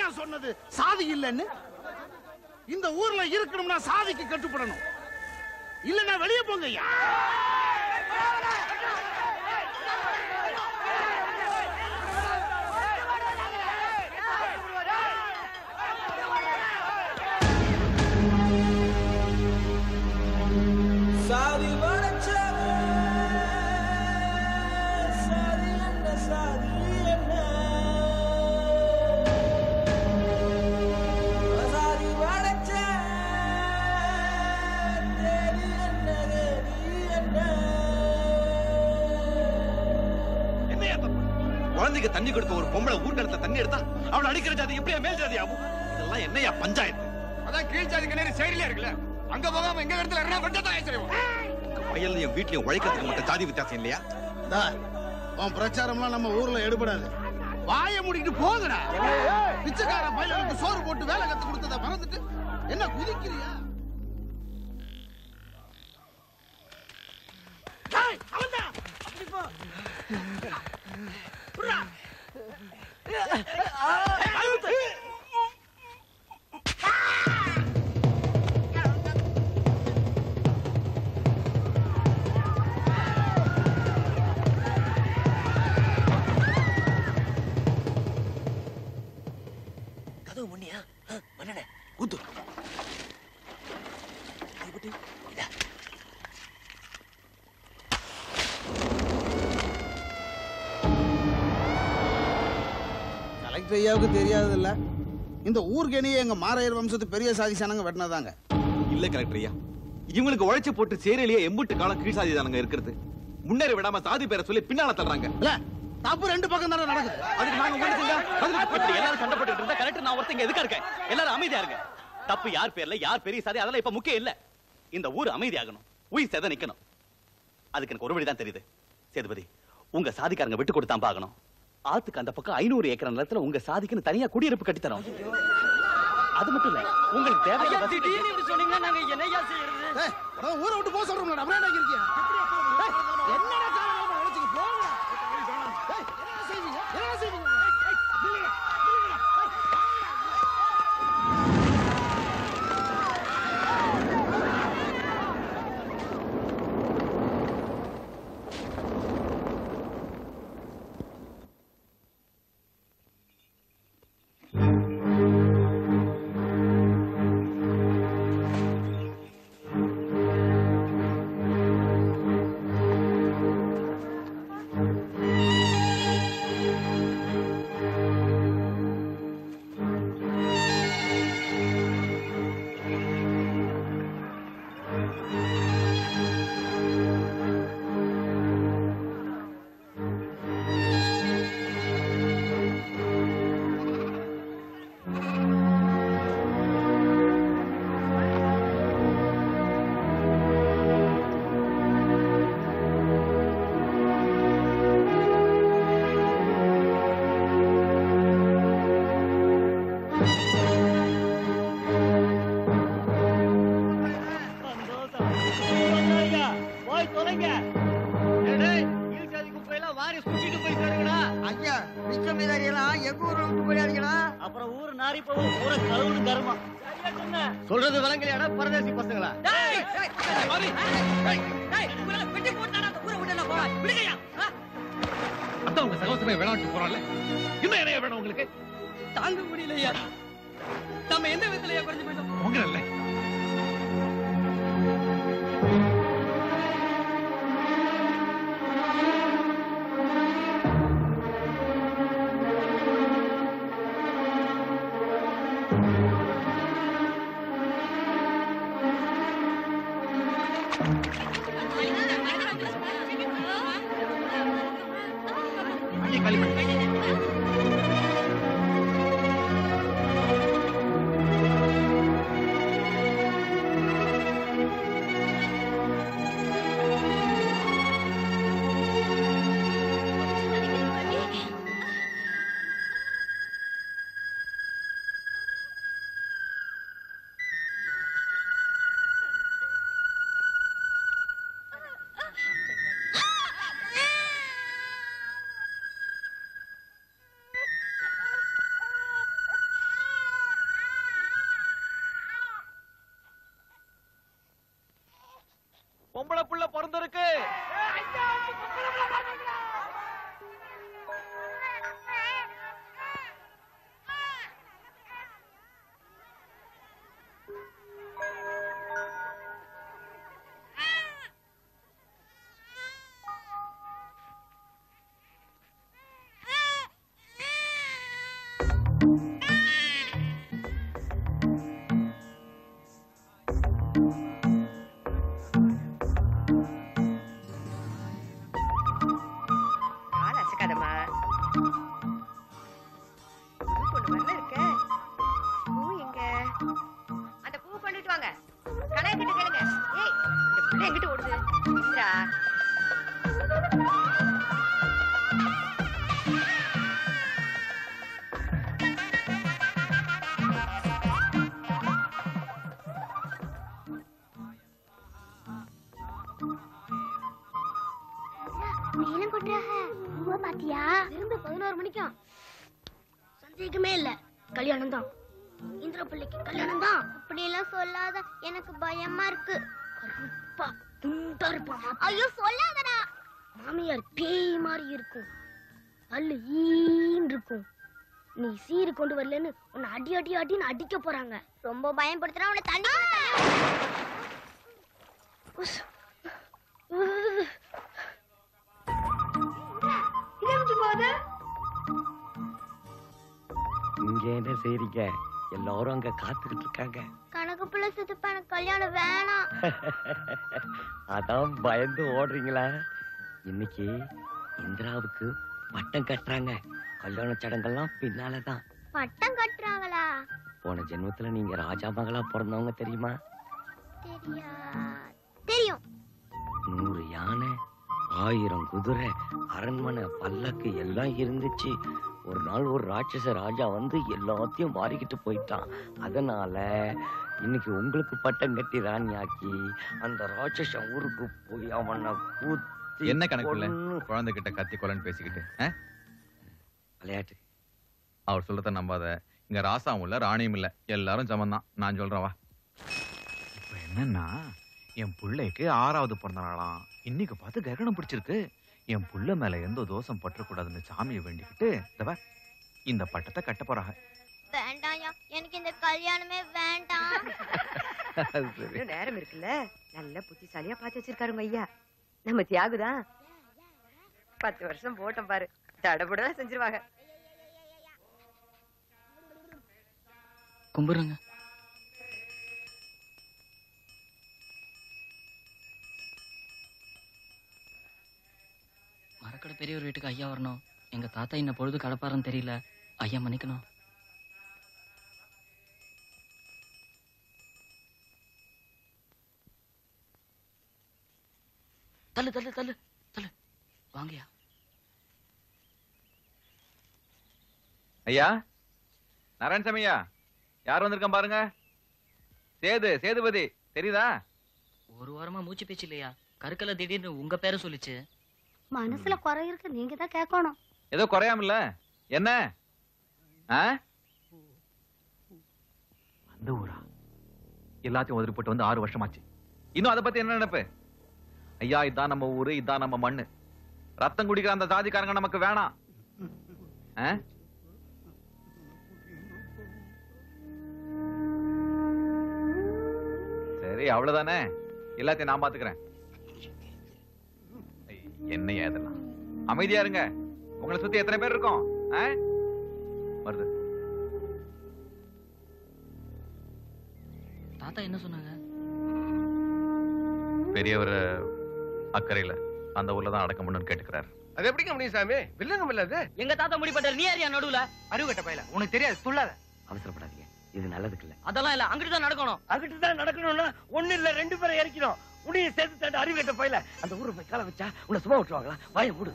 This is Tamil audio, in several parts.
யாரையா சொன்னது சாதி இல்லைன்னு இந்த ஊர்ல இருக்கணும்னா சாதிக்கு கட்டுப்படணும் இல்லன்னா வெளியே போங்க ஐயா சாதி படைச்சவன் சாதி என்ன சாதி என்ன சாதி படைச்ச தேதி என்ன தேதி என்ன என்னையா தப்பு குழந்தைக்கு தண்ணி கொடுக்க ஒரு பொம்பளை ஊர்க்கடத்துல தண்ணி எடுத்தா அவளை அடிக்கிற ஜாதி எப்படியா மேல் ஜாதி ஆகும் இதெல்லாம் என்னையா பஞ்சாயத்து அதான் கீழ் ஜாதி கிணறு செயலியா இருக்குல்ல அங்க போகாம எங்க இடத்துல என்ன கொஞ்சம் தான் செய்வோம் வயல்லையும் வீட்லயும் உழைக்கிறதுக்கு மட்டும் ஜாதி வித்தியாசம் இல்லையா இந்தா, உன் பிரச்சாரம்லாம் நம்ம ஊர்ல எடுபடாது வாயை மூடிட்டு போங்கடா பிச்சைக்கார பையனுக்கு சோறு போட்டு வேலை கத்து கொடுத்தத மறந்துட்டு என்ன குதிக்கிறியா டேய், அவன்தான். அப்படி போ. புர்ரா. அழுத்து. கதவு முன்னியா மன்னனே குத்து கைப்பட்டு இதா கலெக்டர் ஐயாவுக்கு தெரியாதது இல்ல இந்த ஊர்கனியே எங்க மாரையர் வம்சத்து பெரிய சாதிசானங்க வெட்டினதாங்க இல்ல கலெக்டர் ஐயா இவங்களுக்கு உழைச்சு போட்டு சேரலியே எம்புட்டு காலம் கீழ் சாதி தானங்க இருக்கிறது முன்னேற விடாம சாதி பேரை சொல்லி பின்னால தள்ளுறாங்க இல்ல தப்பு ரெண்டு பக்கம் தானே நடக்குது அதுக்கு நாங்க உங்க செஞ்சா இப்படி எல்லாரும் சண்டை போட்டுட்டு இருந்தா கரெக்ட் நான் ஒருத்தங்க எதுக்கா இருக்கேன் எல்லாரும் அமைதியா இருங்க தப்பு யார் பேர்ல யார் பெரிய சாதி அதெல்லாம் இப்ப முக்கியம் இல்ல இந்த ஊர் அமைதியாகணும் உயிர் செத நிக்கணும் அதுக்கு எனக்கு ஒரு வழி தான் தெரியுது சேதுபதி உங்க சாதிக்காரங்க விட்டு கொடுத்தான் பாக்கணும் ஆத்துக்கு அந்த பக்கம் ஐநூறு ஏக்கர் நிலத்துல உங்க சாதிக்குன்னு தனியா குடியிருப்பு கட்டி தரோம் அது மட்டும் இல்ல உங்களுக்கு தேவையான வசதி சொன்னீங்கன்னா நாங்க என்னையா செய்யறது ஏய், அதான் ஊரை விட்டு போக சொல்றோம்ல அப்படியே என்ன இருக்கியா ஏய், என்னடா காலையில உழைச்சிக்கு போங்க ஏய், என்ன செய்வீங்க என்ன செய்வீங்க ஏய், நில்லுங்க, நில்லுங்க. ஏய், போய் தொலைங்க வாரி சுட்டிட்டு போய் சேருங்கடா ஐயா மிச்ச மீதாரியெல்லாம் எங்க ஊர்ல விட்டு போயிடாதீங்களா அப்புறம் ஊரு நாரி போகும் ஊர கழுவுனு கருமா சொல்றது விலங்கலையாடா பரதேசி பசங்களா அதான் உங்க சகோதரனை விளையாட்டு போறான்ல இன்னும் என்ன வேணும் உங்களுக்கு தாங்க முடியலையா நம்ம எந்த விதத்திலயா குறைஞ்சு போயிட்டோம் உங்க இல்ல பொம்பளை புள்ள பிறந்திருக்கு ஆள் அசக்காதம்மா பொண்ணு வரல இருக்க பூ எங்க அந்த பூ கொண்டுட்டு வாங்க கடையை கிட்ட கேளுங்க ஏய் இந்த பிள்ளை எங்கிட்ட ஓடுது இந்திரா மேலும் கொட்டுறாங்க பூவை பாத்தியா திரும்ப பதினோரு மணிக்கும் சந்தேகமே இல்ல கல்யாணம் தான் இந்திர பிள்ளைக்கு கல்யாணம் தான் அப்படி எல்லாம் சொல்லாத எனக்கு பயமா இருக்கு கருப்பா குண்டா இருப்பான் ஐயோ சொல்லாதடா மாமியார் பேய் மாதிரி இருக்கும் பல்லு ஈன்னு இருக்கும் நீ சீரு கொண்டு வரலன்னு உன்னை அடி அடி அடின்னு அடிக்க போறாங்க ரொம்ப பயன்படுத்துறா உன்னை தண்ணி உஸ். இங்க என்ன செய்றீங்க எல்லாரும் அங்க காத்துக்கிட்டு இருக்காங்க கணக்கு பிள்ளை சித்தப்பா எனக்கு கல்யாணம் வேணாம் அதான் பயந்து ஓடுறீங்களா இன்னைக்கு இந்திராவுக்கு பட்டம் கட்டுறாங்க கல்யாண சடங்கெல்லாம் பின்னாலதான் பட்டம் கட்டுறாங்களா போன ஜென்மத்துல நீங்க ராஜா மகளா பிறந்தவங்க தெரியுமா தெரியா தெரியும் நூறு யானை ஆயிரம் குதிரை அரண்மனை பல்லக்கு எல்லாம் இருந்துச்சு ஒரு நாள் ஒரு ராட்சச ராஜா வந்து எல்லாத்தையும் மாறிக்கிட்டு போயிட்டான் அதனால இன்னைக்கு உங்களுக்கு பட்டம் கட்டி ராணியாக்கி அந்த ராட்சசன் ஊருக்கு போய் அவனை கூத்தி என்ன கணக்குல கொன்னு- குழந்தைகிட்ட கத்தி கொலன்னு பேசிக்கிட்டு ஆ? விளையாட்டு அவர் சொல்றத நம்பாத இங்க ராசாவும் இல்ல ராணியும் இல்ல எல்லாரும் சமந்தான் நான் சொல்றேன் வா இப்ப என்னன்னா என் பிள்ளைக்கு ஆறாவது பிறந்த நாளாம் இன்னைக்கு பார்த்து கிரகணம் பிடிச்சிருக்கு என் புள்ள மேல எந்த தோஷம் பற்றக்கூடாதுன்னு சாமியை வேண்டிக்கிட்டு இந்த பார், இந்த பட்டத்தை கட்ட போறாங்க வேண்டாம்யா எனக்கு இந்த கல்யாணமே வேண்டாம் இன்னும் நேரம் இருக்குல்ல நல்ல புத்திசாலியா பார்த்து வச்சிருக்காரு உங்க ஐயா நம்ம தியாகுதான் பத்து வருஷம் போட்டோம் பாரு தடபுடலா செஞ்சிருவாங்க கும்பிடுங்க மரக்கடை பெரியவர் வீட்டுக்கு ஐயா வரணும் எங்க தாத்தா இன்ன பொழுது கடப்பாருன்னு தெரியல ஐயா மன்னிக்கணும் தள்ளு தள்ளு தள்ளு தள்ளு வாங்கயா ஐயா நாராயணசாமி ஐயா யார் வந்திருக்கான் பாருங்க சேது சேதுபதி தெரியுதா ஒரு வாரமா மூச்சு பேச்சு இல்லையா கருக்கல திடீர்னு உங்க பேரை சொல்லிச்சு மனசுல குறை இருக்கு நீங்க தான் கேட்கணும் ஏதோ குறையாமல என்ன ஆ? அந்த ஊரா எல்லாத்தையும் உதறி போட்டு வந்து ஆறு வருஷமாச்சு இன்னும் அதை பத்தி என்ன நினைப்பு ஐயா இதான் நம்ம ஊரு இதான் நம்ம மண்ணு ரத்தம் குடிக்கிற அந்த ஜாதிக்காரங்க நமக்கு வேணாம் ஆ? சரி அவ்வளவுதானே எல்லாத்தையும் நான் பாத்துக்கிறேன் ஐய், என்னையா இதெல்லாம் அமைதியா இருங்க உங்களை சுத்தி எத்தனை பேர் இருக்கோம் ஆ? வருது தாத்தா என்ன சொன்னாங்க பெரியவர் அக்கறையில அந்த ஊர்ல தான் அடக்கம் பண்ணுன்னு கேட்டுக்கிறாரு அது எப்படிங்க முடியும் சாமி வில்லங்கம் இல்ல அது எங்க தாத்தா முடிப்பட்டார் நீ யாரியா நடுவுல அறிவுகட்ட பையல உனக்கு தெரியாது துள்ளாத அவசரப்படாதீங்க இது நல்லதுக்கு இல்ல அதெல்லாம் இல்ல அங்கிட்டு தான் நடக்கணும் அதுக்கிட்டு தான் நடக்கணும்னா ஒண்ணு இல்ல ரெண்டு பேரை இறக்கணும் உன்னையும் சேர்த்து தட்டு அறிவு கட்ட போயில அந்த ஊரை போய் கால வச்சா உன்னை சும்மா விட்டுருவாங்களா வாய மூடு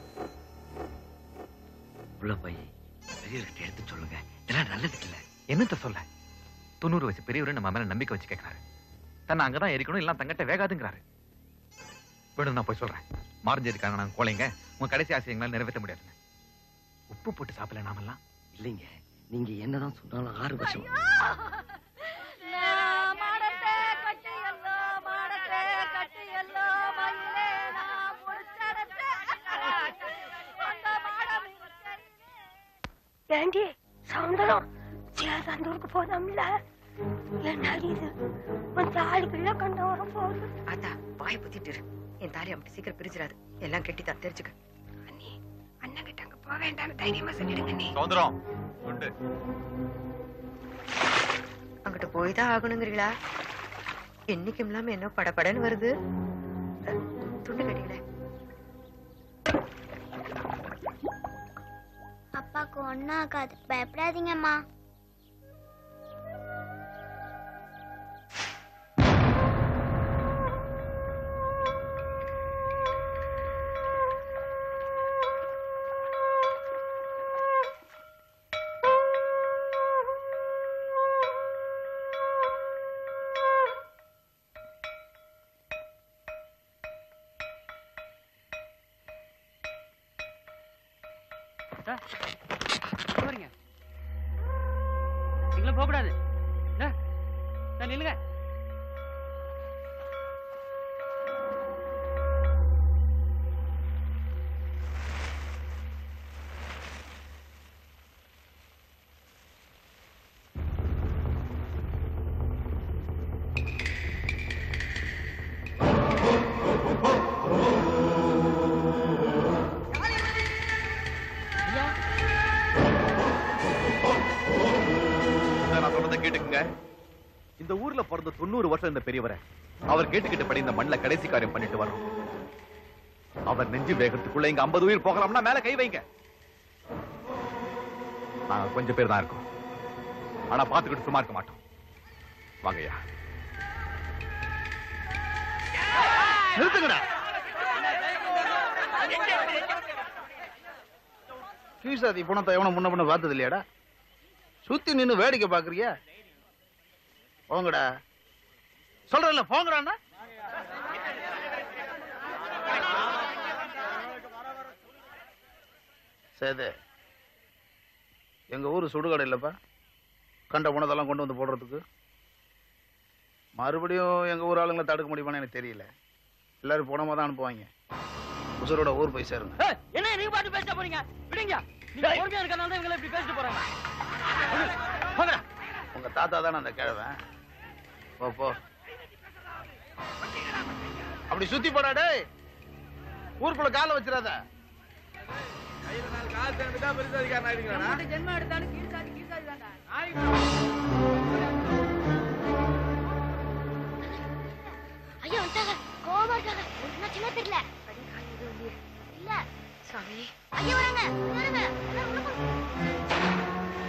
உள்ள போய் பெரியவர்கிட்ட எடுத்து சொல்லுங்க இதெல்லாம் நல்லதுக்கு இல்ல என்னத்த சொல்ல தொண்ணூறு வயசு பெரியவர் நம்ம மேல நம்பிக்கை வச்சு கேட்கிறாரு தன்னை அங்கதான் எரிக்கணும் எல்லாம் தங்கிட்ட வேகாதுங்கிறாரு வேணும் நான் போய் சொல்றேன் மாரஞ்சேரிக்காரங்க நாங்க கோழைங்க உங்க கடைசி ஆசை எங்களால நிறைவேற்ற முடியாது உப்பு போட்டு சாப்பிடல நாமெல்லாம் இல்லைங்க நீங்க என்னதான் சொன்னாலும் ஆறு வருஷம் மாடத்தே கட்டி எல்லோ மாடத்தே கட்டி எல்லோ ஏண்டி சவுந்தரம் சேதந்தூருக்கு போதாம்ல என்ன இது உன் தாலிக்குள்ள கண்ட வர போகுது ஆத்தா வாய் புத்திட்டு இரு. என் தாலி அப்படி சீக்கிரம் பிரிச்சிடாது எல்லாம் கெட்டிதான் தெரிஞ்சுக்க அண்ணி அண்ணன் கிட்ட அங்க போக வேண்டாம்னு தைரியமா சொல்லிடுங்க நீ சௌந்தரம் உண்டு அங்கிட்ட போய் தான் ஆகணுங்கிறீங்களா என்னைக்கும் இல்லாம என்ன படபடன்னு வருது அஹ், துண்டு கட்டிக்கல அப்பாக்கு ஒன்னும் ஆகாது பயப்படாதீங்கம்மா போறீங்க நீங்களும் போக கூடாது நில்லுங்க நான் சொல்றதை கேட்டுக்குங்க இந்த ஊர்ல பிறந்த தொண்ணூறு வருஷம் இந்த பெரியவரை அவர் கேட்டுக்கிட்டபடி இந்த மண்ணில் கடைசி காரியம் பண்ணிட்டு வரோம் அவர் நெஞ்சு வேகத்துக்குள்ள இங்க 50 உயிர் போகலாம்னா மேல கை வைங்க நாங்க கொஞ்சம் பேர் தான் இருக்கோம் ஆனா பாத்துக்கிட்டு சும்மா இருக்க மாட்டோம் வாங்கய்யா நிறுத்துங்கடா கீழ்சாதி பணத்தை எவனை முன்ன பண்ண பார்த்தது இல்லையாடா சுத்தி நின்னு வேடிக்கை பாக்குறியா போங்கடா சொல்றேன்ல போங்கடான்னா சேது எங்க ஊரு சுடுகாடு இல்லப்பா கண்ட பணத்தெல்லாம் கொண்டு வந்து போடுறதுக்கு மறுபடியும் எங்க ஊர் ஆளுங்களை தடுக்க முடியுமான்னு எனக்கு தெரியல எல்லாரும் பணமா தான் அனுப்புவாங்க உசுரோட ஊர் போய் சேருங்க என்ன நீங்க பாட்டு பேச போறீங்க விடுங்க நீங்க பொறுமையா இருக்கறனால தான் இவங்க இப்படி பேசிட்டு போறாங்க போங்கடா. உங்க தாத்தா தானே அந்த கிழவன் போ போ அப்படி சுத்தி போடா டேய் ஊருக்குள்ள காலை வச்சிடாத ஜென்மம் எடுத்தாலும் கீழ்சாதி கீழ்சாதி தான்டா ஐயோ வந்துட்டாங்க கோவமா இருக்காங்க என்ன சின்ன தெரியல இல்ல சாமி ஐயோ வராங்க வராங்க எல்லாரும் உள்ள போங்க.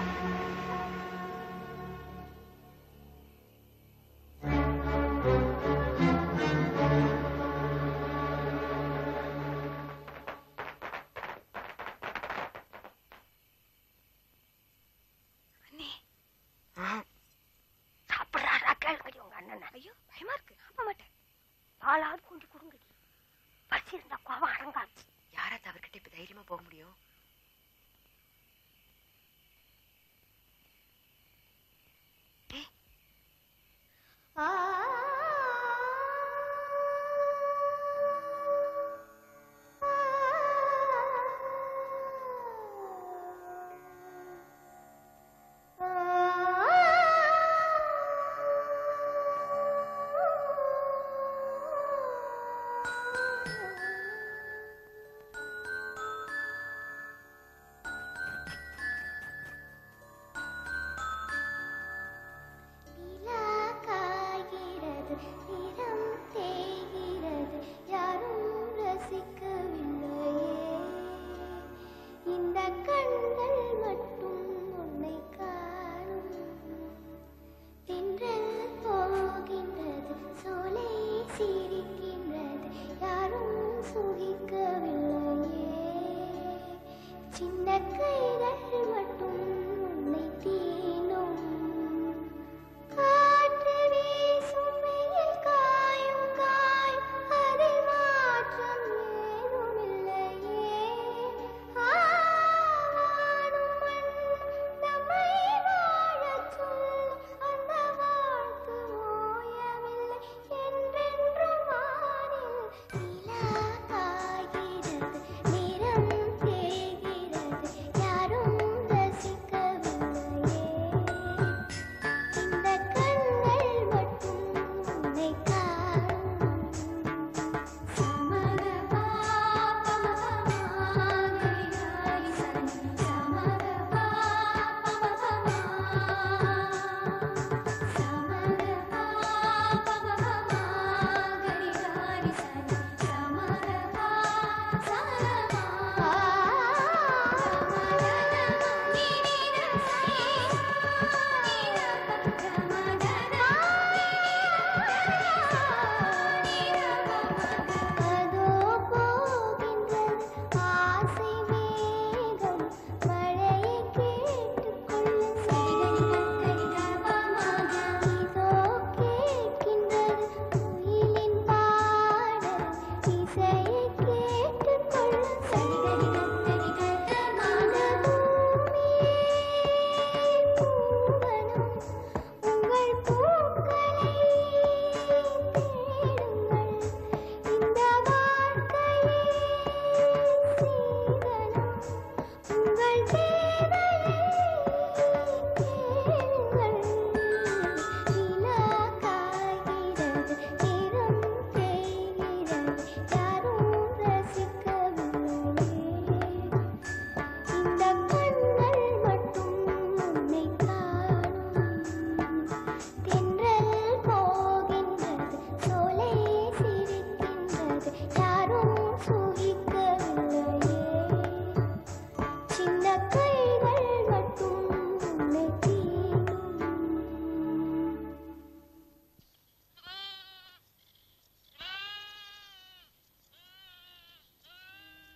சாப்பிடுறாரா கேளுங்க உங்க அண்ணன் ஐயோ பயமா இருக்கு சாப்பிட மாட்டேன் பாலாவது கொஞ்சம் கொடுங்க பசி இருந்தா கோவம் அடங்காது யாரா அவர்கிட்ட இப்ப தைரியமா போக முடியும்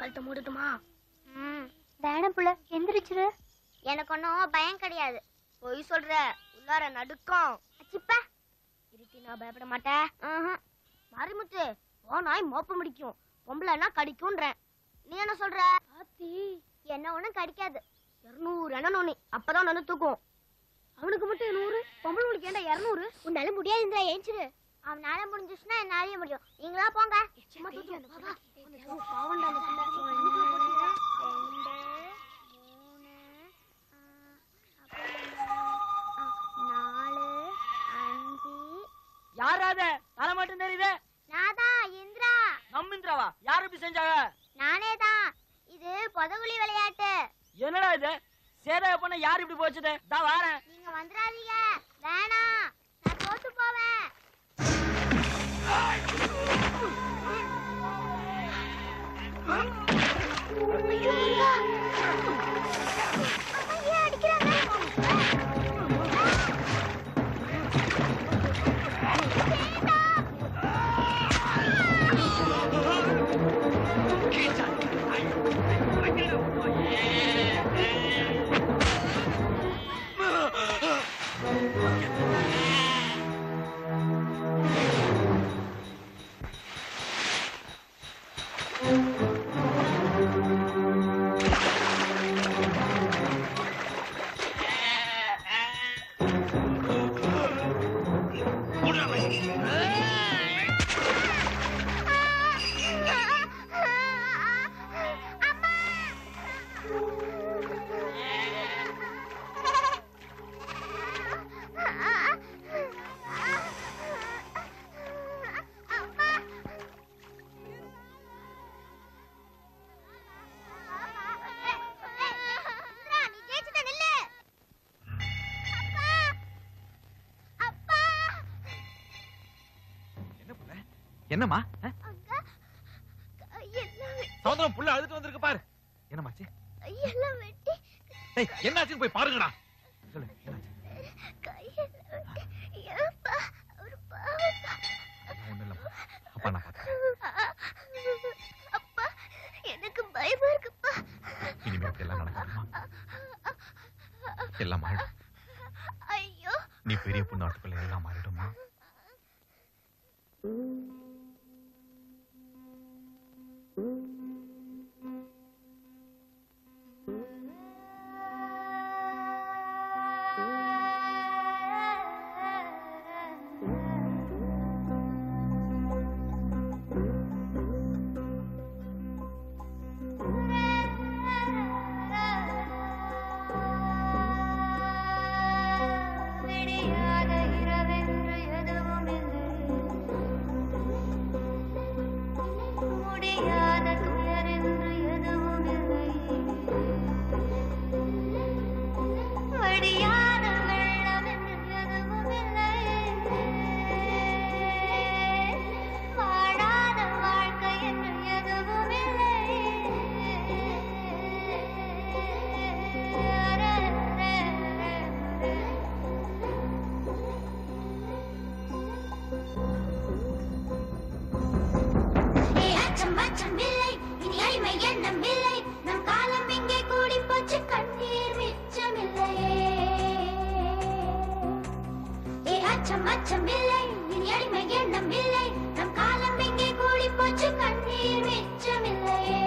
கழுத்தை மூடட்டுமா வேணாம் புள்ள எந்திரிச்சிரு எனக்கு ஒன்றும் பயம் கிடையாது பொய் சொல்ற உள்ளார நடுக்கம் அச்சிப்பா இருட்டி நான் பயப்பட மாட்டேன் மாரிமுத்து ஓ நாய் மோப்ப முடிக்கும் பொம்பளைன்னா கடிக்கும்ன்றேன் நீ என்ன சொல்ற ஆத்தி என்ன ஒண்ணும் கடிக்காது இருநூறு என்ன நீ அப்பதான் வந்து தூக்கும் அவனுக்கு மட்டும் நூறு பொம்பளைங்களுக்கு ஏன்டா இருநூறு உன்னால முடியாது இந்த ஏஞ்சிரு அவனால முடிஞ்சிச்சுன்னா என்னாலயே முடியும் நீங்களா போங்க சும்மா தூக்கி வா, வா. பாவம்டா அந்த பிள்ளை. ரெண்டு, மூணு, ஆ, நாலு அஞ்சு யாராத தலை மட்டும் தெரியுது நாதா இந்திரா நம்ம இந்திராவா யார் இப்படி செஞ்சாங்க நானே தான் இது பொதகுலி விளையாட்டு என்னடா இது சேதா பண்ண யார் இப்படி போச்சுது தான் வாரேன் நீங்க வந்துடாதீங்க வேணாம் நான் தோத்து போவேன் ஐயோ, முருகா. அம்மா, ஏன் அடிக்கிறாங்க? நீ ஜெயிச்சுட்ட நில்லு அப்பா என்ன புள்ள என்னம்மா அஹ்? கையெல்லாம் வெ- சௌந்தரம் புள்ள அழுதுட்டு வந்திருக்கு பாரு என்னமாச்சு கையெல்லாம் வெட்டி டேய் என்னாச்சுன்னு போய் பாருங்கடா சொல்லு என்னாச்சு கையெல்லாம் வெட்டி ஏப்பா ஒரு பாவப்பா ஒண்ணும் இல்லம்மா அப்பா நான் பாத்துக்கிறேன் அப்பா எனக்கு பயமா இருக்குப்பா இனிமே இப்படி எல்லாம் நடக்காதுமா எல்லாம் மாறிடும் ஐயோ நீ பெரிய பொண்ணாட்டுக்குள்ள எல்லாம் மாறிடுமா விடியாத இரவென்று எதுவும் இல்லை முடியாத துயரென்று எதுவும் இல்லை வடியாத வெள்ளம் என்று எதுவும் இல்லை வாழாத வாழ்க்கை என்று எதுவும் இல்லை ஏ அச்சம் அச்சம் இல்லை இனி அடிமை எண்ணம் இல்லை நம் காலம் இங்கே கூடி போச்சு கண்ணீர் மிச்சமில்லையே ஏ அச்சம் அச்சம் இல்லை இனி அடிமை எண்ணம் இல்லை நம் காலம் இங்கே கூடி போச்சு கண்ணீர் மிச்சமில்லையே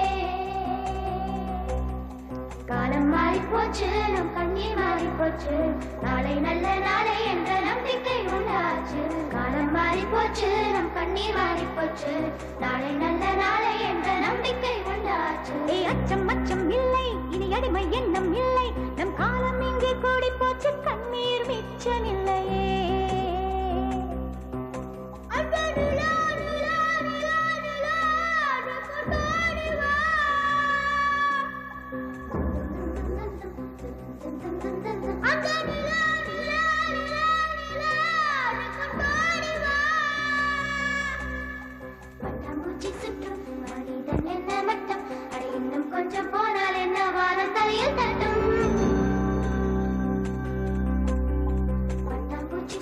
காலம் மாறி போச்சு நம் கண்ணீர் மாறி போச்சு நாளை நல்ல நாளை என்ற நம்பிக்கை உண்டாச்சு காலம் மாறி போச்சு நம் கண்ணீர் மாறி போச்சு நாளை நல்ல நாளை என்ற நம்பிக்கை உண்டாச்சு ஏ அச்சம் அச்சம் இல்லை இனி அடிமை எண்ணம் இல்லை நம் காலம் இங்கே கூடி போச்சு கண்ணீர் மிச்சமில்லையே அடா நிலா, நிலா, நிலா, நிலா, கொண்டாடி வா. அங்க நிலா, நிலா, நிலா, நிலா, கொண்டாடி வா. பட்டாம்பூச்சி சுற்றும் மனிதன் என்ன மட்டம் அட இன்னும் கொஞ்சம் போனால் என்ன வானம் தலையில் தட்டும் பட்டாம்பூச்சி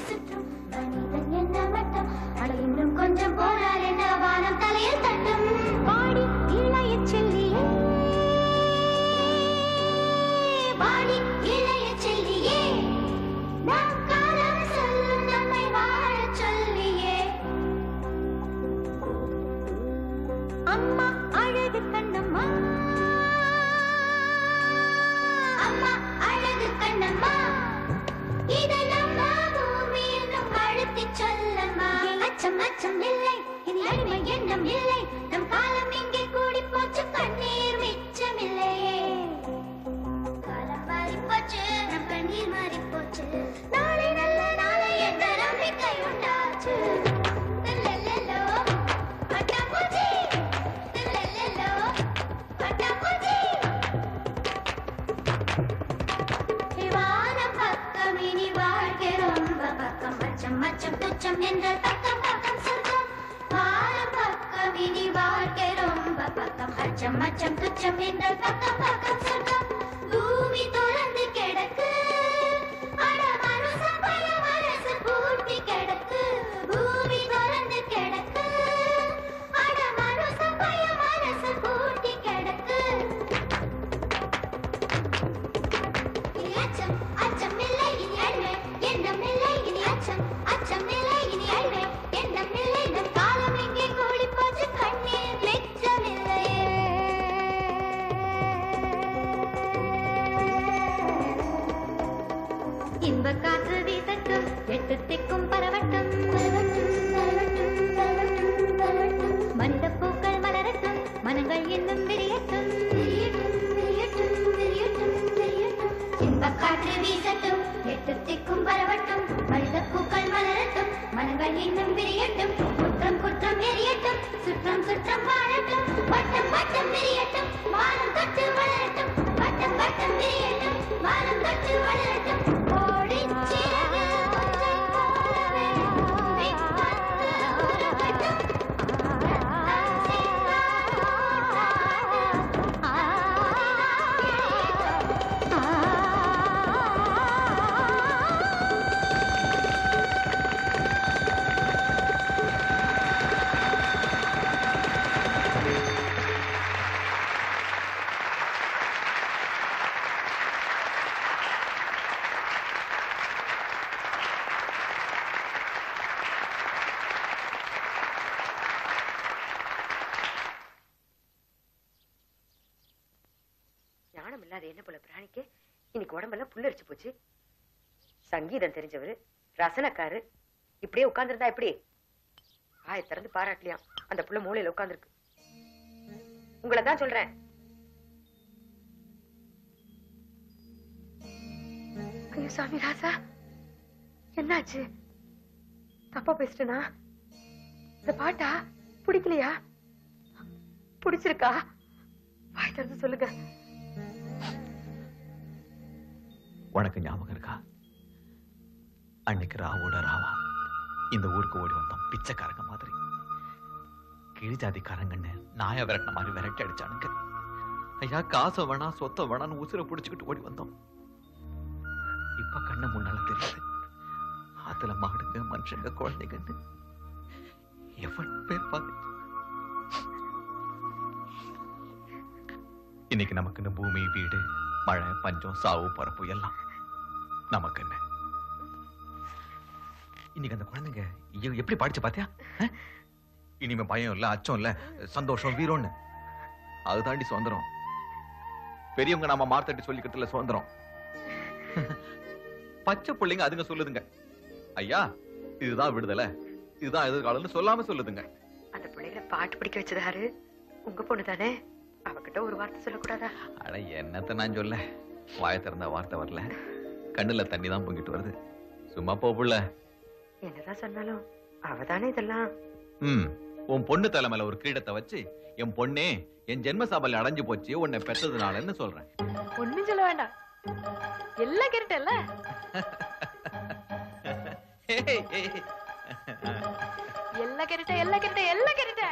அச்சம் என்றால் பக்கம் பக்கம் சொர்க்கம் வாழும் பக்கம் இனி வாழ்க்கை ரொம்ப பக்கம் அச்சம் அச்சம் துச்சம் என்றால் பக்கம் பக்கம் சொர்க்கம் பூமி தொடர்ந்து கிடக்கு அட மனுஷன் பய மனசு பூட்டி கிடக்கு பூமி தொடர்ந்து கிடக்கு அட மனுஷன் பய மனசு பூட்டி கிடக்கு இனி அச்சம் அச்சம் இல்லை இனி அழிவே எண்ணம் இல்லை இனி அச்சம் அச்சம் இல்லை இனி அழிவே எண்ணம் இல்லை நம் காலம் எங்கே கூடி போச்சு கண்ணீர் லெச்சம் இல்லையே இன்ப காற்று வீசட்டும் எட்டு திக்கும் பரவட்டும் மனித பூக்கள் மலரட்டும் மனங்கள் இன்னும் விரியட்டும் இன்ப காற்று வீசட்டும் எட்டு திக்கும் பரவட்டும் மனித பூக்கள் மலரட்டும் மனங்கள் இன்னும் விரியட்டும் குற்றம் குற்றம் எரியட்டும் சுற்றம் சுற்றம் வாழட்டும் வட்டம் வட்டம் விரியட்டும் வானம் தொட்டு வளரட்டும் வட்டம் வட்டம் விரியட்டும் வானம் தொட்டு வளரட்டும் ஓடிச் சிறகு ஒன்றை போலவே விண்பந்து உருகட்டும். ரத்தம் சிந்தாத ஓட்டாத ஞானம் இல்லாத என்ன போல பிராணிக்கு இன்னைக்கு உடம்பெல்லாம் புல்லரிச்சு போச்சு சங்கீதம் தெரிஞ்சவரு ரசனக்காரு இப்படியே உட்கார்ந்திருந்தா எப்படி ஆய திறந்து பாராட்டலையாம் அந்த புள்ள மூலையில உட்கார்ந்திருக்கு உங்களை தான் சொல்றேன் ஐயோ சாமி ராசா என்னாச்சு தப்பா பேசிட்டனா இந்த பாட்டா பிடிக்கலையா பிடிச்சிருக்கா வாய் திறந்து சொல்லுங்க உனக்கு ஞாபகம் இருக்கா அன்னைக்கு ராவோட ராவா இந்த ஊருக்கு ஓடி வந்தோம் பிச்சைக்காரங்க மாதிரி கிழிஜாதிக்காரங்கன்னு நாய விரட்டின மாதிரி விரட்டி அடிச்சானுங்க ஐயா காசை வேணா சொத்தை வேணான்னு உசுரை புடிச்சுக்கிட்டு ஓடி வந்தோம் இப்ப கண்ணு முன்னால தெரியுது ஆத்துல மாடுங்க மனுஷங்க குழந்தைங்கன்னு எவ்வளவு பேர் பாரு இன்னைக்கு நமக்கு இந்த பூமி வீடு மழை பஞ்சம் சாவு பரப்பு எல்லாம் நமக்கு என்ன இன்னைக்கு அந்த குழந்தைங்க எ- எப்படி படிச்சு பாத்தியா அஹ்? இனிமே பயம் இல்ல அச்சம் இல்ல சந்தோஷம் வீரம்னு அது தாண்டி சுதந்திரம் பெரியவங்க நாம மார்த்தட்டி சொல்லிக்கிட்டுல சுதந்திரம் பச்சை பிள்ளைங்க அதுங்க சொல்லுதுங்க ஐயா இதுதான் விடுதலை இதுதான் எதிர்காலம்னு சொல்லாம சொல்லுதுங்க அந்த பிள்ளைகளை பாட்டு படிக்க வச்சதாரு உங்க பொண்ணு தானே அவகிட்ட ஒரு வார்த்தை சொல்லக்கூடாதா அட என்னத்த நான் சொல்ல வாய திறந்தா வார்த்தை வரல கண்ணுல தண்ணி தான் பொங்கிட்டு வருது சும்மா போ புள்ள என்னதான் சொன்னாலும் அவதானே இதெல்லாம் ம் உன் பொண்ணு தலைமையில ஒரு கிரீடத்தை வச்சு என் பொண்ணே என் ஜென்ம சாபல்ல அடைஞ்சு போச்சு உன்னை பெற்றதுனாலன்னு சொல்றேன் ஒண்ணும் சொல்ல வேண்டாம் எல்லாம் கேட்டல ஏய், ஏய். எல்லாம் கேட்ட எல்லாம் கேட்ட எல்லாம் கேட்ட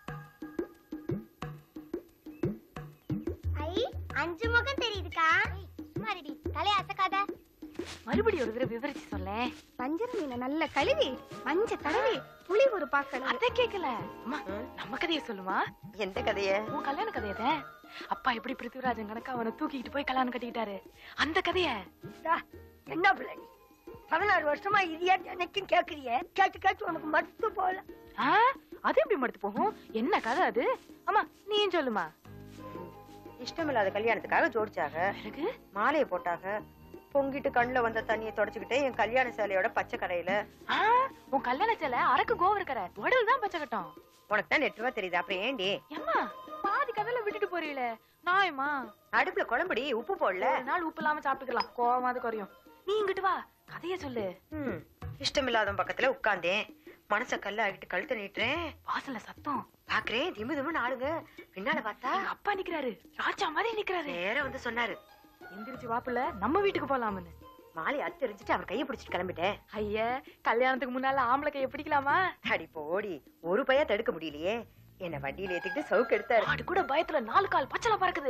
ஐ அஞ்சு முகம் தெரியுதுக்கா சும்மாரிடி தலைய அசக்காத மறுபடியும் ஒரு தடவை விவரிச்சு சொல்ல வஞ்சர மீனை நல்ல கழுவி மஞ்ச தடவி புளி ஒரு பாக்கணும் அத கேக்கல அம்மா நம்ம கதைய சொல்லுமா எந்த கதைய உன் கல்யாண கதையத அப்பா எப்படி பிருத்திவிராஜன் கணக்கா அவனை தூக்கிட்டு போய் கல்யாணம் கட்டிக்கிட்டாரு அந்த கதைய என்ன பிள்ளை நீ? பதினாறு வருஷமா இதையே எனக்கும் கேக்குறிய கேட்டு கேட்டு உனக்கு மறுத்து போல ஆ, அது எப்படி மடுத்து போகும் என்ன கதை அது அம்மா நீயும் சொல்லுமா இஷ்டமில்லாத கல்யாணத்துக்காக ஜோடிச்சாக பிறகு மாலையை போட்டாக பொங்கிட்டு கண்ணுல வந்த தண்ணியை தொடச்சுக்கிட்டே என் கல்யாண சேலையோட பச்சை கரையில ஆ, உன் கல்யாண சேலை அரக்கு கோவம் இருக்கிற உடல் தான் பச்சை கட்டம் உனக்கு தான் நெட்டுவா தெரியுது அப்புறம் ஏண்டி ஏம்மா பாதி கதையில விட்டுட்டு போறீங்களே நாயமா அடுப்புல குழம்புடி உப்பு போடல ஒரு நாள் உப்பு இல்லாம சாப்பிட்டுக்கலாம் கோவமாவது குறையும் நீ இங்கிட்டு வா கதைய சொல்லு ம், இஷ்டமில்லாதவன் பக்கத்துல உட்கார்ந்தேன் மனச கல்ல ஆகிட்டு கழுத்தை நீட்டுறேன் வாசல்ல சத்தம் பாக்குறேன் திமு திமுன்னு ஆளுங்க பின்னால பார்த்தா எங்க அப்பா நிக்கிறாரு ராஜா மாதிரி நிக்கிறாரு நேரா வந்து சொன்னாரு எந்திரிச்சு வாப்புல நம்ம வீட்டுக்கு போலாம்னு மாலை அத்து எரிஞ்சிட்டு அவர் கையை பிடிச்சிட்டு கிளம்பிட்டேன் ஐயா கல்யாணத்துக்கு முன்னால ஆம்பளை கைய பிடிக்கலாமா அடி போடி ஒரு பைய தடுக்க முடியலையே என்ன வண்டியில ஏத்திக்கிட்டு சவுக்கு எடுத்தாரு ஆடு கூட பயத்துல நாலு கால் பச்சளை பறக்குது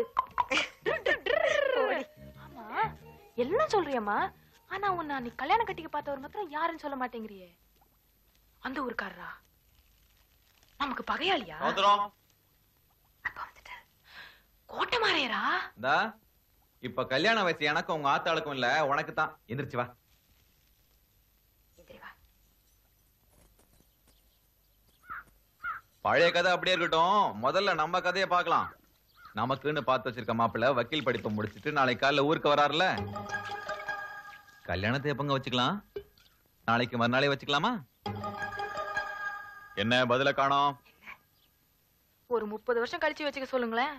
ஆமா எல்லாம் சொல்றியம்மா ஆனா உன்னை நீ கல்யாணம் கட்டிக்க பார்த்தவர் மாத்திரம் யாருன்னு சொல்ல மாட்டேங்கிறியே அந்த ஊருக்காரரா நமக்கு பகையாளியா வந்துரும் கோட்டை மாறையரா இந்தா இப்ப கல்யாண வயசு எனக்கும் உங்க ஆத்தாளுக்கும் இல்ல உனக்கு தான் எந்திரிச்சு வா பழைய கதை அப்படியே இருக்கட்டும் முதல்ல நம்ம கதையை பார்க்கலாம் நமக்குன்னு பார்த்து வச்சிருக்க மாப்பிள்ள வக்கீல் படிப்பை முடிச்சிட்டு நாளைக்கு காலைல ஊருக்கு வராருல கல்யாணத்தை எப்பங்க வச்சுக்கலாம் நாளைக்கு மறுநாளே வச்சுக்கலாமா என்ன பதில காணோம் ஒரு முப்பது வருஷம் கழிச்சு வச்சுக்க சொல்லுங்களேன்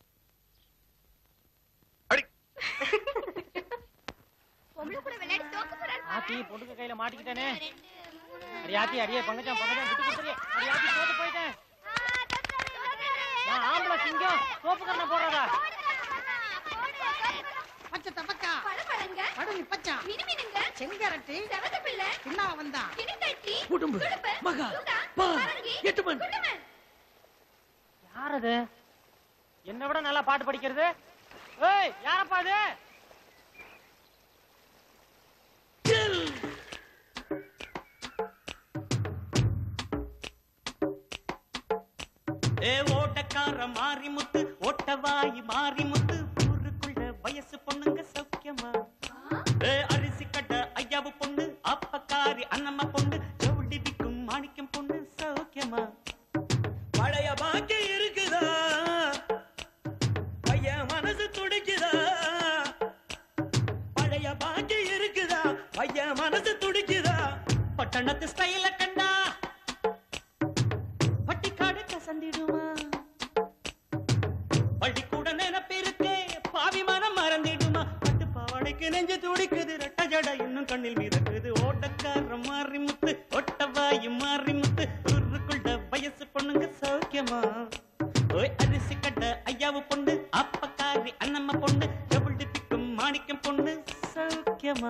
ஆத்தி பொண்ணுங்க கையில மாட்டிக்கிட்டேனே அடியாத்தி அடியே பங்கஜம் பங்கஜம் விட்டு கொடுத்துரு அடியாத்தி தோத்து போயிட்டேன் நான் ஆம்பளை சிங்கம் சோப்பு கண்ணை போடுறதா பச்சை தப்பக்கா படுனி பச்சா செங்கரட்டி பின்னா வந்தா குடும்பு மகா பா எட்டுமன் யார் அது என்னை விட நல்லா பாட்டு படிக்கிறது ஏய் யாரப்பா அது ஏ ஓட்டக்கார மாறி முத்து ஓட்டவாயி மாறி முத்து ஊருக்குள்ள வயசு பொண்ணுங்க சௌக்கியமா ஏ அரிசி கட்ட ஐயாவு பொண்ணு அப்பக்காரி அண்ணம்மா பொண்ணு ஜவுளி விக்கும் மாணிக்கம் பொண்ணு சௌக்கியமா பழைய பாக்கி இருக்குதா பையன் மனசு துடிக்குதா பழைய பாக்கி இருக்குதா பையன் மனசு துடிக்குதா பட்டணத்து ஸ்டைல கண்டா பட்டிக்காடு கசந்திடுமா பள்ளிக்கூட நினைப்பிருக்கே பாவி மனம் மறந்திடுமா பட்டு பாவாடைக்கு நெஞ்சு துடிக்குது ரெட்ட ஜட இன்னும் கண்ணில் மிதக்குது ஓட்டக்கார மாறி முத்து ஒட்டவாயி மாறி முத்து ஊருக்குள்ள வயசு பொண்ணுங்க சௌக்கியமா ஓய் அரிசி கட்ட ஐயாவு பொண்ணு அப்பக்காரி அண்ணம்மா பொண்ணு டபுள் டிப்பிக்கும் மாணிக்கம் பொண்ணு சௌக்கியமா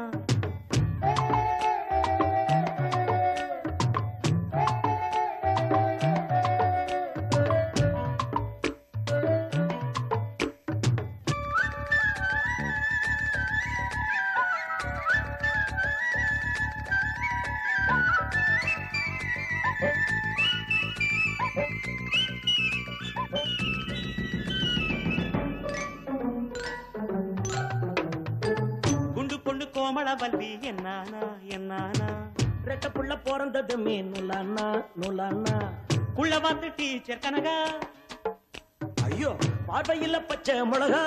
குண்டு பொண்ணு கோமளவல்லி என்னானா என்னானா ரெட்ட புள்ள பிறந்ததுமே நுலானா நுலானா குள்ள பார்த்து டீச்சர் கனகா ஐயோ பார்வையில் பச்சை மிளகா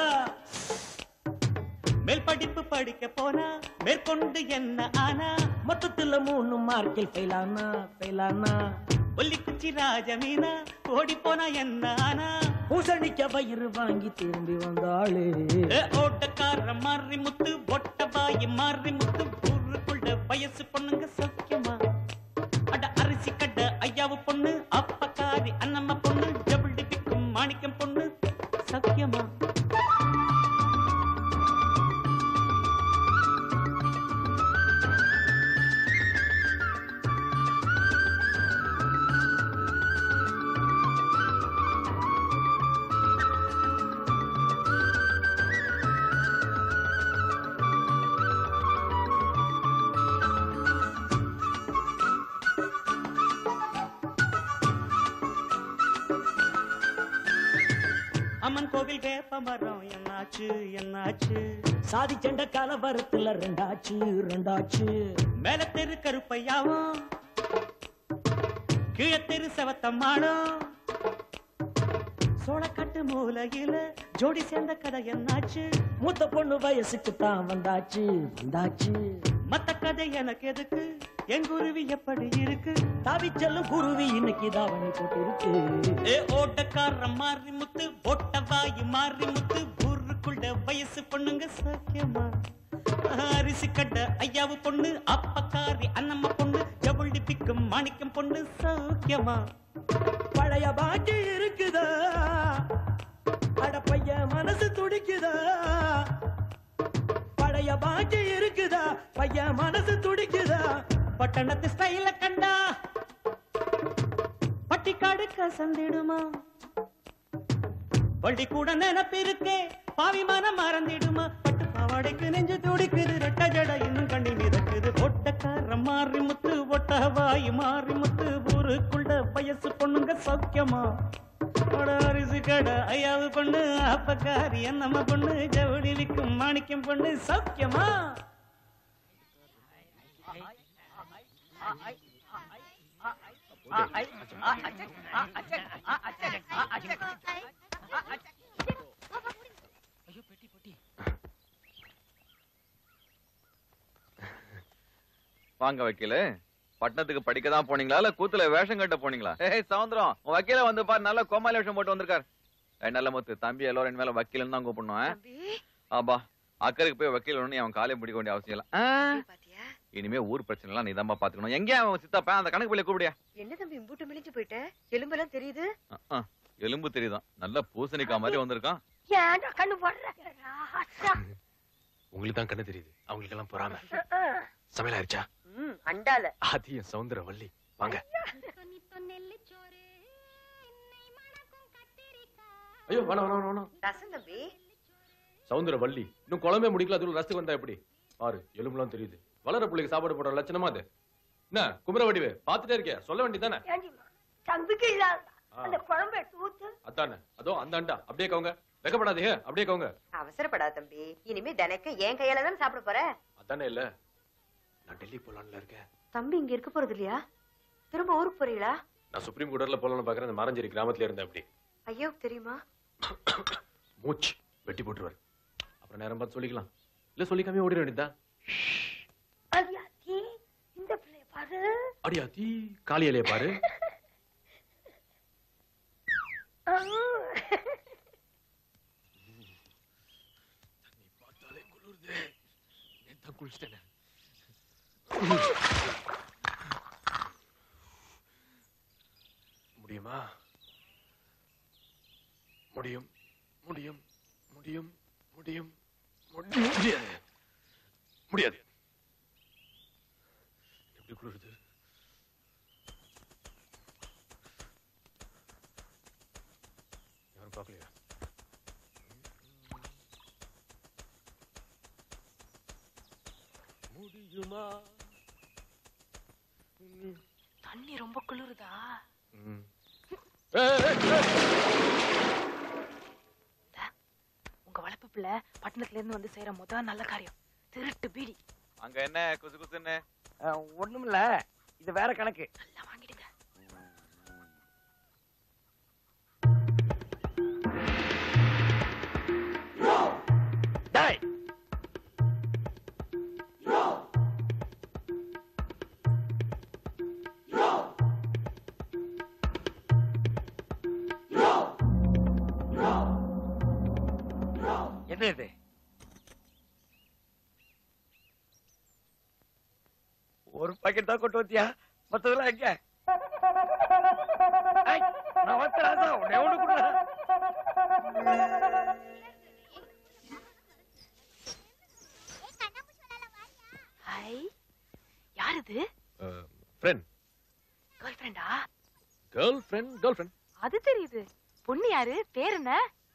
மேல் படிப்பு படிக்க போனா மேற்கொண்டு என்ன ஆனா மொத்தத்துல மூணு மார்க்கில் ஃபெயிலானா ஃபெயிலானா ஒல்லி குச்சி ராஜமீனா ஓடி போனா என்ன ஆனா பூசணிக்க வயிறு வாங்கி திரும்பி வந்தாளே ஓட்டக்கார மாறி முத்து பொட்ட பாய் மாறி முத்து ஊருக்குள்ள வயசு பொண்ணுங்க சௌக்கியமா அட அரிசி கட்ட ஐயாவு பொண்ணு அப்பக்காரி அண்ணம்மா பொண்ணு டபுள் டிபிக்கும் மாணிக்கம் பொண்ணு சௌக்கியமா அம்மன் கோவில் வேப்ப மரம் என்னாச்சு என்னாச்சு சாதி சண்ட கலவரத்துல ரெண்டாச்சு ரெண்டாச்சு மேல தெரு கருப்பையாவும் கீழ தெரு செவத்தம்மாளும் சோளக்காட்டு மூலையில ஜோடி சேர்ந்த கதை என்னாச்சு மூத்த பொண்ணு வயசுக்கு தான் வந்தாச்சு வந்தாச்சு மத்த கதை எனக்கு எதுக்கு என் குருவி எப்படி இருக்கு தாவிச்செல்லும் குருவி இன்னைக்கு தாவணி போட்டிருக்கு ஏ ஓட்டக்கார மாறி முத்து ஓட்ட வாயு மாறி முத்து ஊருக்குள்ள வயசு பொண்ணுங்க சக்கியமா அரிசி கட்ட ஐயாவு பொண்ணு அப்பக்காரி அண்ணம்மா பொண்ணு ஜவுளி பிக்கும் மாணிக்கம் பொண்ணு சௌக்கியமா பழைய பாக்கி இருக்குதா அட பையன் மனசு துடிக்குதா பழைய பழைய பாக்கி இருக்குதா பையன் மனசு துடிக்குதா பட்டணத்து ஸ்டைல கண்டா பட்டிக்காடு கசந்திடுமா பள்ளி கூட நினப்பிருக்கே பாவி மனம் மறந்திடுமா பட்டு பாவாடைக்கு நெஞ்சு துடிக்குது ரெட்ட ஜட இன்னும் கண்ணி மிதக்குது ஒட்டக்கார மாறி முத்து ஒட்ட வாய் மாறி முத்து ஊருக்குள்ள வயசு பொண்ணுங்க சௌக்கியமா அட அரிசி கடை ஐயாவு பொண்ணு அப்பக்காரி என்னம்மா பொண்ணு ஜவுளி விக்கும் மாணிக்கம் பொண்ணு சௌக்கியமா வாங்க வக்கீல பட்டணத்துக்கு படிக்க தான் போனீங்களா இல்ல கூத்துல வேஷம் கட்ட போனீங்களா ஏய் சவுந்தரம் உன் வக்கீல வந்து பாரு நல்ல கோமாளி வேஷம் போட்டு வந்திருக்காரு ஏய், நல்ல முத்து தம்பி எல்லாரும் என் மேல வக்கீலன்னு தான் கூப்பிடணும் ஆ? ஆபா அக்கறைக்கு போய் வக்கீல் ஒண்ணு அவன் காலையை பிடிக்க வேண்டிய அவசியம் இல்ல ஆ? இனிமே ஊர் பிரச்சனை எல்லாம் நீ பாத்துக்கணும் எங்க அவன் சித்தப்பா அந்த கணக்கு பிள்ளை கூப்பிடியா என்ன தம்பி இம்பூட்டு மெலிஞ்சு போயிட்ட எலும்பெல்லாம் தெரியுது அஹ், அஹ். எலும்பு தெரியுதான் நல்ல பூசணிக்கா மாதிரி வந்திருக்கான் ஏன்டா கண்ணு போடுற ராசா. உங்களுக்கு தான் கண்ணு தெரியுது அவங்களுக்கு எல்லாம் பொறாம சமையல் ஆயிடுச்சா ம் அண்டால ஆதி என் சவுந்தர வள்ளி வாங்க ஐயோ வேணாம் வேணாம் வேணாம், வேணாம் ரசம் தம்பி சவுந்தர வள்ளி இன்னும் குழம்பே முடிக்கல அதுல ரசத்துக்கு வந்தா எப்படி பாரு எலும்புலாம் தெரியுது வளர பிள்ளைக்கு சாப்பாடு போடுற லட்சணமா அது என்ன குமர வடிவே பாத்துட்டே இருக்கியா சொல்ல வேண்டியதானே ஏண்டிம்மா, தம்பிக்கு இல்லாத ஆ. அந்த குழம்பு எடுத்து ஊத்து அதானே அதோ அந்த அண்டா அப்படியே கவுங்க வெக்கப்படாதீங்க அப்படியே கவுங்க அவசரப்படாத தம்பி இனிமே தினைக்கும் என் கையால தான் சாப்பிட போற அதானே இல்ல நான் டெல்லி போலான்ல இருக்கேன் தம்பி இங்க இருக்க போறது இல்லையா திரும்ப ஊருக்கு போறீங்களா நான் சுப்ரீம் கோர்ட்ல போலான்னு பாக்குறேன் அந்த மரஞ்சேரி கிராமத்துல இருந்தேன் அப்படி ஐயோ தெரியுமா மூச்சு வெட்டி போட்டுருவாரு அப்புறம் நேரம் பார்த்து சொல்லிக்கலாம் இல்ல சொல்லிக்காம ஓடிட வேண்டியதா அரியாத்தி இந்த பிள்ளைய பாரு அடியா தீ காளியலைய பாரு ஆ. நேத்தான் குளிச்சிட்டேனே முடியுமா முடியும் முடியும் முடியும் முடியும் முடி- முடியாது முடியாது எப்படி குளிருது யாரும் பார்க்கலையா முடியுமா தண்ணி ரொம்ப குளிருதா ம். ஏய், ஏய், ஏய். உங்க வளர்ப்பு பிள்ளை பட்டணத்துல இருந்து வந்து செய்யற முத நல்ல காரியம் திருட்டு பீடி அங்க என்ன குசு குசுன்னு ஒண்ணுமில்ல இது வேற கணக்கு வாங்கிடுங்க டேய் என்ன இது ஒரு பாக்கெட் தான் கொண்டு வந்தியா மத்ததெல்லாம் எங்க ஐய், நான் வந்து ராசா உன்னை ஒண்ணு கூட ஹை யார் இது ஃப்ரெண்ட் கேர்ள் ஃப்ரெண்டா கேர்ள் ஃப்ரெண்ட் கேர்ள் ஃப்ரெண்ட் அது தெரியுது பொண்ணு யாரு பேர் என்ன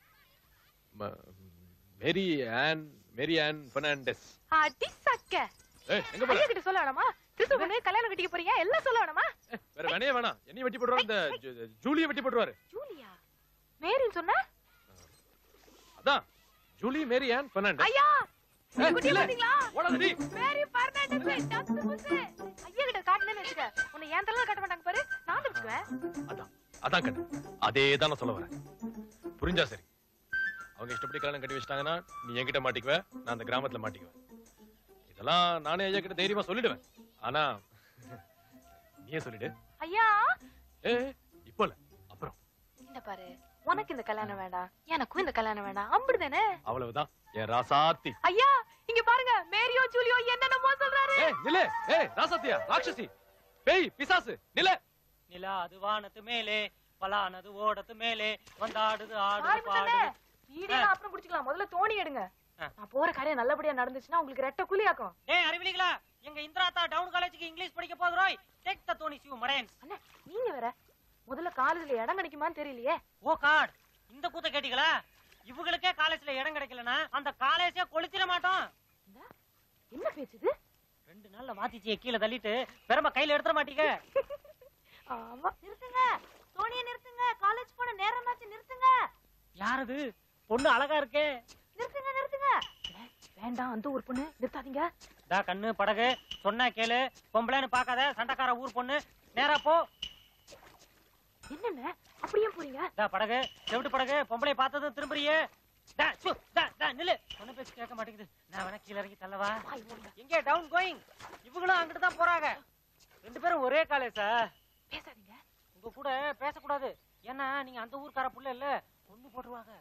Mary Ann Mary Ann Fernandes அடி சக்க ஏய் எங்க போற ஐயா கிட்ட சொல்ல வேணாமா திருட்டு பொண்ணு கல்யாணம் கட்டிக்க போறீங்க எல்லாம் சொல்ல வேணாமா வேற வேணையே வேணாம் என்னையும் வெட்டி போடுவாரு இந்த ஜூ- ஜூலியை வெட்டி போடுவாரு ஜூலியா மேரின்னு சொன்ன அதான் ஜூலி மேரி ஆன் பெர்னாண்டஸ் ஐயா ஏய், குட்டியை இல்ல. பாத்தீங்களா ஓடாதடி. மேரி பர்னாண்டஸ் டப்பு புசு ஐயா கிட்ட காட்டுனேன்னு வச்சுக்க உன்னை ஏன் தலையில காட்ட மாட்டாங்க பாரு நான் தப்பிச்சுவேன் அதான் கண்ணு அதே தான் நான் சொல்ல வரேன் புரிஞ்சா சரி அவங்க இஷ்டப்படி கல்யாணம் கட்டி வச்சிட்டாங்கன்னா நீ என்கிட்ட மாட்டிக்குவ நான் அந்த கிராமத்துல மாட்டிக்குவேன் இதெல்லாம் நானே ஐயா கிட்ட தைரியமா சொல்லிடுவேன் ஆனா நீயே சொல்லிடு ஐயா ஏ இப்போ இல்ல அப்புறம் இந்த பாரு உனக்கு இந்த கல்யாணம் வேண்டாம் எனக்கும் இந்த கல்யாணம் வேண்டாம் அப்படிதானே அவ்வளவுதான் என் ராசாத்தி ஐயா இங்க பாருங்க மேரியோ ஜூலியோ என்னென்னமோ சொல்றாரு ஏய் நிலே ஏய் ராசாத்தியா ராட்சசி பேய் பிசாசு நிலே நிலா அது வானத்து மேலே பலானது ஓடத்து மேலே வந்தாடுது ஆடுது பாரு முத்தண்ணே, பாடுது வீடியோ அப்புறம் குடிச்சுக்கலாம் முதல்ல தோணி எடுங்க நான் போற காரியம் நல்லபடியா நடந்துச்சுன்னா உங்களுக்கு ரெட்ட கூலியாக்கும் டேய் அறிவிலிகளா எங்க இந்திராத்தா டவுன் காலேஜுக்கு இங்கிலீஷ் படிக்க போதுரோய் டேக் த தோனி சிவ மடையன்ஸ் அண்ணே நீங்க வேற முதல்ல காலேஜ்ல இடம் கிடைக்குமான்னு தெரியலையே ஓ காட் இந்த கூத்த கேட்டீங்களா இவங்களுக்கே காலேஜ்ல இடம் கிடைக்கலனா அந்த காலேஜே கொளுத்திட மாட்டோம் என்ன பேச்சு இது ரெண்டு நாள்ல மாத்திச்சிய கீழே தள்ளிட்டு பெருமை கையில எடுத்துட மாட்டீங்க ஆமா நிறுத்துங்க தோனியை நிறுத்துங்க காலேஜ் போன நேரமாச்சு நிறுத்துங்க யாரது பொண்ணு அழகா இருக்கே நிறுத்துங்க நிறுத்துங்க வேண்டாம் அந்த ஒரு பொண்ணு நிறுத்தாதீங்க டா கண்ணு படகு சொன்னா கேளு பொம்பளைன்னு பார்க்காத சண்டைக்கார ஊர் பொண்ணு நேரா போ என்னென்ன அப்படியே போறீங்க டா படகு செவிட்டு படகு பொம்பளை பார்த்ததும் திரும்புறியே டா, சு, டா, டா, நில்லு சொன்ன பேச்சு கேட்க மாட்டேங்குது நான் வேணா கீழ இறங்கி தள்ளவா எங்கே டவுன் கோயிங் இவங்களும் அங்கிட்டு தான் போறாங்க ரெண்டு பேரும் ஒரே காலேஜா பேசாதீங்க உங்க கூட பேசக்கூடாது ஏன்னா நீங்க அந்த ஊர்க்கார புள்ள இல்ல பொண்ணு போட்டுருவாங்க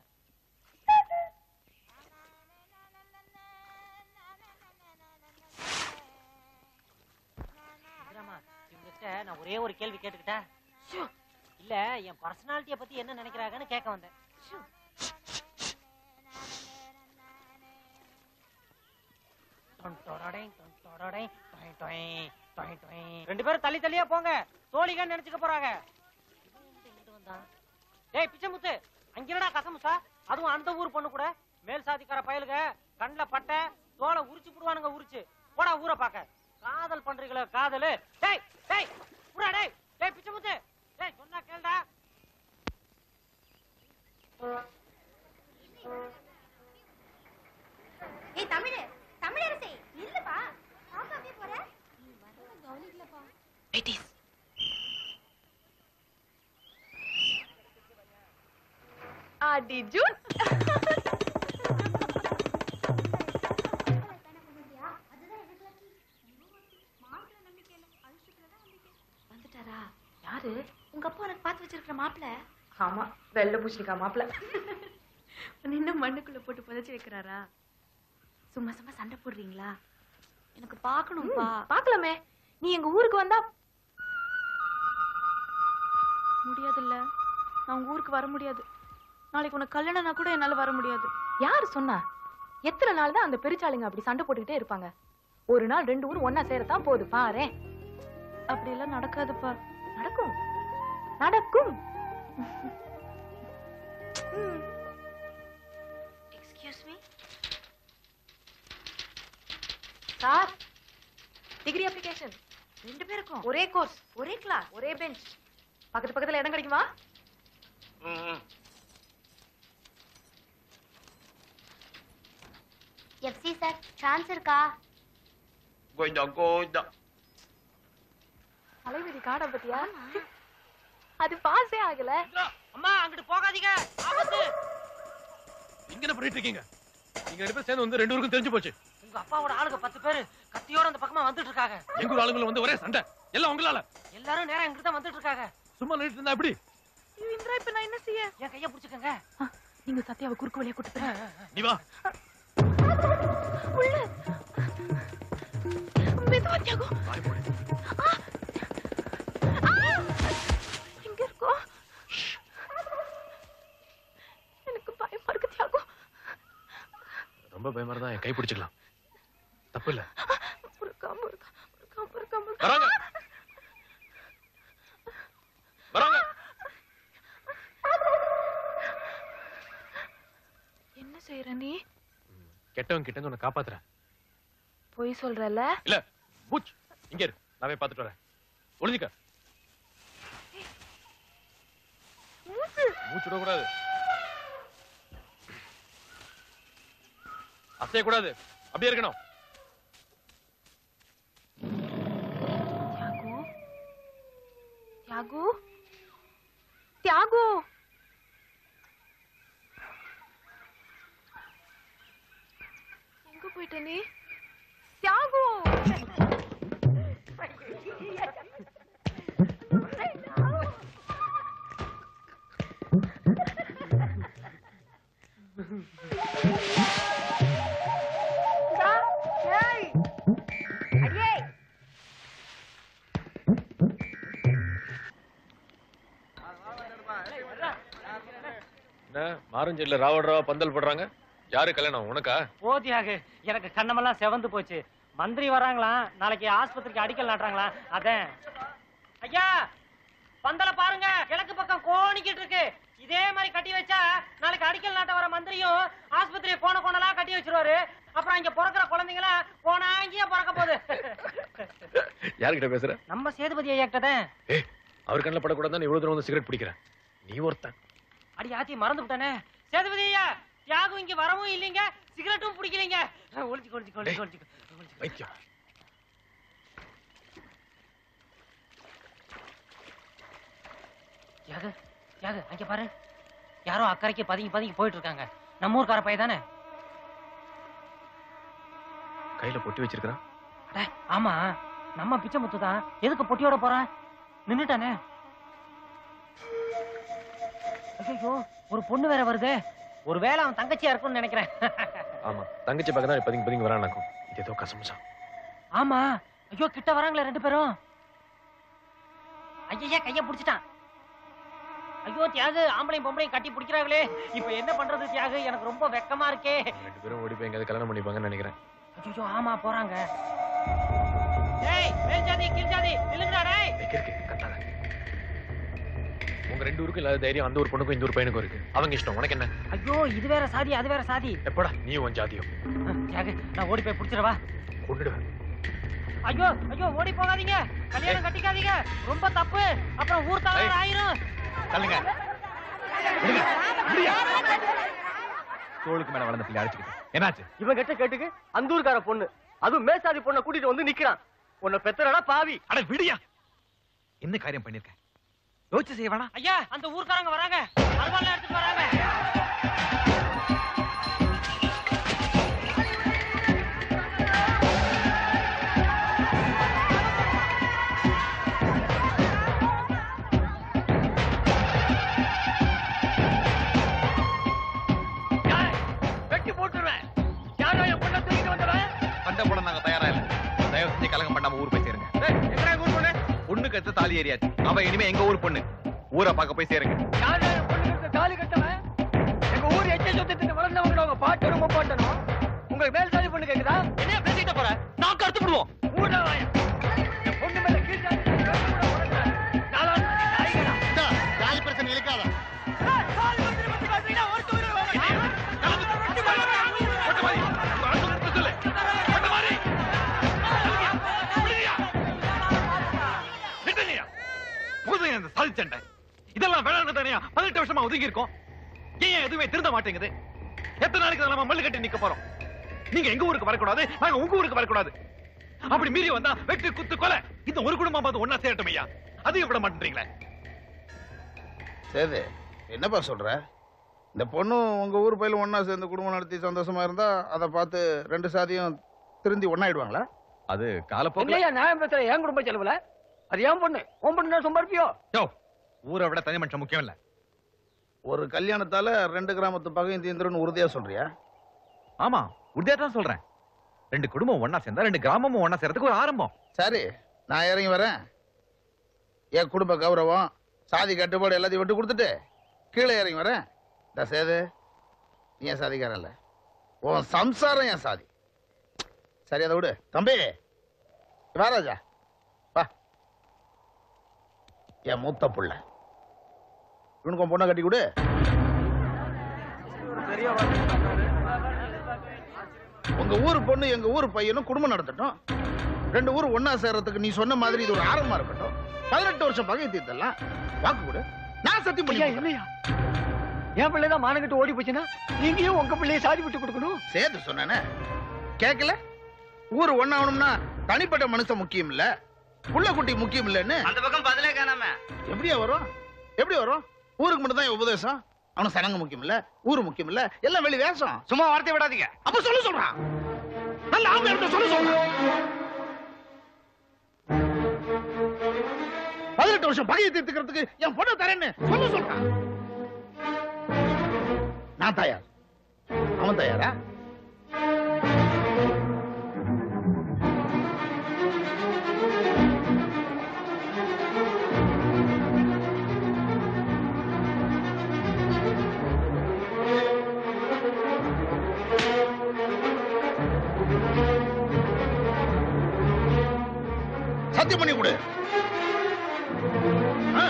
இந்திராமா, இவங்ககிட்ட நான் ஒரே ஒரு கேள்வி கேட்டுக்கிட்டா இல்ல என் பர்சனாலிட்டிய பத்தி என்ன நினைக்கிறாங்கன்னு கேட்க வந்தேன் டொன் டொடடை, டொன் டொடடை, டொய் டொய், டொய் டொய். ரெண்டு பேரும் தள்ளி தள்ளியா போங்க தோழிகன்னு நினைச்சுக்க போறாங்க இவன் எங்க இங்கிட்டு வந்தான்? டேய் பிச்சைமுத்து அங்க என்னடா கசமுசா அதுவும் அந்த ஊர் பொண்ணு கூட மேல் சாதிக்கார பயலுக கண்ணுல பட்டை தோலை உரிச்சு புடுவானுங்க உரிச்சு போடா ஊரை பாக்க காதல் பண்றீங்களே காதலு டேய் டேய் புடா டேய் டேய் பிச்சைமுத்து டேய் சொன்னா கேளுடா ஏய் தமிழ் தமிழரசி நில்லுப்பா பாப்பா அப்படியே போற நீ வரத கவனிக்கலப்பா பேட்டிஸ் ஆடி ஜூன் வந்துட்டாரா யாரு உங்க அப்பா உனக்கு பார்த்து வச்சிருக்கிற மாப்பிள்ள ஆமா வெள்ளை பூசணிக்கா மாப்பிள்ள இன்னும் மண்ணுக்குள்ள போட்டு புதைச்சு வைக்கிறாரா சும்மா சும்மா சண்டை போடுறீங்களா எனக்கு பார்க்கணும்பா பாக்கலாமே நீ எங்க ஊருக்கு வந்தா முடியாதுல்ல நான் உங்க ஊருக்கு வர முடியாது நாளைக்கு உனக்கு கல்யாணம்னா கூட என்னால வர முடியாது யாரு சொன்னா எத்தனை நாள் தான் அந்த பெருச்சாளுங்க அப்படி சண்டை போட்டுக்கிட்டே இருப்பாங்க ஒரு நாள் ரெண்டு ஊர் ஒன்னா சேரத்தான் போகுது பாரேன் அப்படியெல்லாம் நடக்காதுப்பா நடக்கும் நடக்கும் excuse me sir degree application ரெண்டு பேருக்கும் ஒரே கோர்ஸ் ஒரே கிளாஸ் ஒரே பெஞ்ச் பக்கத்து பக்கத்துல இடம் கிடைக்குமா எஃப்சி சார் சான்ஸ் இருக்கா கொஞ்சம் கொஞ்சம் தலைவிதி காட பத்தியா அது பாஸே ஆகல அம்மா அங்கிட்டு போகாதீங்க ஆபத்து இங்க என்ன பண்ணிட்டு இருக்கீங்க நீங்க ரெண்டு பேரும் சேர்ந்து வந்து ரெண்டு ஊருக்கும் தெரிஞ்சு போச்சு உங்க அப்பாவோட ஆளுங்க பத்து பேரு கத்தியோட அந்த பக்கமா வந்துட்டு இருக்காங்க எங்க ஊர் ஆளுங்களும் வந்து ஒரே சண்டை எல்லாம் உங்களால எல்லாரும் நேரா இங்கிட்டு தான் வந்துட்டு இருக்காங்க சும்மா நின்னுட்டு இருந்தா எப்படி ஐயோ, இந்திரா இப்ப நான் என்ன செய்ய என் கைய பிடிச்சுக்கங்க நீங்க சத்யாவை குறுக்கு வழியா கூட்டு போய் நீ வா உள்ள மெதுவா தியாகு ஆ! ஆ! எங்க இருக்கோம் எனக்கு பயமா இருக்கு தியாகு ரொம்ப பயமா இருந்தா என் கை பிடிச்சுக்கலாம் தப்பு இல்ல முருகா முருகா முருகா முருகா முருகா வராங்க வராங்க என்ன செய்யற நீ கெட்டவன் கிட்ட இருந்து உன்னை காப்பாத்துறேன் பொய் சொல்றல இல்ல மூச் இங்க இரு நான் போய் பார்த்துட்டு வரேன் ஒளிஞ்சுக்க மூச்சு விடக்கூடாது அசையக்கூடாது அப்படியே இருக்கணும் தியாகு தியாகு எங்க போயிட்ட நீ தியாகு என்ன மாரஞ்சேரியில ராவட ராவா பந்தல் போடுறாங்க யாரு கல்யாணம் உனக்கா போதியாக எனக்கு கண்ணமெல்லாம் செவந்து போச்சு மந்திரி வராங்களாம் நாளைக்கு ஆஸ்பத்திரிக்கு அடிக்கல் நாட்டுறாங்களா அதான் ஐயா பந்தல பாருங்க கிழக்கு பக்கம் கோணிக்கிட்டு இருக்கு இதே மாதிரி கட்டி வச்சா நாளைக்கு அடிக்கல் நாட்ட வர மந்திரியும் ஆஸ்பத்திரி கோண கோணலா கட்டி வச்சிருவாரு அப்புறம் இங்க பிறக்கிற குழந்தைங்களா கோணாங்கிய பிறக்க போகுது யாருக்கிட்ட பேசுற நம்ம சேதுபதி ஐயா கிட்டதான் ஏய் அவர் கண்ணில் படக்கூடாது இவ்வளவு தூரம் வந்து சிகரெட் பிடிக்கிறேன் நீ ஒருத்தன் அடி ஆத்தி மறந்து விட்டானே சேதுபதி ஐயா தியாகம் இங்க வரவும் இல்லைங்க சிகரெட்டும் பிடிக்கலைங்க ஒளிச்சு ஒளிச்சு ஒளிச்சு ஒளிச்சு வைத்தியம் தியாக தியாக அங்க பாரு யாரோ அக்கறைக்கு பதுங்கி பதுங்கி போயிட்டு இருக்காங்க நம்ம ஊர்க்கார பையன் தானே கையில பொட்டி வச்சிருக்கான் அட, ஆமா நம்ம பிச்சை முத்து தான் எதுக்கு பொட்டியோட போறான் நின்னுட்டானே ஐயோ ஒரு பொண்ணு வேற வருதே ஒருவேளை அவன் தங்கச்சியா இருக்கும்னு நினைக்கிறேன் ஆமா தங்கச்சி பக்கம் தான் பதுங்கி பதுங்கி வரானாக்கும் இது ஏதோ கசமுசா ஆமா ஐயோ கிட்ட வராங்களே ரெண்டு பேரும் ஐயா கைய புடிச்சிட்டான் ஐயோ தியாகு ஆம்பளையும் பொம்பளையும் கட்டி பிடிக்கிறாங்களே இப்ப என்ன பண்றது தியாகு எனக்கு ரொம்ப வெக்கமா இருக்கே ரெண்டு பேரும் ஓடி போய் எங்கேயாவது கல்யாணம் பண்ணிப்பாங்கன்னு நினைக்கிறேன் ஐயோ ஆமா போறாங்க டேய் மேல் ஜாதி கீழ் ஜாதி நில்லுங்கடா டேய் இருக்கு இருக்கு கத்தாத உங்க ரெண்டு ஊருக்கும் இல்லாத தைரியம் அந்த ஒரு பொண்ணுக்கும் இந்த ஒரு பையனுக்கும் இருக்கு அவங்க இஷ்டம் உனக்கு என்ன ஐயோ இது வேற சாதி அது வேற சாதி எப்படா நீ உன் ஜாதியம் தியாகு நான் ஓடி போய் புடிச்சிடவா கொண்டுடுவேன் ஐயோ ஐயோ ஓடி போகாதீங்க கல்யாணம் கட்டிக்காதீங்க ரொம்ப தப்பு அப்புறம் ஊர் தலைவர் ஆயிரும் தள்ளுங்க தோளுக்கு மேல வளர்ந்த பிள்ளை அடிச்சுக்கிட்டு என்னாச்சு இவன் கிட்ட கேட்டுக்கு அந்தூர்கார பொண்ணு அதுவும் மேசாதி பொண்ணை கூட்டிட்டு வந்து நிக்கிறான் உன்னை பெத்தரடா பாவி அட விடியா என்ன காரியம் பண்ணிருக்க யோசிச்சு செய்ய வேணாம் ஐயா அந்த ஊர்க்காரங்க வராங்க அருவாள் எடுத்துட்டு வராங்க வெட்டி போட்டுருவேன் யாரோ என் பொண்ணை தூக்கிட்டு வந்தவன் சண்டை போட நாங்க தயாரா இல்ல தயவு செஞ்சு கலகம் பண்ணாம ஊர் போய் சேருங்க எங்கடா ஊர் பொண்ணு பொண்ணுக்கு எடுத்து தாலி ஏறியாச்சு அவ இனிமே எங்க ஊர் பொண்ணு ஊரை பார்க்க போய் சேருங்க யாரோ என் பொண்ணுக்கு தாலி கட்டவன் எங்க ஊர் எச்ச சொத்துட்டு வளர்ந்தவங்க உங்க பாட்டு ரொம்ப பாட்டணும் உங்களுக்கு மேல் சாதி பொண்ணு கேக்குதா என்ன பேசிட்டு போற நான் கருத்து விடுவோம் ஊட வாய என் பொண்ணு மேல கீழ் சாதி ஜாதி பிரச்சனை இழுக்காத புதுங்க இந்த சாதி சண்டை இதெல்லாம் வேளாண் தானே பதினெட்டு வருஷமா ஒதுங்கி இருக்கோம் ஏன் எதுவுமே திருந்த மாட்டேங்குது எத்தனை நாளைக்கு நம்ம மல்லு கட்டி நிக்க போறோம் நீங்க எங்க ஊருக்கு வரக்கூடாது நாங்க உங்க ஊருக்கு வரக்கூடாது அப்படி மீறி வந்தா வெட்டு குத்து கொலை இந்த ஒரு குடும்பம் பார்த்து ஒன்னா சேரட்டும் ஐயா அதையும் விட மாட்டேன்றீங்களே சரி என்னப்பா சொல்ற இந்த பொண்ணு உங்க ஊர் பையில ஒண்ணா சேர்ந்து குடும்பம் நடத்தி சந்தோஷமா இருந்தா அதை பார்த்து ரெண்டு சாதியும் திருந்தி ஒண்ணாயிடுவாங்களா அது காலப்போக்கில் இல்லையா நியாயம் பேசுற என் குடும்ப செலவுல அது ஏன் பொண்ணு உன் பொண்ணு சம்பாதிப்பியோ யோ ஊரை விட தனி மனுஷன் முக்கியம் இல்ல ஒரு கல்யாணத்தால ரெண்டு கிராமத்து பகையும் தீந்துருன்னு உறுதியா சொல்றியா ஆமா உறுதியா தான் சொல்றேன் ரெண்டு குடும்பம் ஒண்ணா சேர்ந்தா ரெண்டு கிராமமும் ஒண்ணா சேர்றதுக்கு ஒரு ஆரம்பம் சரி நான் இறங்கி வரேன் என் குடும்ப கௌரவம் சாதி கட்டுப்பாடு எல்லாத்தையும் விட்டு கொடுத்துட்டு கீழே இறங்கி வரேன் இந்த சேது நீ என் சாதிக்காரன் இல்ல உன் சம்சாரம் என் சாதி சரி அதை விடு தம்பி வா ராஜா வா என் மூத்த புள்ள இவனுக்கு உன் பொண்ணை கட்டி கொடு உங்க ஊர் பொண்ணு எங்க ஊர் பையனும் குடும்பம் நடத்தட்டும் ரெண்டு ஊர் ஒண்ணா சேர்றதுக்கு நீ சொன்ன மாதிரி இது ஒரு ஆரம்பமா இருக்கட்டும் பதினெட்டு வருஷம் பகை தீர்த்தலாம் வாக்கு கொடு நான் சத்தியம் பண்ணி ஐயா, இல்லையா என் பிள்ளை தான் மானங்கிட்டு ஓடி போச்சுன்னா நீங்களும் உங்க பிள்ளைய சாதி விட்டு கொடுக்கணும் சேர்த்து சொன்னேனே கேட்கல ஊர் ஒண்ணாகணும்னா தனிப்பட்ட மனுஷன் முக்கியம் இல்ல புள்ள குட்டி முக்கியம் இல்லன்னு அந்த பக்கம் பதிலே காணாம எப்படியா வரும் எப்படி வரும் ஊருக்கு மட்டும் தான் உபதேசம் அவனுக்கு சடங்கு முக்கியம் இல்ல ஊர் முக்கியம் இல்ல எல்லாம் வெளி வேஷம் சும்மா வார்த்தை விடாதீங்க அப்ப சொல்ல சொல்றான் நல்ல ஆம்பளை இடத்துல சொல்ல சொல்றான் பதினெட்டு வருஷம் பகையை தீர்த்துக்கிறதுக்கு என் பொண்ணை தரேன்னு சொல்ல சொல்றான் நான் தயார் அவன் தயாரா சத்தியம் பண்ணி கொடு ஆ?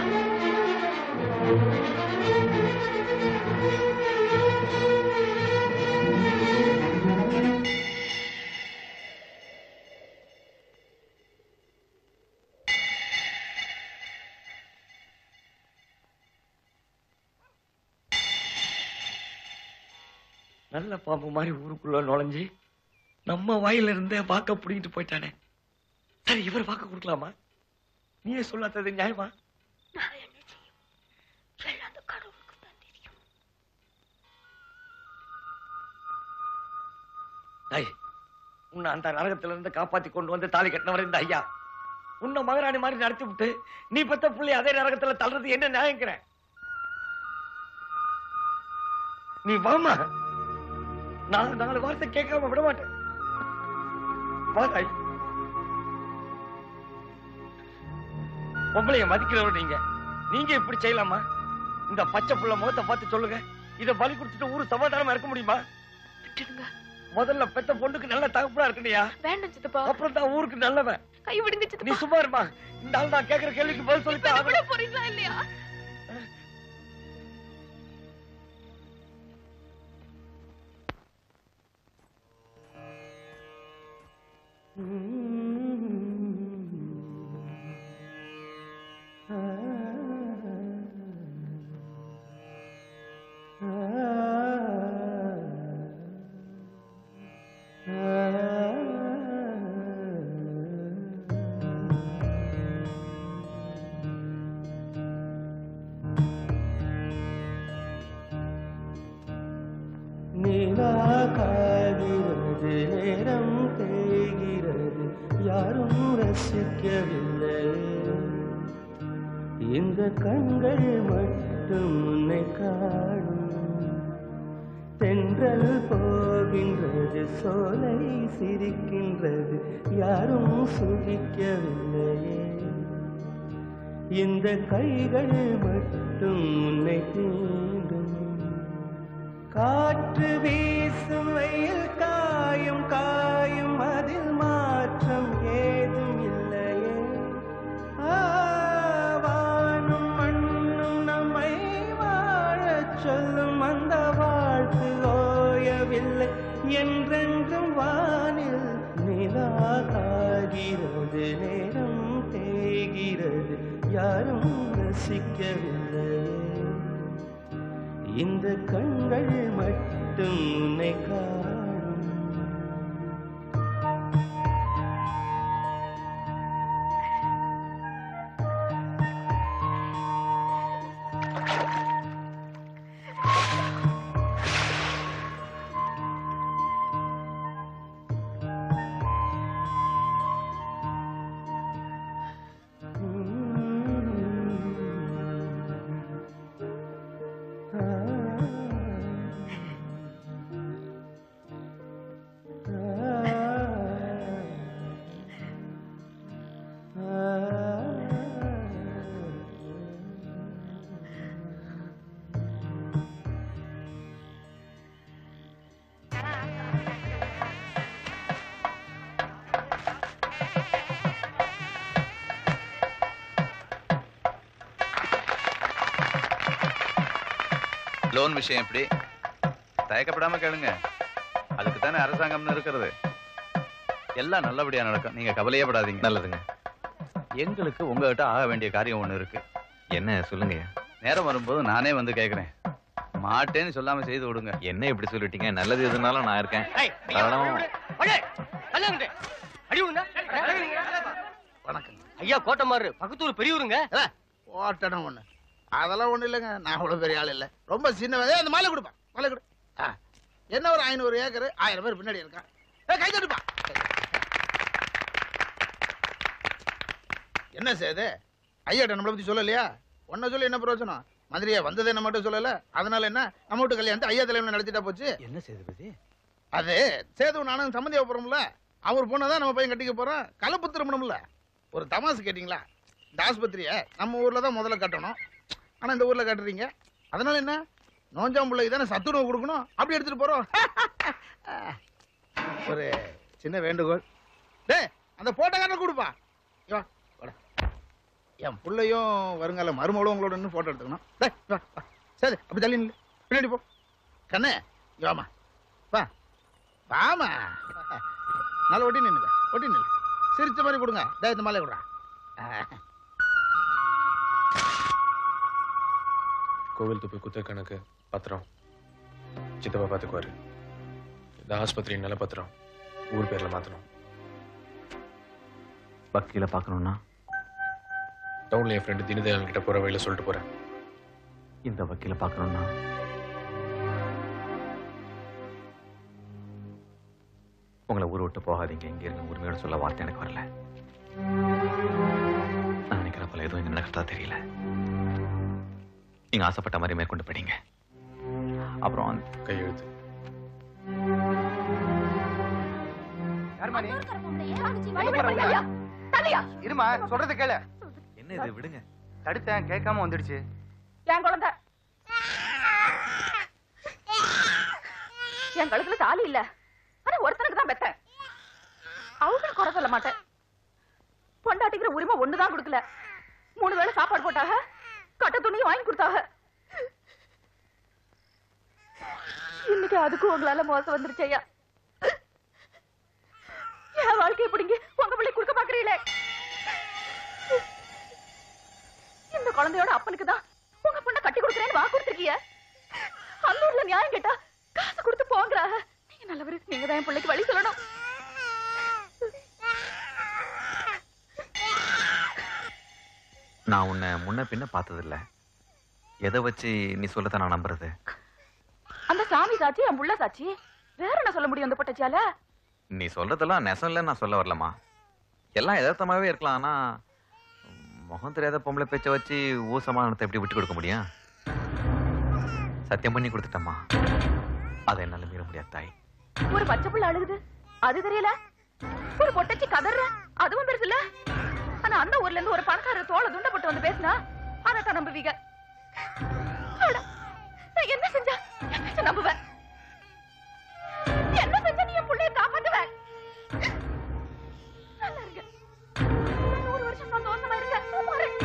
நல்ல பாம்பு மாதிரி ஊருக்குள்ள நுழைஞ்சு நம்ம வாயில இருந்தே வாக்க புடிங்கிட்டு போயிட்டானே சரி இவர் வாக்க கொடுக்கலாமா நீயே சொல்லாதது நியாயமா டேய், உன்னை அந்த நரகத்துல இருந்து காப்பாத்தி கொண்டு வந்து தாலி கட்டினவர் இந்த ஐயா உன்னை மகராணி மாதிரி நடத்தி விட்டு நீ பெத்த புள்ளி அதே நரகத்துல தள்ளுறது என்ன நியாயங்கிற நீ வாமா நான் நாலு வார்த்தை கேட்காம விட மாட்டேன் வா தாய் பொம்பளைய மதிக்கிறவர் நீங்க நீங்க இப்படி செய்யலாமா இந்த பச்சை புள்ள முகத்தை பார்த்து சொல்லுங்க இத பலி கொடுத்துட்டு ஊரு சமாதானமா இருக்க முடியுமா விட்டுடுங்க முதல்ல பெத்த பொண்ணுக்கு நல்ல தகப்பனா இருக்கணையா வேண்டாம் சித்தப்பா அப்புறம் தான் ஊருக்கு நல்லவன் கை விடுங்க நீ சித்தப்பா சும்மா இருமா இந்த ஆள் நான் கேக்குற கேள்விக்கு பதில் இப்ப சொல்லிட்டு என்ன விட ஆகணும். போறீங்களா இல்லையா நிலா காய்கிறது நேரம் தேய்கிறது யாரும் ரசிக்கவில்லை இந்த கண்கள் மட்டும் உன்னை காணும் தென்றல் போகின்றது சோலை சிரிக்கின்றது யாரும் சுகிக்கவில்லையே இந்த கைகள் மட்டும் உன்னை தீண்டும் காற்று வீசும் வெயில் காயும் காயும் அதில் மாற்றம் ஏதும் இல்லையே ஆ, வானும் மண்ணும் நம்மை வாழச் சொல்லும் அந்த வாழ்த்து ஓயவில்லை என்றென்றும் வானில் நிலா காகிறது நேரம் தேய்கிறது யாரும் ரசிக்கவில்லையே இந்த கண்கள் மட்டும் உன்னை காணும் லோன் விஷயம் எப்படி தயக்கப்படாம கேளுங்க அதுக்கு தானே அரசாங்கம்னு இருக்கிறது எல்லாம் நல்லபடியா நடக்கும் நீங்க கவலையே படாதீங்க நல்லதுங்க எங்களுக்கு உங்ககிட்ட ஆக வேண்டிய காரியம் ஒண்ணு இருக்கு என்ன சொல்லுங்க நேரம் வரும்போது நானே வந்து கேக்குறேன் மாட்டேன்னு சொல்லாம செய்து விடுங்க என்ன இப்படி சொல்லிட்டீங்க நல்லது எதுனாலும் நான் இருக்கேன் காரணம் வணக்கம் ஐயா கோட்டமாரு பக்கத்தூர் பெரியவருங்க ஓட்டணும் ஒண்ணு அதெல்லாம் ஒண்ணு இல்லைங்க நான் அவ்வளவு பெரிய ஆள் இல்ல ரொம்ப சின்ன ஏய், அந்த மாலை கொடுப்பா மாலை கொடு ஆ. என்ன ஒரு ஐநூறு ஏக்கர் ஆயிரம் பேர் பின்னாடி இருக்கான் ஏய், கை தட்டுப்பா என்ன செய்யுது ஐயாட்ட நம்மளை பத்தி சொல்லலையா ஒன்ன சொல்லி என்ன பிரயோஜனம் மந்திரியா வந்தது என்ன மட்டும் சொல்லல அதனால என்ன நம்ம வீட்டு கல்யாணத்தை ஐயா தலைவன் நடத்திட்டா போச்சு என்ன சேதுபதி அது சேது நானும் சம்மந்தி போறோம்ல அவர் பொண்ணை தான் நம்ம பையன் கட்டிக்க போறோம் கலப்பு திருமணம்ல ஒரு தமாசு கேட்டிங்களா இந்த ஆஸ்பத்திரியை நம்ம ஊர்ல தான் முதல்ல கட்டணும் ஆனா இந்த ஊர்ல கட்டுறீங்க அதனால என்ன நோஞ்சாம்புள்ளைக்கு தானே சத்துணவு கொடுக்கணும் அப்படி எடுத்துட்டு போறோம் ஒரு சின்ன வேண்டுகோள் டேய் அந்த போட்டோ காட்ட கொடுப்பா இங்க வா, என் புள்ளையும் வருங்கால மருமகளும் உங்களோட நின்று போட்டோ எடுத்துக்கணும் டேய், வா, வா. சரி அப்படி தள்ளி நில்லு பின்னாடி போ கண்ணே இங்க வாமா வா வாமா நல்லா ஒட்டி நின்னுங்க ஒட்டி நில்லு சிரிச்ச மாதிரி கொடுங்க டேய் இந்த மாலை கொடுறா கோவில் துப்பு குத்த கணக்கு பத்திரம் சித்தப்பா பார்த்துக்குவாரு இந்த ஆஸ்பத்திரி நில பத்திரம் ஊர் பேர்ல மாத்தணும் வக்கீல பார்க்கணும்னா டவுன்ல என் ஃப்ரெண்டு தினதயாளன் கிட்ட போற வழியில சொல்லிட்டு போறேன் இந்த வக்கீல பார்க்கணும்னா உங்களை ஊர் விட்டு போகாதீங்க இங்க இருங்க உரிமையோட சொல்ல வார்த்தை எனக்கு வரல நான் நினைக்கிறப்பல எதுவும் இங்க நடக்கிறதா தெரியல நீங்க ஆசைப்பட்ட மாதிரி மேற்கொண்டு படிங்க அப்புறம் கையெழுத்து இருமா சொல்றது கேளு என்ன இது விடுங்க தடுத்தேன் கேட்காம வந்துடுச்சு என் குழந்தை என் கழுத்துல தாலி இல்ல ஆனா ஒருத்தனுக்கு தான் பெத்தேன் அவங்களுக்கு குறை சொல்ல மாட்டேன் பொண்டாட்டிக்கிற உரிமை ஒண்ணுதான் கொடுக்கல மூணு வேளை சாப்பாடு போட்டாக கட்ட துணியும் வாங்கி கொடுத்தாக இன்னைக்கு அதுக்கும் உங்களால மோசம் வந்துருச்சு ஐயா என் வாழ்க்கையை பிடிங்க உங்க பிள்ளை கொடுக்க பாக்குறீங்களே இந்த குழந்தையோட அப்பனுக்கு தான் உங்க பொண்ணை கட்டி கொடுக்குறேன்னு வாக்கு கொடுத்துருக்கீங்க அந்த ஊர்ல நியாயம் கேட்டா காசு கொடுத்து போங்கிறாங்க நீங்க நல்லவரு நீங்க தான் என் பிள்ளைக்கு வழி சொல்லணும் நான் உன்னை முன்ன பின்ன பார்த்ததில்ல எதை வச்சு நீ சொல்லத்தை நான் நம்புறது அந்த சாமி சாட்சி என் புள்ள சாட்சி வேற என்ன சொல்ல முடியும் அந்த பொட்டச்சியால நீ சொல்றதெல்லாம் நெசம் இல்லைன்னு நான் சொல்ல வரலம்மா எல்லாம் யதார்த்தமாவே இருக்கலாம் ஆனா முகம் தெரியாத பொம்பளை பேச்ச வச்சு ஊர் சமாதானத்தை எப்படி விட்டு கொடுக்க முடியும் சத்தியம் பண்ணி கொடுத்துட்டம்மா அதை என்னால மீற முடியாது தாய் ஒரு பச்சை புள்ள அழுகுது அது தெரியல ஒரு பொட்டச்சி கதற அதுவும் பெருசுல ஆனா அந்த ஊர்ல இருந்து ஒரு பணக்காரர் தோலை துண்டப்பட்டு வந்து பேசினா அதைத்தான் நம்புவீங்க அட, நான் என்ன செஞ்சா என்ன நம்புவேன் என்ன செஞ்சா நீ என் புள்ளைய காப்பாத்துவ நல்லா இருங்க நூறு வருஷம் சந்தோஷமா இருங்க நான் போறேன்.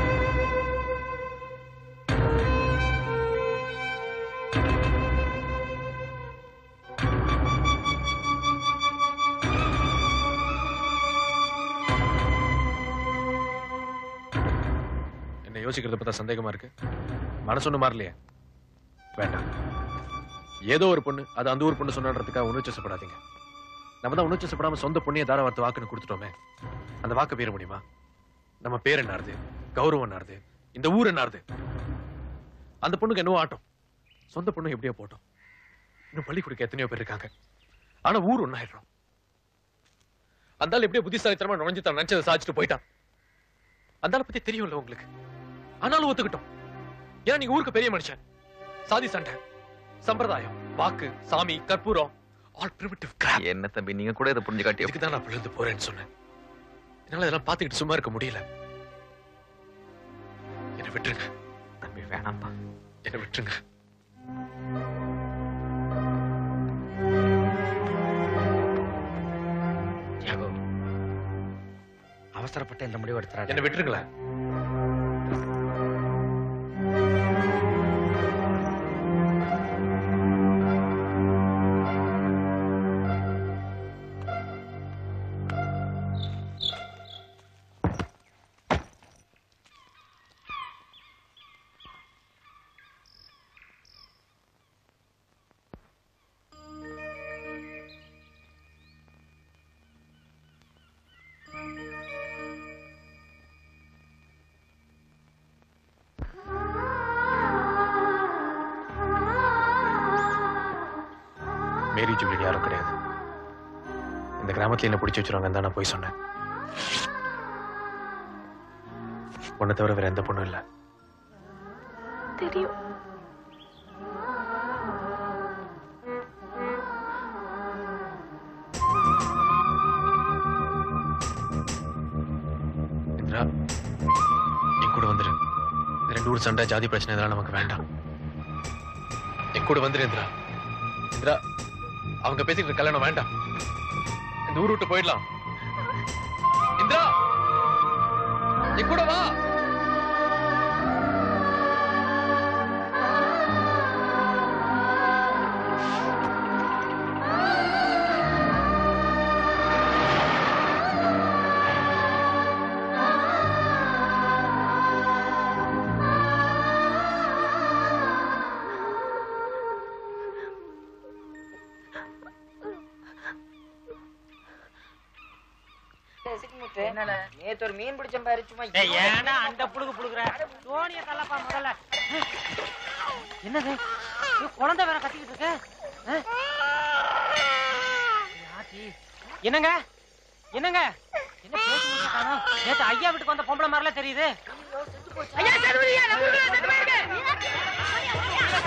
என்ன யோசிக்கிறத பார்த்தா சந்தேகமா இருக்கு மனசு ஒண்ணு மாறலையே வேண்டாம் ஏதோ ஒரு பொண்ணு அது அந்த ஊர் பொண்ணு சொன்னதுக்காக உணர்ச்சப்படாதீங்க நம்ம தான் உணர்ச்சப்படாம சொந்த பொண்ணிய தார வார்த்தை வாக்குன்னு கொடுத்துட்டோமே அந்த வாக்கு பேர முடியுமா நம்ம பேர் என்னாருது கௌரவம் என்னாருது இந்த ஊர் என்னாருது அந்த பொண்ணுக்கு என்னவோ ஆட்டம் சொந்த பொண்ணு எப்படியோ போட்டோம் இன்னும் பள்ளி கொடுக்க எத்தனையோ பேர் இருக்காங்க ஆனா ஊர் ஒன்னாயிடுறோம் அந்த ஆள் எப்படியோ புத்திசாலித்தனமா நுழைஞ்சு தான் நினைச்சதை சாதிச்சுட்டு போயிட்டான் அந்த ஆளை பத்தி தெரியும்ல உங்களுக்கு ஆனாலும் ஒத்துக்கிட்டோம் ஏன்னா நீங்க ஊருக்கு பெரிய மனுஷன் சாதி சண்டை சம்பிரதாயம் வாக்கு சாமி கற்பூரம் ஆல் பிரிமிட்டிவ் கிராப் என்ன தம்பி நீங்க கூட இதை புரிஞ்சு காட்டி இதுக்கு தான் நான் விழுந்து போறேன்னு சொன்னேன் என்னால இதெல்லாம் பார்த்துக்கிட்டு சும்மா இருக்க முடியல என்னை விட்டுருங்க தம்பி வேணாம்பா என்னை விட்டுருங்க தியாகு அவசரப்பட்ட இந்த முடிவு எடுத்துறாரு என்னை விட்டுருங்களேன் மேரி ஜூலியட் யாரும் கிடையாது இந்த கிராமத்துல என்ன பிடிச்சி வச்சிருவாங்கன்னு தான் நான் போய் சொன்னேன் உன்னை தவிர வேற எந்த பொண்ணும் இல்லை தெரியும் இந்திரா என் கூட வந்துரு இந்த ரெண்டு ஊர் சண்டை ஜாதி பிரச்சனை இதெல்லாம் நமக்கு வேண்டாம் என் கூட வந்துரு இந்திரா இந்திரா அவங்க பேசிக்கிற கல்யாணம் வேண்டாம் இந்த ஊர் விட்டு போயிடலாம் இந்திரா என் கூட வா நேத்து நேத்து ஒரு மீன் பிடிச்ச பாரு சும்மா ஏன்னா அந்த புழுகு புழுகுற சோனிய தள்ளப்பா முதல்ல என்னது ஐயோ, குழந்தை வேற கத்திக்கிட்டு இருக்கு ஆ? ஆத்தி. என்னங்க என்னங்க என்ன பேசி முடிக்க காணோம் நேத்து ஐயா வீட்டுக்கு வந்த பொம்பளை மாதிரிலாம் தெரியுது ஐயா செருவியா நம்ம ஊர்ல செத்து போயிருக்கு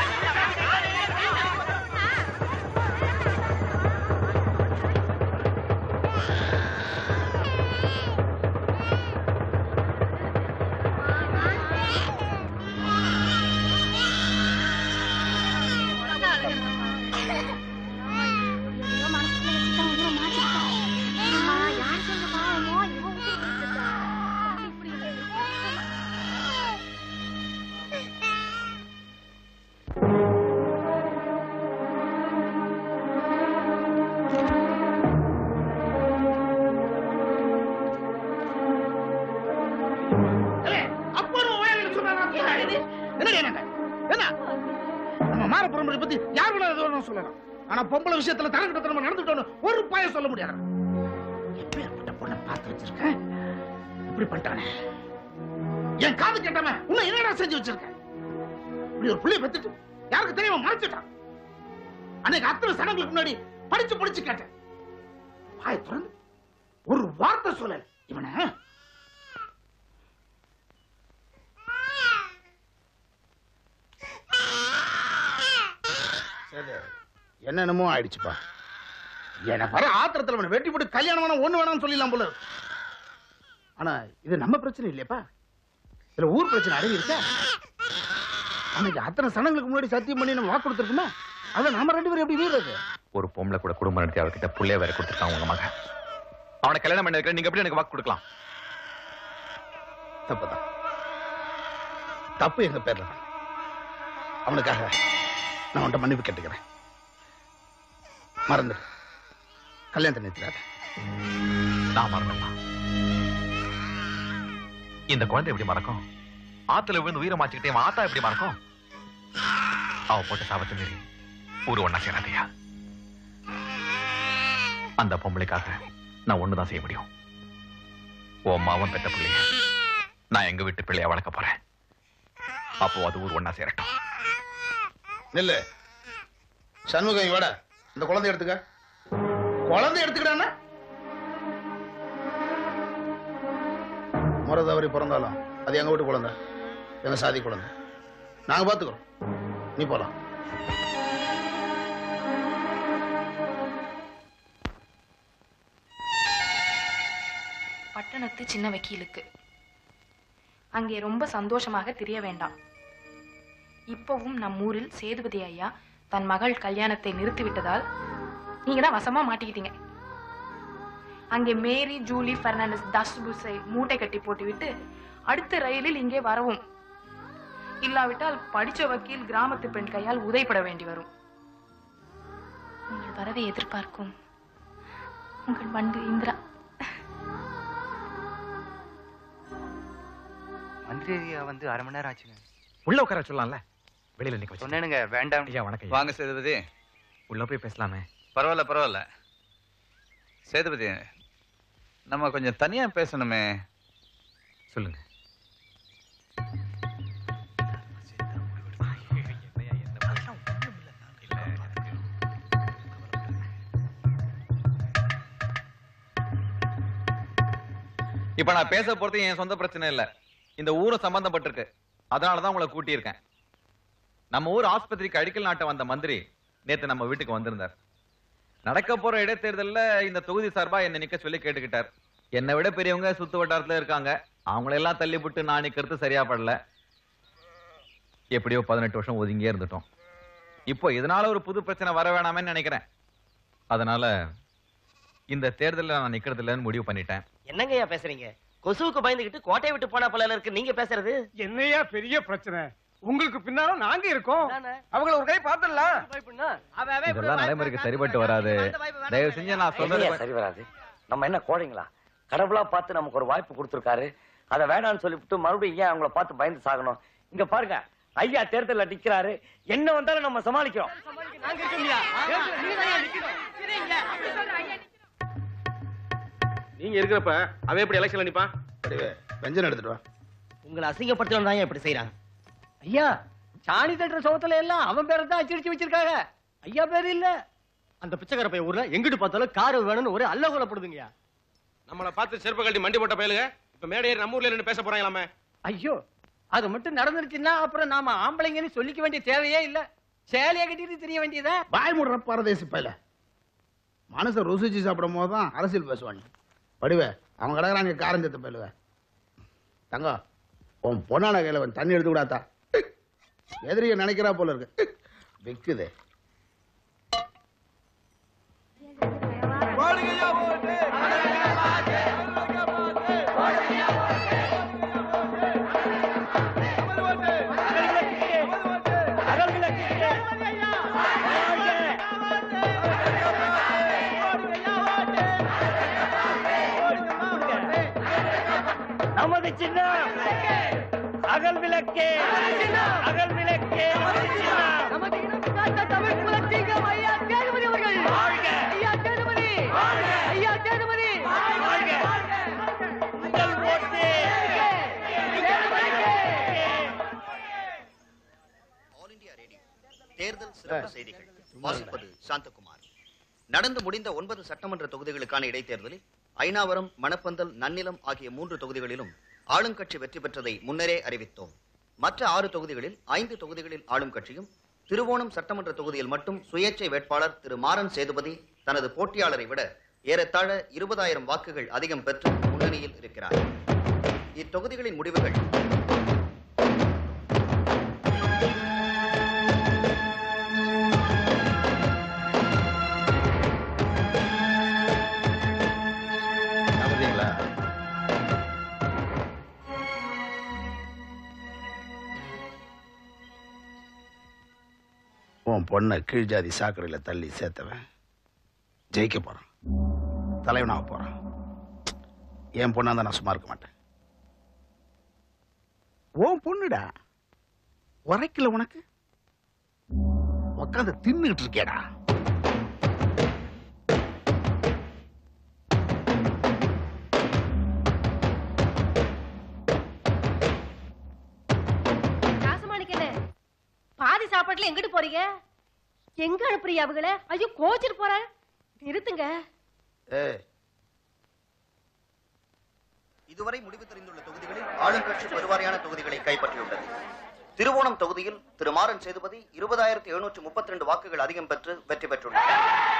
அப்புறம் வயலில் சொன்னாங்க என்ன என்னங்க என்ன நம்ம மாரப்புறம் பத்தி யார் வேணா எது வேணா சொல்லலாம் ஆனா பொம்பளை விஷயத்துல தரங்கிட்ட நம்ம நடந்துட்டோம்னு ஒரு பாயம் சொல்ல முடியாது எப்பேற்பட்ட பொண்ணை பார்த்து வச்சிருக்கேன் இப்படி பண்ணிட்டானே என் காது கேட்டாம இன்னும் என்னடா செஞ்சு வச்சிருக்கேன் இப்படி ஒரு புள்ளைய பெத்துட்டு யாருக்கு தெரியாம மறைச்சிட்டான் அன்னைக்கு அத்தனை சனங்களுக்கு முன்னாடி படிச்சு படிச்சு கேட்டேன் வாய் திறந்து ஒரு வார்த்தை சொல்லல இவனை சரி என்னென்னமோ ஆயிடுச்சுப்பா என்ன வர ஆத்திரத்துல அவனை வெட்டி போட்டு கல்யாணம் வேணாம் ஒண்ணு வேணாம்னு சொல்லிடலாம் போல இருக்கு. ஆனா இது நம்ம பிரச்சனை இல்லையாப்பா இதுல ஊர் பிரச்சனை அடங்கி இருக்க அன்னைக்கு அத்தனை சனங்களுக்கு முன்னாடி சத்தியம் பண்ணி நம்ம வாக்கு கொடுத்துருக்குமே அதை நாம ரெண்டு பேரும் எப்படி வீடுறது ஒரு பொம்பளை கூட குடும்பம் நடத்தி அவர்கிட்ட புள்ளைய வேற கொடுத்துருக்கான் உங்க மகன் அவனை கல்யாணம் பண்ணி வைக்கிறேன் நீங்க எப்படி எனக்கு வாக்கு கொடுக்கலாம் தப்புதான் தப்பு எங்க பேர்ல தான். அவனுக்காக நான் உன்ட்ட மன்னிப்பு கேட்டுக்கிறேன் மறந்துடு கல்யாணத்தை நிறுத்திடாத நான் மறந்துடலாம் இந்த குழந்தை எப்படி மறக்கும் ஆத்துல விழுந்து உயிரை மாச்சுக்கிட்டே இவன் ஆத்தா எப்படி மறக்கும் அவ போட்ட சாபத்தை மீறி ஊரு ஒண்ணா சேராதையா அந்த பொம்பளைக்காக நான் ஒண்ணுதான் செய்ய முடியும் உன் மாவன் பெத்த பிள்ளைய நான் எங்க வீட்டு பிள்ளைய வளர்க்க போறேன் அப்போ அது ஊர் ஒண்ணா சேரட்டும் நில்லு சண்முகம் இங்க வாடா இந்த குழந்தை எடுத்துக்க குழந்தை எடுத்துக்கிட்டான்னா முறை தவறி பிறந்தாலும் அது எங்க வீட்டு குழந்தை எங்க சாதி குழந்தை நாங்க பாத்துக்கிறோம் நீ போலாம் பட்டணத்து சின்ன வக்கீலுக்கு அங்கே ரொம்ப சந்தோஷமாக திரிய வேண்டாம் இப்பவும் நம் ஊரில் சேதுபதி ஐயா தன் மகள் கல்யாணத்தை நிறுத்திவிட்டதால் நீங்க தான் வசமா மாட்டிக்கிட்டீங்க அங்கே மேரி ஜூலி பெர்னாண்டஸ் தஸ் புஸை மூட்டை கட்டி போட்டுவிட்டு அடுத்த ரயிலில் இங்கே வரவும் இல்லாவிட்டால் படிச்ச வக்கீல் கிராமத்து பெண் கையால் உதைப்பட வேண்டி வரும் உங்கள் வரவை எதிர்பார்க்கும் உங்கள் வண்டு இந்திரா மந்திரி ஐயா வந்து அரை மணி நேரம் ஆச்சுங்க உள்ள உட்கார சொல்லலாம்ல வெளியில நிக்க வச்சு சொன்னேனுங்க வேண்டாம் ஐயா வணக்கம் வாங்க சேதுபதி உள்ள போய் பேசலாமே பரவாயில்ல பரவாயில்ல சேதுபதி நம்ம கொஞ்சம் தனியா பேசணுமே சொல்லுங்க இப்ப நான் பேச போறது என் சொந்த பிரச்சனை இல்ல இந்த ஊரை சம்பந்தப்பட்டிருக்கு அதனாலதான் உங்களை கூட்டியிருக்கேன் நம்ம ஊர் ஆஸ்பத்திரிக்கு அடிக்கல் நாட்ட வந்த மந்திரி நேத்து நம்ம வீட்டுக்கு வந்திருந்தார் நடக்க போற இடைத்தேர்தல்ல இந்த தொகுதி சார்பா என்ன நிக்க சொல்லி கேட்டுக்கிட்டார் என்னை விட பெரியவங்க சுத்து வட்டாரத்துல இருக்காங்க அவங்களெல்லாம் தள்ளி விட்டு நான் நிக்கிறது சரியா படல எப்படியோ பதினெட்டு வருஷம் ஒதுங்கியே இருந்துட்டோம் இப்போ இதனால ஒரு புது பிரச்சனை வர வேணாமேன்னு நினைக்கிறேன் அதனால இந்த தேர்தலில் நான் நிக்கிறது இல்லைன்னு முடிவு பண்ணிட்டேன் என்னங்கய்யா பேசுறீங்க கொசுவுக்கு பயந்துகிட்டு கோட்டையை விட்டு போனா போல இருக்கு நீங்க பேசுறது என்னையா பெரிய பிரச்சனை உங்களுக்கு பின்னால நாங்க இருக்கோம் அவங்கள ஒரு கை பாத்துடலாம் இதெல்லாம் நடைமுறைக்கு சரிபட்டு வராது தயவு செஞ்சு நான் சொல்றது என்னய்யா சரி வராது நம்ம என்ன கோழைங்களா கடவுளா பார்த்து நமக்கு ஒரு வாய்ப்பு கொடுத்துருக்காரு அதை வேணாம்னு சொல்லிவிட்டு மறுபடியும் ஏன் அவங்கள பார்த்து பயந்து சாகணும் இங்க பாருங்க ஐயா தேர்தல்ல நிக்கிறாரு என்ன வந்தாலும் நம்ம சமாளிக்கிறோம் நீங்க இருக்கிறப்ப அவன் எப்படி எலெக்ஷன்ல நிப்பான் பெஞ்சன் எடுத்துட்டு வா உங்களை அசிங்கப்படுத்தணும் தான் இப்படி செய்யறான் ஐயா சாணி தட்டுற சோத்துல எல்லாம் அவன் பேரை தான் அச்சிடிச்சு வச்சிருக்காங்க ஐயா பேர் இல்ல அந்த பிச்சைக்கார பையன் ஊர்ல எங்கிட்டு பார்த்தாலும் கார் வேணும்னு ஒரு அல்லகோலப்படுதுங்கய்யா நம்மள பார்த்து செருப்பு கழட்டி மண்டி போட்ட பயலுக இப்ப மேடை ஏறி நம்ம ஊர்ல நின்னு பேச போறாங்களாமே ஐயோ அது மட்டும் நடந்துருச்சுன்னா அப்புறம் நாம ஆம்பளைங்கன்னு சொல்லிக்க வேண்டிய தேவையே இல்ல சேலையை கட்டிட்டு தெரிய வேண்டியதா பாய் முடுற பரதேசி பையில மனசை ருசிச்சு சாப்பிடும் போது தான் அரசியல் பேசுவாங்க படிவே அவன் கிடக்குறாங்க காரஞ்சத்தை பயிலுவ தங்கம் உன் பொண்ணான கையில கொஞ்சம் தண்ணி எடுத்து கூடாத்தா எதிரிய நினைக்கிறா போல இருக்கு விக்குது நமது சின்ன அகல் விளக்கே அகல் விளக்கே நமது சின்னம் தமிழ் குலத்தீகம் ஐயா சேதுபதி அவர்கள் ஐயா சேதுபதி ஐயா சேதுபதி உங்கள் ஓட்டு தேர்தல் சிறப்பு செய்திகள் வாசிப்பது சாந்தகுமார் நடந்து முடிந்த ஒன்பது சட்டமன்ற தொகுதிகளுக்கான இடைத்தேர்தலில் ஐநாவரம் மணப்பந்தல் நன்னிலம் ஆகிய மூன்று தொகுதிகளிலும் ஆளுங்கட்சி வெற்றி பெற்றதை முன்னரே அறிவித்தோம் மற்ற ஆறு தொகுதிகளில் ஐந்து தொகுதிகளில் ஆளும் கட்சியும் திருவோணம் சட்டமன்ற தொகுதியில் மட்டும் சுயேட்சை வேட்பாளர் திரு மாறன் சேதுபதி தனது போட்டியாளரை விட ஏறத்தாழ இருபதாயிரம் வாக்குகள் அதிகம் பெற்று முன்னணியில் இருக்கிறார் இத்தொகுதிகளின் முடிவுகள் நம்புறீங்களா உன் பொண்ணை கீழ் ஜாதி சாக்கடையில் தள்ளி சேர்த்தவன் ஜெயிக்க போறான் தலைவனாக போறான் என் பொண்ணா தான் நான் சும்மா இருக்க மாட்டேன் உன் பொண்ணுடா உரைக்கல உனக்கு உட்காந்து தின்னுகிட்டு இருக்கேடா ராசமாணிக்கனே பாதி சாப்பாட்டுல எங்கிட்டு போறீங்க எங்க அனுப்புறீங்க அவங்கள ஐயோ கோச்சிட்டு போறேன் நிறுத்துங்க ஏய் இதுவரை முடிவு தெரிந்துள்ள தொகுதிகளில் ஆளுங்கட்சி பெருவாரியான தொகுதிகளை கைப்பற்றியுள்ளது திருவோணம் தொகுதியில் திரு மாறன் சேதுபதி இருபதாயிரத்தி எழுநூற்று முப்பத்தி ரெண்டு வாக்குகள் அதிகம் பெற்று வெற்றி பெற்றுள்ளார்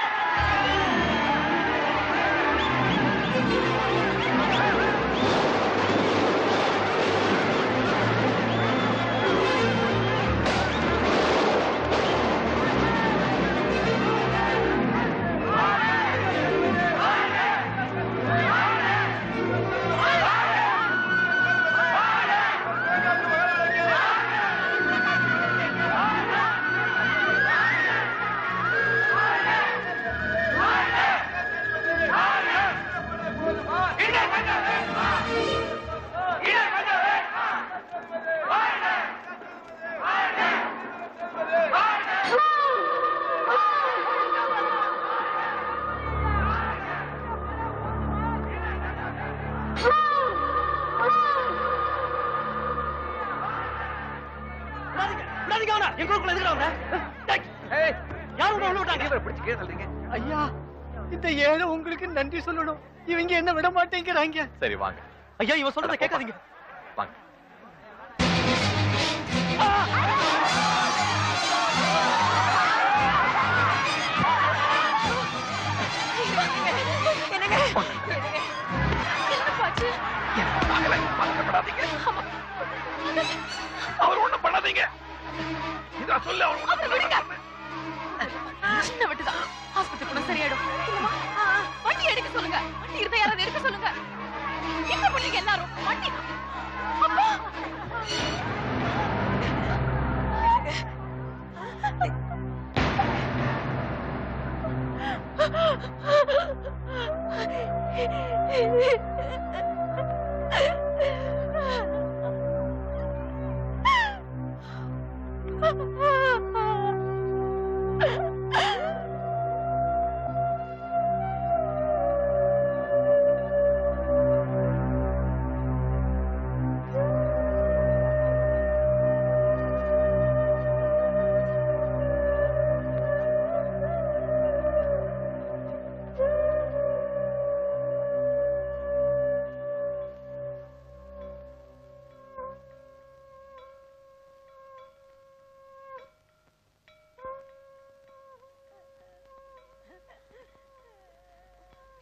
விடாதீங்க அவனை. எங்க ஊருக்குள்ள எதுக்குடா அவனை? டேய், ஏய், யார் உன்னை உள்ள விட்டாங்க? ஐயா இந்த ஏழை உங்களுக்கு நன்றி சொல்லணும் இவங்க என்ன விட மாட்டேங்கிறாங்க சரி வாங்க ஐயா இவன் சொல்றத கேட்காதீங்க வாங்க அவர் ஒண்ணும் பண்ணாதீங்க இதான் சொல்லு அவர் ஒண்ணும் பண்ணாதீங்க. சின்ன வெட்டுதான் ஆஸ்பத்திரி கூட சரியாயிடும் இல்லம்மா? ஆ, ஆ, வண்டி எடுக்க சொல்லுங்க வண்டி இருந்தா யாராவது எடுக்க சொல்லுங்க என்ன பண்றீங்க எல்லாரும் வண்டி அப்பா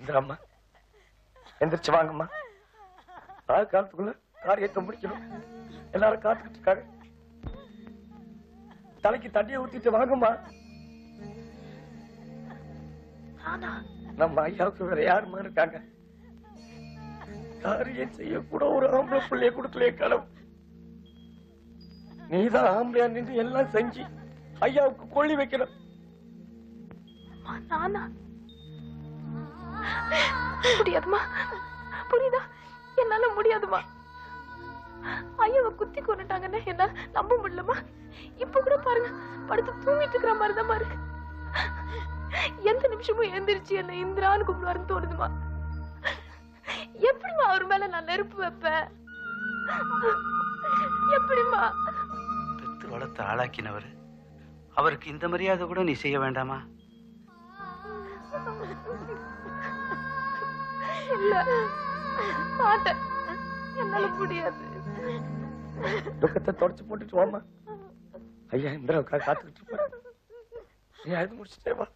இந்திராம்மா எந்திரிச்சு வாங்கம்மா ராகு காலத்துக்குள்ள காரியத்தை முடிக்கணும் எல்லாரும் காத்துக்கிட்டு இருக்காங்க தலைக்கு தண்ணியை ஊத்திட்டு வாங்கம்மா நம்ம ஐயாவுக்கு வேற யாருமா இருக்காங்க காரியம் செய்ய கூட ஒரு ஆம்பளை பிள்ளைய கொடுக்கலையே கடவு நீதான் ஆம்பளையா நின்று எல்லாம் செஞ்சு ஐயாவுக்கு கொள்ளி வைக்கணும் நானா முடியாதுமா புரியுதா என்னால முடியாதுமா ஐயாவை குத்தி கொண்டுட்டாங்கன்னு என்ன நம்ப முடியலமா இப்ப கூட பாருங்க படுத்து தூங்கிட்டு இருக்கிற மாதிரிதான் இருக்கு எந்த நிமிஷமும் எந்திரிச்சு என்ன இந்திரான்னு கூப்பிடுவாருன்னு தோணுதுமா எப்படிமா அவர் மேல நான் நெருப்பு வைப்பேன் எப்படிமா பெத்து வளர்த்து ஆளாக்கினவர் அவருக்கு இந்த மரியாதை கூட நீ செய்ய வேண்டாமா இல்ல மாட்டேன் என்னால முடியாது துக்கத்தை தொடச்சு போட்டுட்டு வாமா ஐயா இந்திராவுக்காக காத்துக்கிட்டு இருப்பாரு நீ அழுது முடிச்சுட்டே வா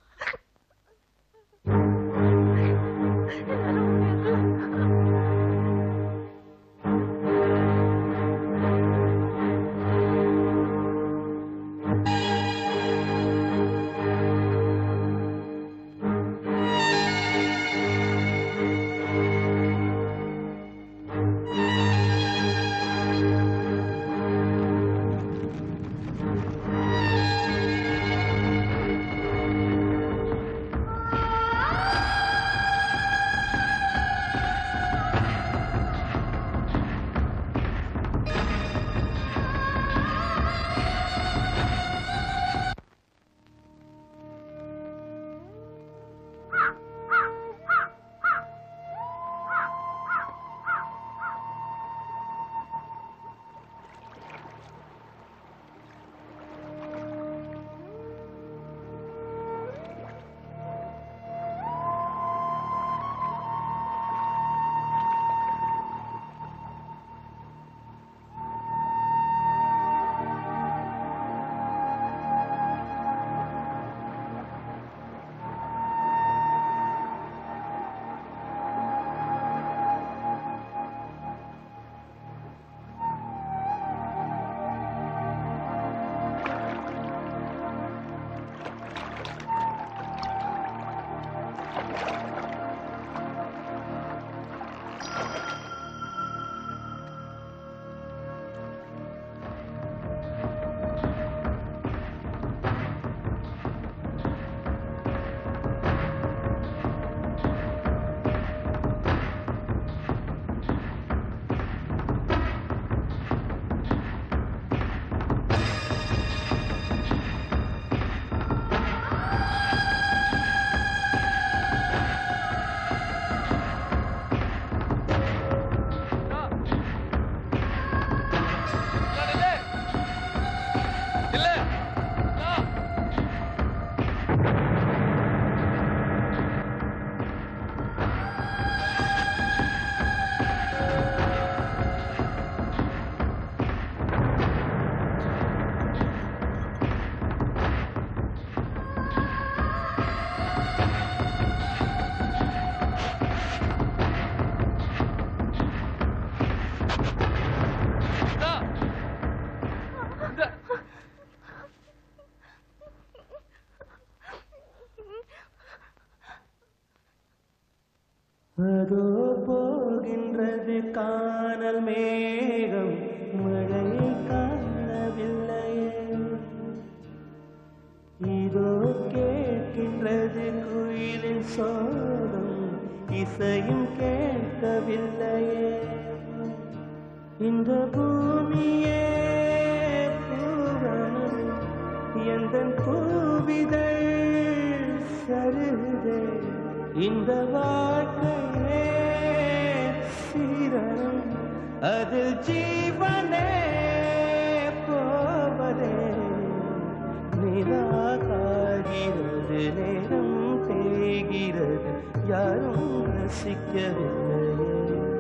அதோ போகின்றது காணல் மேகம் மழை காணவில்லையே இதோ கேட்கின்றது குயிலின் சோகம் இசையும் கேட்கவில்லையே இந்த பூமியே பூவனம் எந்த பூவிதழ் சருதே இந்த வாழ்க்கையே சீரணம் அதில் ஜீவனே போவதே நிலாகாகிறது நேரம் தேய்கிறது யாரும் ரசிக்கவில்லையே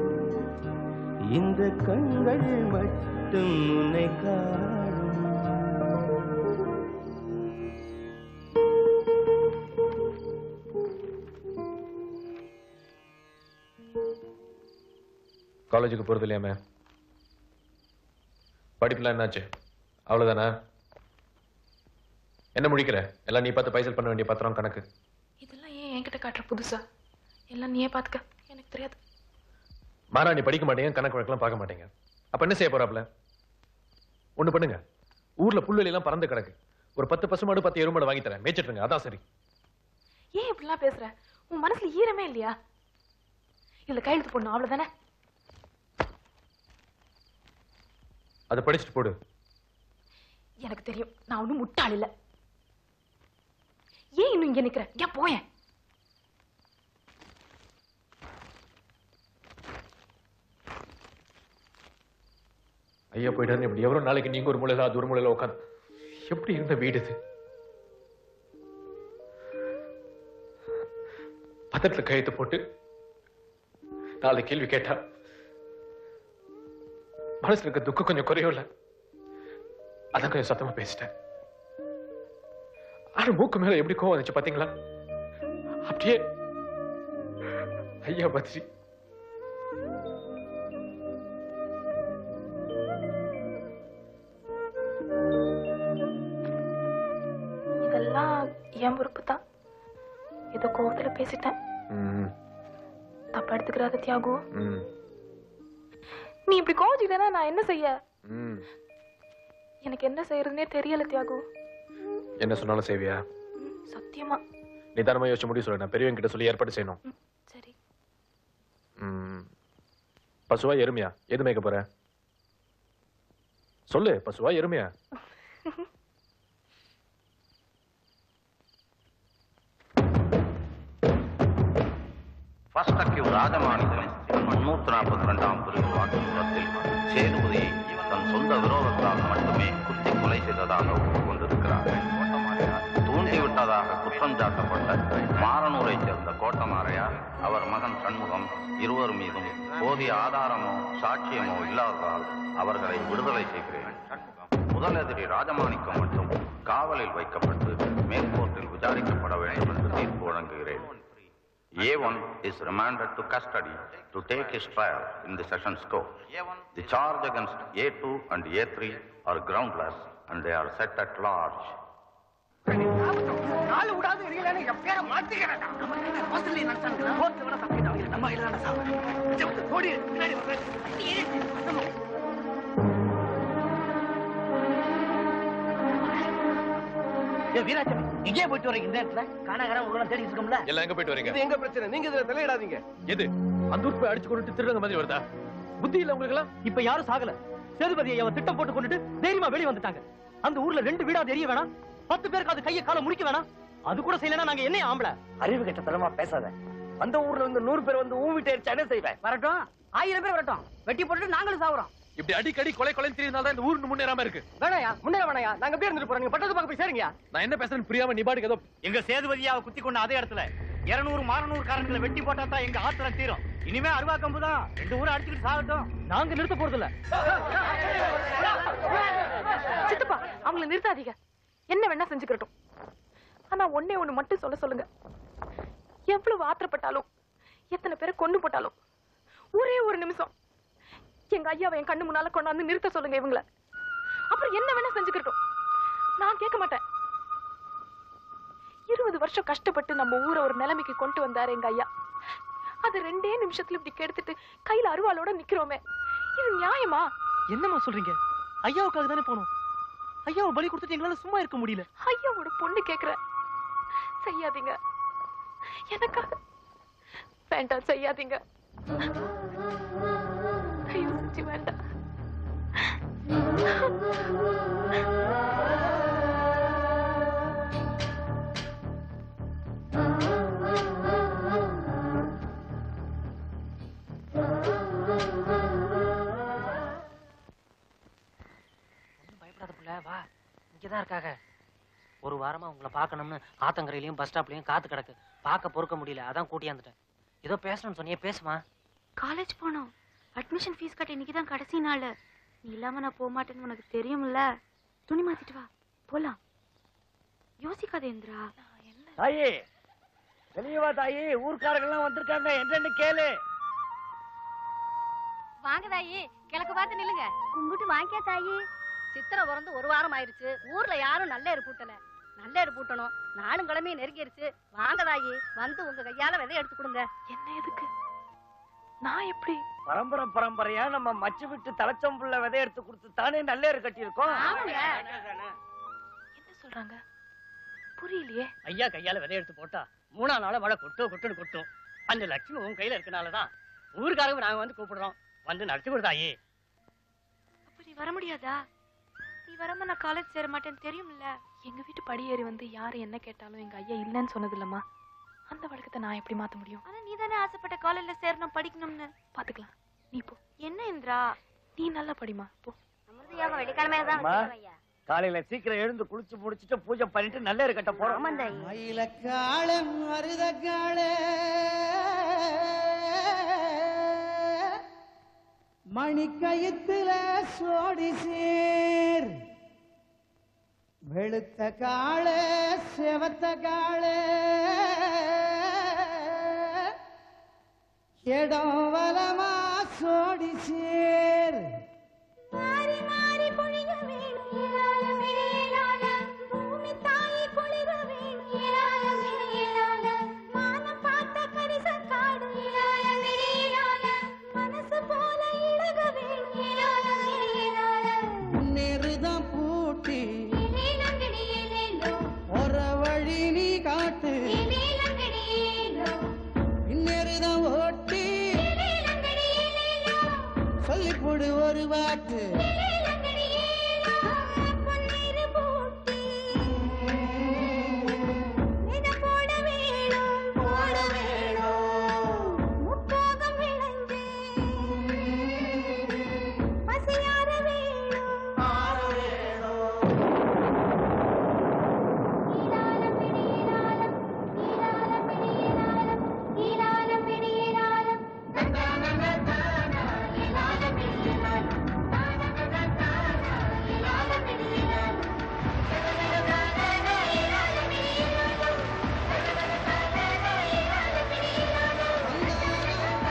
இந்த கண்கள் மட்டும் உன்னை காணும் காலேஜுக்கு போறது இல்லையாமே படிப்புலாம் என்னாச்சு அவ்வளவுதானே என்ன முடிக்கிற எல்லாம் நீ பார்த்து பைசல் பண்ண வேண்டிய பத்திரம் கணக்கு இதெல்லாம் ஏன் என்கிட்ட காட்டுற புதுசா எல்லாம் நீயே பாத்துக்க எனக்கு தெரியாது மாறா நீ படிக்க மாட்டீங்க கணக்கு வழக்கெல்லாம் பார்க்க மாட்டீங்க அப்ப என்ன செய்ய போறாப்ல ஒண்ணு பண்ணுங்க ஊர்ல புல்வெளி எல்லாம் பறந்து கிடக்கு ஒரு பத்து பசுமாடு பத்து எருமாடு வாங்கி தரேன் மேய்ச்சிட்டுருங்க அதான் சரி ஏன் இப்படிலாம் பேசுற உன் மனசுல ஈரமே இல்லையா இதுல கையெழுத்து போடணும் அவ்வளவுதானே அதை படிச்சுட்டு போடு எனக்கு தெரியும் நான் ஒண்ணும் முட்டாள் இல்ல ஏன் இன்னும் இங்க நிக்கிற ஏன் போயேன் ஐயா போயிட்டாரு இப்படி எவ்வளவு நாளைக்கு நீங்க ஒரு மூலையில அது ஒரு மூலையில உட்காந்து எப்படி இருந்த வீடு இது பத்திரத்துல கையெழுத்து போட்டு நாலு கேள்வி கேட்டா மனசுல இருக்க துக்கம் கொஞ்சம் குறையும் இல்ல அதான் கொஞ்சம் சத்தமா பேசிட்டேன் ஆனா மூக்கு மேல எப்படி கோவம் வந்துச்சு பாத்தீங்களா அப்படியே ஐயா பத்ரி இதெல்லாம் என் பொறுப்பு தான் ஏதோ கோவத்துல பேசிட்டேன் ம், தப்பா எடுத்துக்கிறாத தியாகு ம், நீ இப்படி கோவச்சிட்டேன்னா நான் என்ன செய்ய ம். எனக்கு என்ன செய்யறதுனே தெரியல தியாகு என்ன சொன்னாலும் செய்வியா சத்தியமா நிதானமா யோசிச்சு முடிவு சொல்லு நான் பெரியவங்க கிட்ட சொல்லி ஏற்பாடு செய்யணும் சரி ம். பசுவா எருமையா எது மேய்க்க போற சொல்லு பசுவா எருமையா ஃபர்ஸ்ட் அக்யூ ராஜமாணிக்கம் முன்னூத்தி நாற்பத்தி ரெண்டாம் பிரிவு வாக்குமூலத்தில் சேதுபதியை தன் சொந்த விரோதத்தால் மட்டுமே குத்தி கொலை செய்ததாக ஒப்புக்கொண்டிருக்கிறார் தூண்டிவிட்டதாக குற்றம் சாட்டப்பட்ட மாரனூரைச் சேர்ந்த கோட்டமாரையார் அவர் மகன் சண்முகம் இருவர் மீதும் போதிய ஆதாரமோ சாட்சியமோ இல்லாததால் அவர்களை விடுதலை செய்கிறேன் முதல் எதிரி ராஜமாணிக்கம் மட்டும் காவலில் வைக்கப்பட்டு மேற்கோர்ட்டில் விசாரிக்கப்பட வேண்டும் என்று தீர்ப்பு வழங்குகிறேன் A1 is remanded to custody to take his trial in the sessions court. The charge against A2 and A3 are groundless and they are set at large. நாலு விடாது இருக்கலன்னு என் பேரை மாத்திக்கிறேன் ஹாஸ்டல்ல நடத்தாங்க கோர்ட்ல வேணா தப்பிட்டாங்க நம்ம கையில தானே சாவு ஓடி பின்னாடி வீராச்சமி எங்கேயே போயிட்டு வரீங்க இந்த இடத்துல காணாகாரம் உங்களை தேடி இருக்கோம்ல எல்லாம் எங்க போயிட்டு வரீங்க இது எங்க பிரச்சனை நீங்க இதுல தலையிடாதீங்க எது அந்த ஊர் போய் அடிச்சு கொண்டுட்டு திருடங்க மாதிரி வருதா புத்தி இல்ல உங்களுக்கு எல்லாம் இப்ப யாரும் சாகல சேதுபதி அவன் திட்டம் போட்டு கொண்டுட்டு தைரியமா வெளிய வந்துட்டாங்க அந்த ஊர்ல ரெண்டு வீடா தெரிய வேணாம் பத்து பேருக்கு அது கையை காலை முடிக்க வேணாம் அது கூட செய்யலனா நாங்க என்ன ஆம்பளை அறிவு கெட்ட தரமா பேசாத அந்த ஊர்ல இருந்து நூறு பேர் வந்து ஊன் வீட்டை அடிச்சா என்ன செய்வேன் வரட்டும் ஆயிரம் பேர் வரட்டும் வெட்டி போட்டுட்டு நாங்களும் சாவுறோம் இப்படி அடிக்கடி கொலை கொலை தெரியுதுனால தான் இந்த ஊர் முன்னேறாம இருக்கு வேணாயா முன்னேற வேணாயா நாங்க அப்படியே இருந்துட்டு போறோம் நீங்க பட்டத்து பக்கம் போய் சேருங்க நான் என்ன பேசுறேன்னு புரியாம நீ பாட்டுக்கு ஏதோ எங்க சேதுபதியாவை குத்தி கொண்ட அதே இடத்துல இருநூறு மாறநூறு காரங்களை வெட்டி போட்டா தான் எங்க ஆத்திரம் தீரும் இனிமே அருவா கம்பு தான் ரெண்டு ஊரை அடிச்சுக்கிட்டு சாகட்டும் நாங்க நிறுத்த போறது இல்ல சித்தப்பா அவங்கள நிறுத்தாதீங்க என்ன வேணா செஞ்சுக்கிறட்டும் ஆனா ஒண்ணே ஒண்ணு மட்டும் சொல்ல சொல்லுங்க எவ்வளவு ஆத்திரப்பட்டாலும் எத்தனை பேரை கொண்டு போட்டாலும் ஒரே ஒரு நிமிஷம் எங்க ஐயாவை என் கண்ணு முன்னால கொண்டாந்து நிறுத்த சொல்லுங்க இவங்கள அப்புறம் என்ன வேணா செஞ்சுக்கிறட்டும் நான் கேட்க மாட்டேன் இருபது வருஷம் கஷ்டப்பட்டு நம்ம ஊரை ஒரு நிலைமைக்கு கொண்டு வந்தாரு எங்க ஐயா அது ரெண்டே நிமிஷத்துல இப்படி கெடுத்துட்டு கையில அருவாளோட நிக்கிறோமே இது நியாயமா என்னம்மா சொல்றீங்க ஐயாவுக்காக தானே போனோம் ஐயாவை பலி கொடுத்துட்டு எங்களால சும்மா இருக்க முடியல ஐயாவோட பொண்ணு கேக்குறேன் செய்யாதீங்க எனக்காக வேண்டாம் செய்யாதீங்க தயவு செஞ்சு வேண்டாம் பயப்படாத புள்ள வா இங்கதான் இருக்காங்க ஒரு வாரமா உங்களை பார்க்கணும்னு ஆத்தங்கரையிலயும் பஸ் ஸ்டாப்லயும் காத்து கிடக்கு பார்க்க பொறுக்க முடியல அதான் கூட்டியாந்துட்டேன் ஏதோ பேசணும்னு சொன்னியே பேசுமா காலேஜ் போனோம் அட்மிஷன் ஃபீஸ் கட்ட இன்னைக்கு தான் கடைசி நாள் நீ இல்லாம நான் போக மாட்டேன்னு உனக்கு தெரியும்ல துணி மாத்திட்டு வா போலாம் யோசிக்காத இந்திரா தாயி வெளியே வா தாயி ஊர்க்காரங்க எல்லாம் வந்திருக்காங்க என்னன்னு கேளு வாங்க தாயி கிழக்கு பார்த்து நில்லுங்க கும்பிட்டு வாங்கியா தாயி சித்திரை பிறந்து ஒரு வாரம் ஆயிருச்சு ஊர்ல யாரும் நல்லேறு பூட்டல நல்லேறு பூட்டணும் நாளும் கிழமையும் நெருங்கிருச்சு வாங்க தாயி வந்து உங்க கையால விதை எடுத்து கொடுங்க என்ன எதுக்கு நான் எப்படி பரம்பரை பரம்பரையா நம்ம மச்சு விட்டு தலைச்சம்புள்ள விதை எடுத்து கொடுத்து தானே நல்லேறு கட்டியிருக்கோம் என்ன சொல்றாங்க புரியலையே ஐயா கையால விதை எடுத்து போட்டா மூணா நாள மழை கொட்டோ கொட்டுன்னு கொட்டும் அந்த லட்சுமி உன் கையில இருக்கனாலதான் ஊருக்காரங்க நாங்க வந்து கூப்பிடுறோம் வந்து நடத்தி கொடுத்தாயே அப்ப நீ வர முடியாதா நீ வராம நான் காலேஜ் சேர மாட்டேன்னு தெரியும்ல எங்க வீட்டு படி ஏறி வந்து யாரு என்ன கேட்டாலும் எங்க ஐயா இல்லைன்னு சொன்னது இல்லம்மா அந்த வழக்கத்தை நான் எப்படி மாத்த முடியும் ஆனா நீ தானே ஆசைப்பட்ட காலேஜ்ல சேரணும் படிக்கணும்னு பாத்துக்கலாம் நீ போ என்ன இந்திரா நீ நல்லா படிமா போ வெள்ளிக்கிழமையில தான் அம்மா, காலையில சீக்கிரம் எழுந்து குளிச்சு முடிச்சிட்டு பூஜை பண்ணிட்டு நல்லேறு கட்ட போறோம் மயிலக்காலம் மருதக்காலே மணிக்கயித்துல சோடி சேர் வெளுத்த காளே செவத்த காளே இடம் வலமா சோடி சேர் மாறி மாறி பொழிய வேணும் ஏலால மிழியலால பூமி தாயி குளிர வேணும் ஏலால மிழியலால வானம் பார்த்த கரிச காடு ஏலால மிழியலால மனசு போல இழக வேணும் ஏலால மிழியலால முன்னேறுதான் பூட்டி ஏலேலங்கடியேலேலோ ஒரு வழி நீ காட்டு ஏலேலங்கடியேலோ பின்னேறுதான் ஓட்டி ஏலேலங்கடியேலேலோ சொல்லிப் போடு ஒரு வாட்டு ஏலேலங்கடியேலோ பொன்னீரு பூட்டி நின போட வேணும் போட வேணும் முப்போகம் விளைஞ்சு பசியார வேணும் ஆற வேணும் ஈராலம் பிடியிராலம் ஈராலம் பிடியிராலம் ஈராலம் பிடியிராலம் தந்தானந்தானா ஈராலம் பிடியிராலம் தானந்தந்தானா ஈராலம் பிடியிராலம் தந்தனந்தானா ஈராலம் பிடியிராலம் தந்தனந்தானா ஈராலம் பிடியிராலம்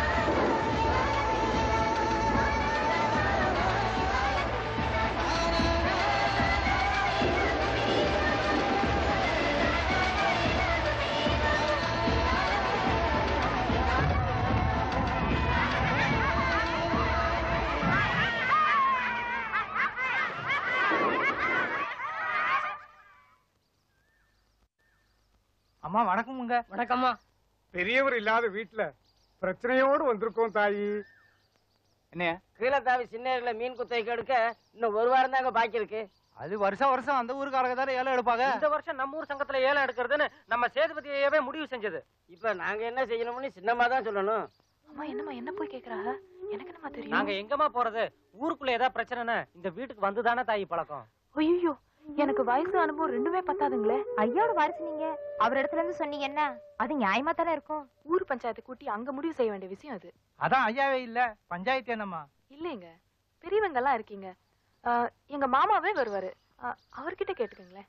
அம்மா வணக்கமுங்க வணக்கம்மா பெரியவர் இல்லாத வீட்டுல பிரச்சனையோடு வந்திருக்கோம் தாயி என்னையா கீழே தாவி சின்ன மீன் குத்தை எடுக்க இன்னும் ஒரு வாரம் தாங்க பாக்கி இருக்கு அது வருஷம் வருஷம் அந்த ஊருக்காரங்க தானே ஏலம் எடுப்பாங்க இந்த வருஷம் நம்ம ஊர் சங்கத்துல ஏலம் எடுக்கிறதுன்னு நம்ம சேதுபதி ஐயாவே முடிவு செஞ்சது இப்ப நாங்க என்ன செய்யணும்னு சின்னமா தான் சொல்லணும் அம்மா என்னம்மா என்ன போய் கேக்குறாங்க எனக்கு என்னம்மா தெரியும் நாங்க எங்கம்மா போறது ஊருக்குள்ள ஏதாவது பிரச்சனைன்னு இந்த வீட்டுக்கு வந்துதானே தாயி பழக்கம் ஐயோ எனக்கு வயசு அனுபவம் ரெண்டுமே பத்தாதுங்களே ஐயாவோட வாரிசு நீங்க அவர் இடத்துல இருந்து சொன்னீங்க என்ன அது நியாயமா தானே இருக்கும் ஊர் பஞ்சாயத்து கூட்டி அங்க முடிவு செய்ய வேண்டிய விஷயம் அது அதான் ஐயாவே இல்ல பஞ்சாயத்து என்னம்மா இல்லைங்க பெரியவங்க எல்லாம் இருக்கீங்க ஆஹ், எங்க மாமாவே வருவாரு ஆஹ், அவர்கிட்ட கேட்டுக்கங்களேன்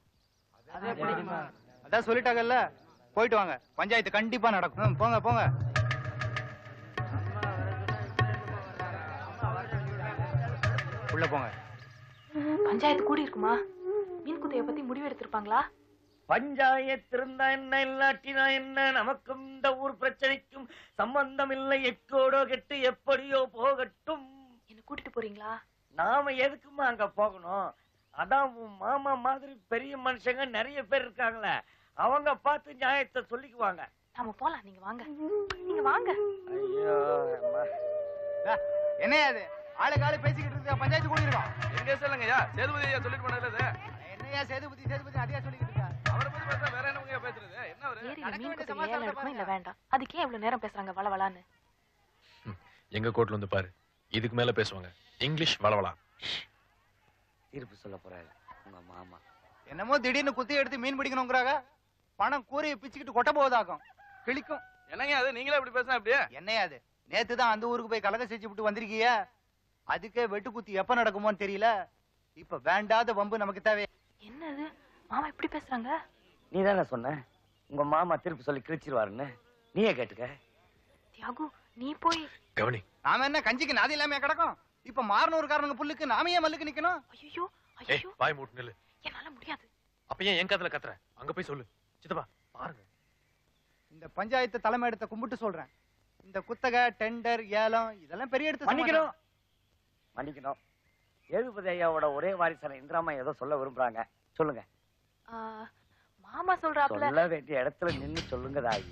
அதான் சொல்லிட்டாங்கல்ல போயிட்டு வாங்க பஞ்சாயத்து கண்டிப்பா நடக்கும் ம், போங்க போங்க உள்ள போங்க பஞ்சாயத்து கூடி இருக்குமா மீன் குத்தைய பத்தி முடிவு எடுத்திருப்பாங்களா பஞ்சாயத்து இருந்தா என்ன இல்லாட்டினா என்ன நமக்கும் இந்த ஊர் பிரச்சனைக்கும் சம்பந்தம் இல்லை எக்கோடோ கெட்டு எப்படியோ போகட்டும் என்ன கூட்டிட்டு போறீங்களா நாம எதுக்குமா அங்க போகணும் அதான் உன் மாமா மாதிரி பெரிய மனுஷங்க நிறைய பேர் இருக்காங்களே அவங்க பார்த்து நியாயத்தை சொல்லிக்குவாங்க நாம போலாம் நீங்க வாங்க நீங்க வாங்க ஐயோ அம்மா. என்னையா அது ஆளுக்கு ஆளு பேசிக்கிட்டு இருக்க பஞ்சாயத்து கூடி இருக்கோம் எங்க சொல்லுங்கய்யா சேதுபதி ஐயா சொல்லிட்டு போனது என்னையா சேதுபதி சேதுபதி அதையா சொல்லிக்கிட்டு இருக்கா அவரை பத்தி பேச வேற என்ன பேசுறது என்ன அவரு ஏரியில மீன் குத்தை ஏலம் எடுக்குமா இல்ல வேண்டாம் அதுக்கே இவ்வளவு நேரம் பேசுறாங்க வள வளான்னு எங்க கோர்ட்ல வந்து பாரு இதுக்கு மேல பேசுவாங்க இங்கிலீஷ் வளவலா தீர்ப்பு சொல்ல போறாரு உங்க மாமா என்னமோ திடீர்னு குத்தி எடுத்து மீன் பிடிக்கணுங்கிறாங்க பணம் கூரையை பிச்சுக்கிட்டு கொட்ட போவதாக்கும் கிழிக்கும் என்னங்க அது நீங்களே இப்படி பேசினா அப்படியே என்னையா அது நேத்து தான் அந்த ஊருக்கு போய் கலக செஞ்சு விட்டு வந்திருக்கீங்க அதுக்கே வெட்டு குத்தி எப்ப நடக்குமோன்னு தெரியல இப்ப வேண்டாத வம்பு நமக்கு தேவை என்னது மாமா இப்படி பேசுறாங்க நீ தானே சொன்ன உங்க மாமா தீர்ப்பு சொல்லி கிழிச்சிருவாருன்னு நீயே கேட்டுக்க தியாகு நீ போய் கவனி நாம என்ன கஞ்சிக்கு நாதி இல்லாம கிடக்கும் இப்ப மாறனூர்காரனுங்க புல்லுக்கு நாம ஏன் மல்லுக்கு நிக்கணும் ஐயோ ஏய் வாய் மூட்டு நில்லு என்னால முடியாது அப்ப ஏன் என் காதுல கத்துற அங்க போய் சொல்லு சித்தப்பா பாருங்க இந்த பஞ்சாயத்து தலைமை எடுத்த கும்பிட்டு சொல்றேன் இந்த குத்தகை டெண்டர் ஏலம் இதெல்லாம் பெரிய எடுத்து மன்னிக்கணும் மன்னிக்கணும் ஏழுபதி ஐயாவோட ஒரே வாரிசான இந்திராமா ஏதோ சொல்ல விரும்புறாங்க சொல்லுங்க ஆ, மாமா சொல்றாப்ல சொல்ல வேண்டிய இடத்துல நின்னு சொல்லுங்க தாயி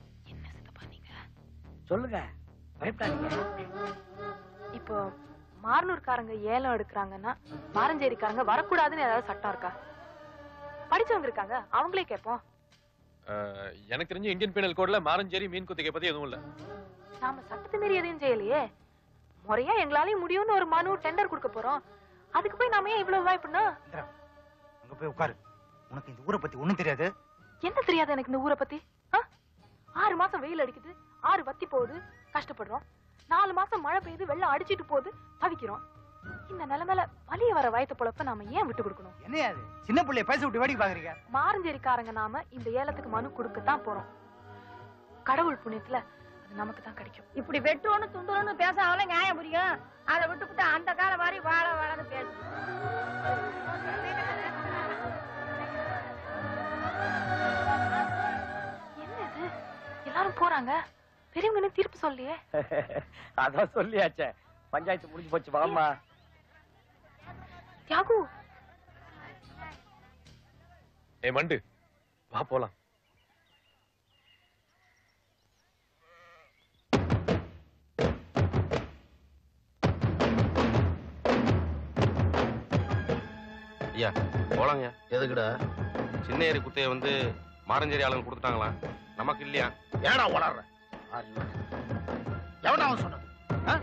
சொல்லுங்க பயப்படாதீங்க இப்போ மாரனூர்காரங்க ஏலம் எடுக்கிறாங்கன்னா மாரஞ்சேரிக்காரங்க வரக்கூடாதுன்னு ஏதாவது சட்டம் இருக்கா படிச்சவங்க இருக்காங்க அவங்களே கேட்போம் அஹ், எனக்கு தெரிஞ்சு இந்தியன் பீனல் கோட்ல மாரஞ்சேரி மீன் குத்திகை பத்தி எதுவும் இல்ல நாம சட்டத்தை மீறி எதையும் செய்யலையே முறையா எங்களாலையும் முடியும்னு ஒரு மனு டெண்டர் கொடுக்க போறோம் அதுக்கு போய் நாம ஏன் இவ்வளவு வாய்ப்புனா அங்க போய் உட்காரு உனக்கு இந்த ஊரை பத்தி ஒண்ணும் தெரியாது என்ன தெரியாது எனக்கு இந்த ஊரை பத்தி ஆ? ஆறு மாசம் வெயில் அடிக்குது ஆறு வத்தி போகுது கஷ்டப்படுறோம் நாலு மாசம் மழை பெய்யுது வெள்ளம் அடிச்சிட்டு போகுது தவிக்கிறோம் இந்த நிலைமையில வலிய வர வயத்து பொழப்ப நாம ஏன் விட்டு கொடுக்கணும் என்ன அது சின்ன பிள்ளைய பேச விட்டு வேடிக்கை பாக்குறீங்க மாரஞ்சேரிக்காரங்க நாம இந்த ஏலத்துக்கு மனு கொடுக்கத்தான் போறோம் கடவுள் புண்ணியத்துல அது நமக்கு தான் கிடைக்கும் இப்படி வெட்டுவோன்னு துண்டுறோன்னு பேச அவளை நியாயம் புரியும் அதை விட்டுப்புட்டு அந்த காலம் மாதிரி வாழ வாழன்னு பேசு என்ன இது எல்லாரும் போறாங்க பெரியவங்க இன்னும் தீர்ப்பு சொல்லியே அதான் சொல்லியாச்சே பஞ்சாயத்து முடிஞ்சு போச்சு வாமா தியாகு ஏய் மண்டு வா போலாம் ஐயா போலாங்க எதுக்குடா சின்ன ஏரி குத்தையை வந்து மாரஞ்சேரி ஆளுங்க கொடுத்துட்டாங்களா நமக்கு இல்லையா ஏடா ஓடாடுற எவனா அவன் சொன்னது ஆ?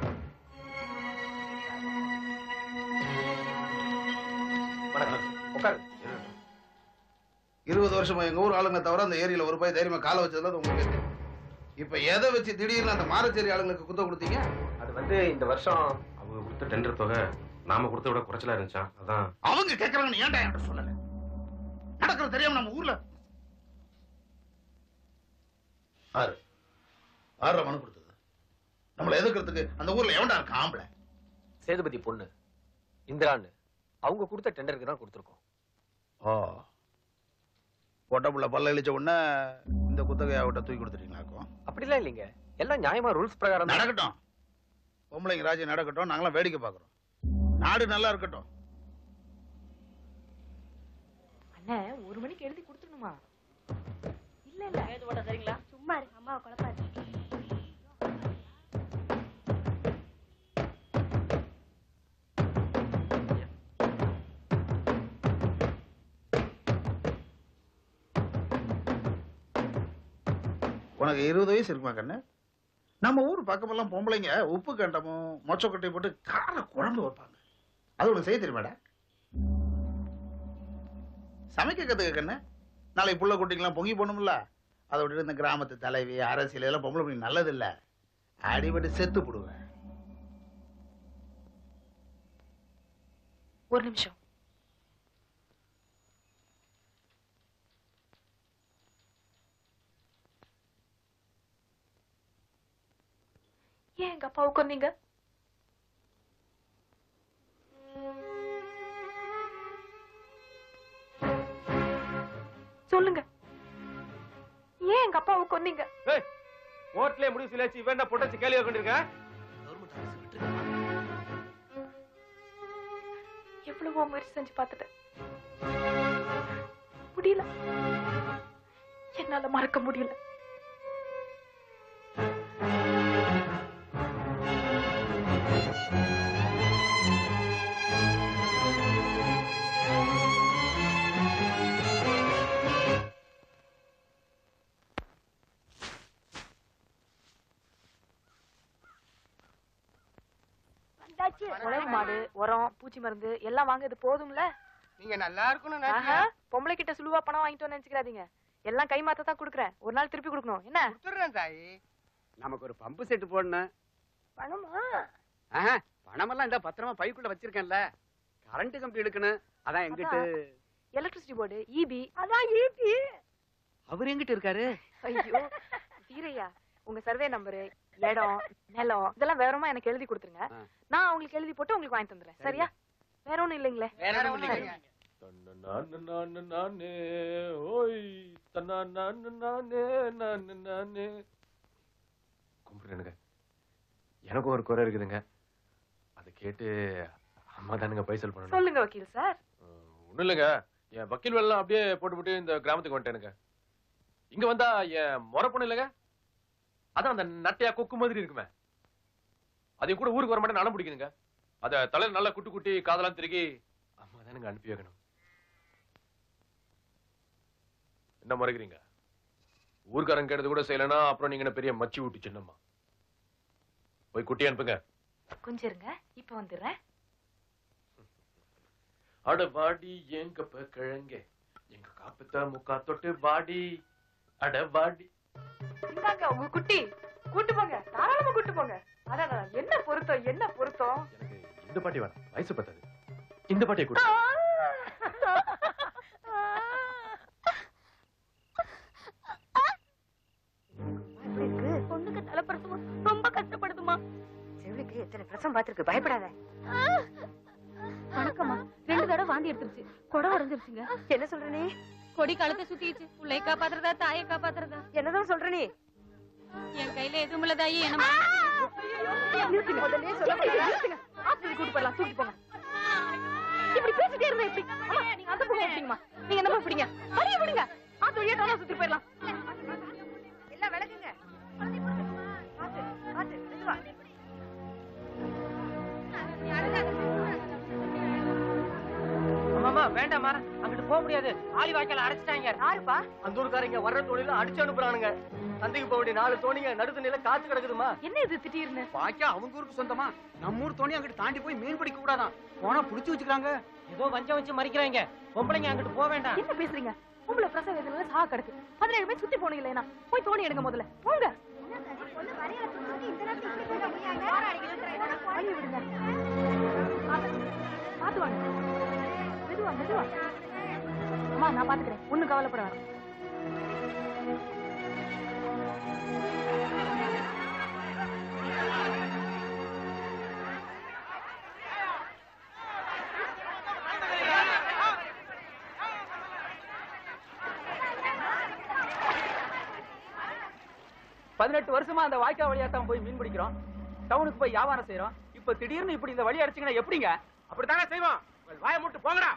உட்காரு இருபது வருஷமா எங்க ஊர் ஆளுங்க தவிர அந்த ஏரியில ஒரு போய் தைரியமா காலை வச்சதுல அது உங்களுக்கு தெரியும். இப்ப எதை வச்சு திடீர்னு அந்த மாரச்சேரி ஆளுங்களுக்கு குத்த கொடுத்தீங்க அது வந்து இந்த வருஷம் அவங்க கொடுத்த டெண்டர் தொகை நாம கொடுத்த விட குறைச்சலா இருந்துச்சா அதான் அவங்க கேட்கறாங்கன்னு ஏன்டா என்கிட்ட சொல்லல நடக்கிறது தெரியாம நம்ம ஊர்ல ஆறு ஆறு மனு கொடுத்தது நம்மளை எதிர்க்கிறதுக்கு அந்த ஊர்ல எவன்டா இருக்கான் ஆம்பளை சேதுபதி பொண்ணு இந்திரான்னு அவங்க கொடுத்த டெண்டருக்கு தான் கொடுத்துருக்கோம் ஓ பொட்டப்புள்ள பல்ல இழிச்ச உடனே இந்த குத்தகையை அவட்ட தூக்கி கொடுத்துட்டீங்களாக்கும் அப்படிலாம் இல்லைங்க எல்லாம் நியாயமா ரூல்ஸ் பிரகாரம் தான். நடக்கட்டும் பொம்பளைங்க ராஜ்யம் நடக்கட்டும் நாங்களாம் வேடிக்கை பார்க்கறோம் நாடு நல்லா இருக்கட்டும் அண்ணே ஒரு மணிக்கு எழுதி கொடுத்துடணுமா இல்ல இல்ல சரிங்களா சும்மா இரு அம்மாவை குழப்பாது உனக்கு இருபது வயசு இருக்குமா கண்ணு நம்ம ஊர் பக்கமெல்லாம் பொம்பளைங்க உப்பு கண்டமும் மொச்சக்கொட்டையும் போட்டு கார குழம்பு வைப்பாங்க அது உனக்கு செய்ய தெரியுமாடா சமைக்க கத்துக்க கண்ணு நாளைக்கு புள்ள குட்டிங்கெல்லாம் பொங்கி போகணும்ல அதை விட்டுட்டு இந்த கிராமத்து தலைவி அரசியல் எல்லாம் பொம்பளை பிள்ளை நல்லது இல்ல அடிபட்டு செத்து போடுவேன் ஒரு நிமிஷம் ஏன் எங்க அப்பாவை கொன்னீங்க சொல்லுங்க ஏன் எங்க அப்பாவை கொன்னீங்க ஏய் கோர்ட்லயே முடிவு சொல்லியாச்சு இவன் என்ன பொட்டச்சு கேள்வி கொண்டிருக்க எவ்வளவோ முயற்சி செஞ்சு பார்த்துட்டேன் முடியல என்னால மறக்க முடியல உழவு மாடு உரம் பூச்சி மருந்து எல்லாம் வாங்க இது போதும்ல நீங்க நல்லா இருக்கணும் ஆஹா, பொம்பளை கிட்ட சுழுவா பணம் வாங்கிட்டு வந்து நினைச்சுக்காதீங்க எல்லாம் கை மாத்த தான் குடுக்குறேன் ஒரு நாள் திருப்பி கொடுக்கணும் என்ன கொடுத்துறேன் தாயி நமக்கு ஒரு பம்பு செட்டு போடணும் பணமா ஆஹா, பணமெல்லாம் இந்த பத்திரமா பைக்குள்ள வச்சிருக்கேன்ல கரண்ட் கம்பி எடுக்கணும் அதான் எங்கிட்டு எலக்ட்ரிசிட்டி போர்டு இபி அதான் ஈபி அவர் எங்கிட்ட இருக்காரு ஐயோ வீரையா உங்க சர்வே நம்பரு இடம் நிலம் இதெல்லாம் வேறமா எனக்கு எழுதி கொடுத்துருங்க நான் அவங்களுக்கு எழுதி போட்டு உங்களுக்கு வாங்கி தந்துடுறேன் சரியா வேற ஒண்ணும் இல்லைங்களே வேற ஒண்ணும் இல்லைங்க. சரி. நானு நானு நானே ஓய் தன்னா நானு நானே நானு நானே கும்பிடுறேனுங்க எனக்கும் ஒரு குறை இருக்குதுங்க அதை கேட்டு அம்மா தானுங்க பைசல் பண்ணணும் சொல்லுங்க வக்கீல் சார் ஒண்ணும் இல்லைங்க என் வக்கீல் வேலைலாம் அப்படியே போட்டு போட்டு இந்த கிராமத்துக்கு வந்துட்டேனுங்க இங்க வந்தா என் முறை பொண்ணு இல்லைங்க அதான் அந்த நட்டையா கொக்கு மாதிரி இருக்குமே அதையும் கூட ஊருக்கு வர மாட்டேன் நலம் பிடிக்குதுங்க அத தலையில நல்லா குட்டி குட்டி காதெல்லாம் திருகி அம்மா தானுங்க அனுப்பி வைக்கணும் என்ன முறைக்கிறீங்க ஊர்க்காரங்க கேட்டது கூட செய்யலைன்னா அப்புறம் நீங்க என்ன பெரிய மச்சி ஊட்டி சின்னம்மா போய் குட்டி அனுப்புங்க கொஞ்சம் இருங்க இப்ப வந்துடுறேன் அட வாடி எங்க ப கிழங்க எங்க காப்பத்த முக்கா தொட்டு வாடி அட வாடி இந்தாங்க உங்க குட்டி கூட்டு போங்க தாராளமா கூட்டு போங்க அதான் என்ன பொருத்தம் என்ன பொருத்தம் இந்த பாட்டி வேணாம் வயசு பத்தாது இந்த பாட்டியை கூட்டு எப்படி இருக்கு பொண்ணுக்கு தலைப்பிரசவம் ரொம்ப கஷ்டப்படுதுமா செவிலுக்கு எத்தனை பிரசவம் பார்த்திருக்கு பயப்படாத வணக்கம்மா ரெண்டு தடவை வாந்தி எடுத்துருச்சு குடம் உறைஞ்சிருச்சுங்க என்ன சொல்ற நீ கொடி கழுத்தை சுத்திடுச்சு பிள்ளை காப்பாத்துறதா தாயை காப்பாத்துறதா என்னதான் சொல்ற நீ என் கையில எதுவும் இல்ல தாயி என்ன நிறுத்துங்க முதல்லயே சொல்லக்கூடாதா? நிறுத்துங்க. ஆஸ்பத்திரி கூட்டு போயிடலாம் தூக்கி போங்க இப்படி பேசிட்டே இருந்தா எப்படி அம்மா நீங்க அந்த பக்கம் விட்டீங்கம்மா நீங்க இந்த பக்கம் பிடிங்க வழிய விடுங்க ஆத்து வழியா டவுனா சுத்தி போயிடலாம் எல்லாம் விளக்குங்க பாத்து பாத்து மெதுவா ஆமாமா வேண்டாமா அங்கிட்டு போக முடியாது ஆலி வாய்க்கால அடைச்சிட்டாங்க யாருப்பா அந்த ஊருக்காரங்க வர்ற தொழில அடிச்சு அனுப்புறானுங்க சந்தைக்கு போக வேண்டிய நாலு தோணிங்க நடுத்து நில காத்து கிடக்குதுமா என்ன இது திடீர்னு பாக்கியா அவங்க ஊருக்கு சொந்தமா நம்ம ஊர் தோணி அங்கிட்டு தாண்டி போய் மீன் பிடிக்க கூடாதான் போனா புடிச்சு வச்சுக்கிறாங்க ஏதோ வஞ்சம் வச்சு மறிக்கிறாங்க பொம்பளைங்க அங்கிட்டு போக வேண்டாம் என்ன பேசுறீங்க உங்களை பிரசவ வேதனையில சாக கிடக்கு பதினேழு பேர் சுத்தி போனீங்களே என்ன போய் தோணி எடுங்க முதல்ல போங்க வழிய விடுங்க பாத்து- பாத்து வாங்க மெதுவா மெதுவா அம்மா நான் பாத்துக்கிறேன் ஒண்ணும் கவலைப்பட வேணாம் பதினெட்டு வருஷமா அந்த வாய்க்கா வழியா தான் போய் மீன் பிடிக்கிறோம் டவுனுக்கு போய் வியாபாரம் செய்யறோம் இப்ப திடீர்னு இப்படி இந்த வழி அடிச்சீங்கன்னா எப்படிங்க அப்படித்தானே செய்வோம் உங்கள் வாயை மூட்டு போங்கடா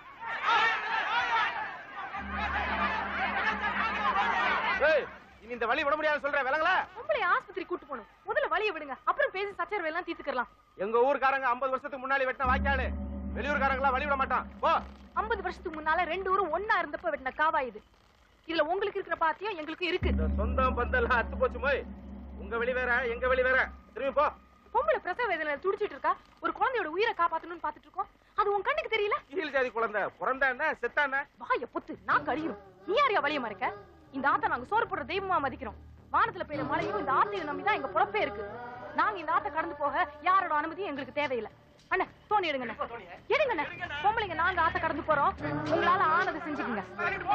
ஏய், இனி இந்த வழி விட முடியாது சொல்ற விலங்கல உங்களை ஆஸ்பத்திரி கூட்டு போகணும் முதல்ல வழிய விடுங்க அப்புறம் பேசி சச்சரவு எல்லாம் தீர்த்துக்கலாம் எங்க ஊர்க்காரங்க 50 வருஷத்துக்கு முன்னாடி வெட்டின வாய்க்காலு வெளியூர்காரங்களா வழி விட மாட்டான் போ ஐம்பது வருஷத்துக்கு முன்னால ரெண்டு ஊரும் ஒண்ணா இருந்தப்ப வெட்டின காவா இது இதுல உங்களுக்கு இருக்கிற பாத்தியம் எங்களுக்கு இருக்கு சொந்தம் பந்தெல்லாம் அத்து போச்சு போய் உங்க வெளி வேற எங்க வெளி வேற திரும்பி போ பொம்பளை பிரசவ வேதனையில துடிச்சிட்டு இருக்கா ஒரு குழந்தையோட உயிரை காப்பாத்தணும்னு பாத்துட்டு இருக்கோம் அது உன் கண்ணுக்கு தெரியல கீழ் ஜாதி குழந்தை பிறந்தா என்ன செத்தா என்ன வாய பொத்து நான் கழியும் நீ யாரையா வழிய மறைக்க இந்த ஆத்த நாங்க சோறு போடுற தெய்வமா மதிக்கிறோம் வானத்துல பெய்யுற மழையும் இந்த ஆத்தையும் நம்பி தான் எங்க பொழப்பே இருக்கு நாங்க இந்த ஆத்த கடந்து போக யாரோட அனுமதியும் எங்களுக்கு தேவையில்லை அண்ணா தோணி எடுங்கண்ணே எடுங்கண்ணே பொம்பளைங்க நாங்க ஆத்த கடந்து போறோம் உங்களால ஆனதை செஞ்சுக்குங்க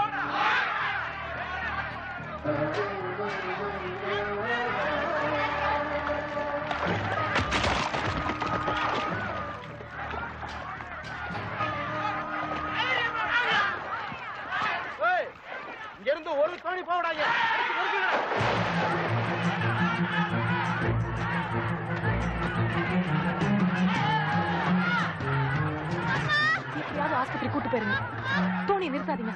ஏய், இங்க இருந்து ஒரு தோணி போடாங்க எப்படியாவது ஆஸ்பத்திரி கூட்டு போயிருங்க தோணி நிறுத்தாதீங்க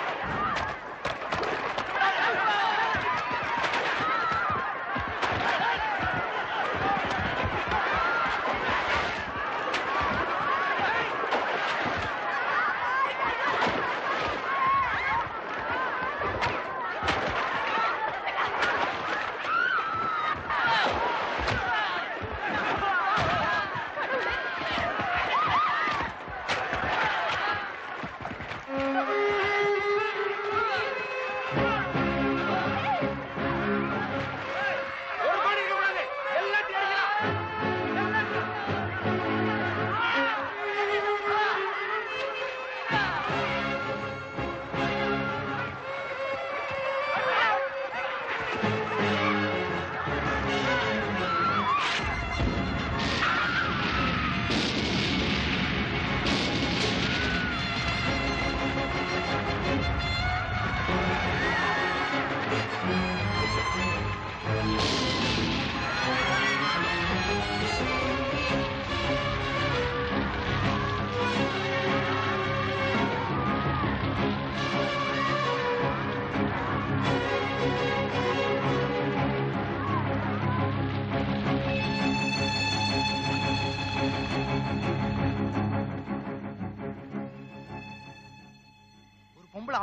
ஆ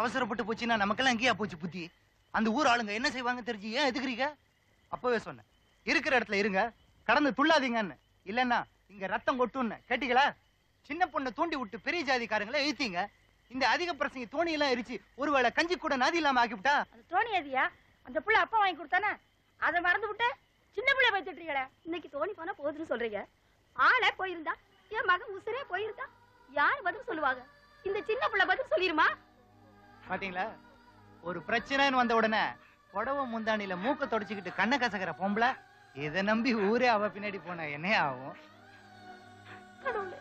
அவசரப்பட்டு போச்சுன்னா நமக்கெல்லாம் எங்கேயா போச்சு புத்தி அந்த ஊர் ஆளுங்க என்ன செய்வாங்க தெரிஞ்சு ஏன் எதுக்குறீங்க அப்பவே சொன்னேன் இருக்கிற இடத்துல இருங்க கடந்து துள்ளாதீங்கன்னு இல்லைன்னா இங்க ரத்தம் கொட்டுன்னு கேட்டீங்களா சின்ன பொண்ணை தூண்டி விட்டு பெரிய ஜாதிக்காரங்களை எழுத்தீங்க இந்த அதிக பிரசங்க தோணியெல்லாம் எரிச்சு ஒருவேளை கஞ்சி கூட நதி இல்லாம ஆக்கிவிட்டா அந்த தோணி எதியா அந்த புள்ள அப்பா வாங்கி கொடுத்தானே அதை மறந்து விட்டு சின்ன பிள்ளை வச்சுட்டீங்களே இன்னைக்கு தோணி போனா போகுதுன்னு சொல்றீங்க ஆளே போயிருந்தா என் மகன் உசுரே போயிருந்தா யாரு பதில் சொல்லுவாங்க இந்த சின்ன பிள்ளை பதில் சொல்லிருமா பாத்தீங்களா ஒரு பிரச்சனைன்னு வந்த உடனே புடவை முந்தானில மூக்க தொடச்சுக்கிட்டு கண்ணை கசக்கிற பொம்பளை இதை நம்பி ஊரே அவ பின்னாடி போன என்ன ஆகும் கடவுளே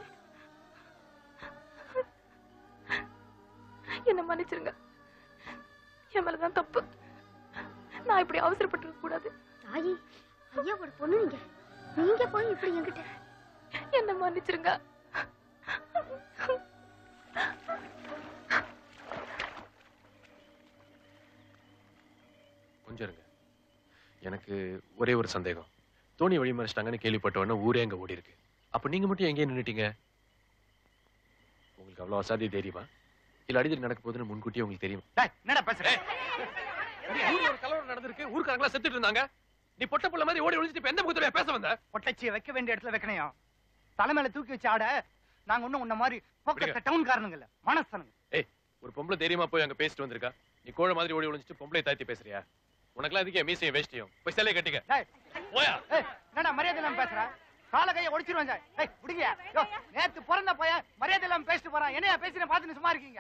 என்ன மன்னிச்சிருங்க என் மேலதான் தப்பு நான் இப்படி அவசரப்பட்டிருக்க கூடாது தாயி ஐயாவோட பொண்ணு நீங்க நீங்க போய் இப்படி என்கிட்ட என்ன மன்னிச்சிருங்க கொஞ்சம் இருங்க எனக்கு ஒரே ஒரு சந்தேகம் தோணி வழிமறிச்சிட்டாங்கன்னு கேள்விப்பட்ட உடனே ஊரே அங்க ஓடி இருக்கு அப்ப நீங்க மட்டும் எங்கே நின்னுட்டீங்க உங்களுக்கு அவ்வளவு அசாதிய தெரியுமா இல்ல அடிதடி நடக்க போகுதுன்னு முன்கூட்டியே உங்களுக்கு தெரியும் என்னடா பேசுற ஊர்ல ஒரு கலவரம் நடந்திருக்கு ஊர்க்காரங்களா செத்துட்டு இருந்தாங்க நீ பொட்ட புள்ள மாதிரி ஓடி ஒளிஞ்சிட்டு இப்ப எந்த முகத்துல பேச வந்த பொட்டச்சியை வைக்க வேண்டிய இடத்துல வைக்கணையும் தலைமையில தூக்கி வச்சு ஆட நாங்க ஒண்ணும் உன்ன மாதிரி போக்கத்த டவுன் காரணங்க இல்ல மனசனுங்க ஏய் ஒரு பொம்பளை தைரியமா போய் அங்க பேசிட்டு வந்திருக்கா நீ கோழ மாதிரி ஓடி ஒளிஞ்சிட்டு பொம்பளை தாய்த்தி பேசுறியா உனக்கெல்லாம் அதுக்கே மீசையும் வேஷ்டியும் போய் சிலையை கட்டிக்க டேய், போயா ஏய், என்னடா மரியாதை இல்லாம பேசுற கால கைய ஒடிச்சிருவேன் சார். ஏய் விடுங்க யோ, நேத்து பிறந்த பையன் மரியாதை இல்லாம பேசிட்டு போறான் என்னையா பேசின பாத்துன்னு சும்மா இருக்கீங்க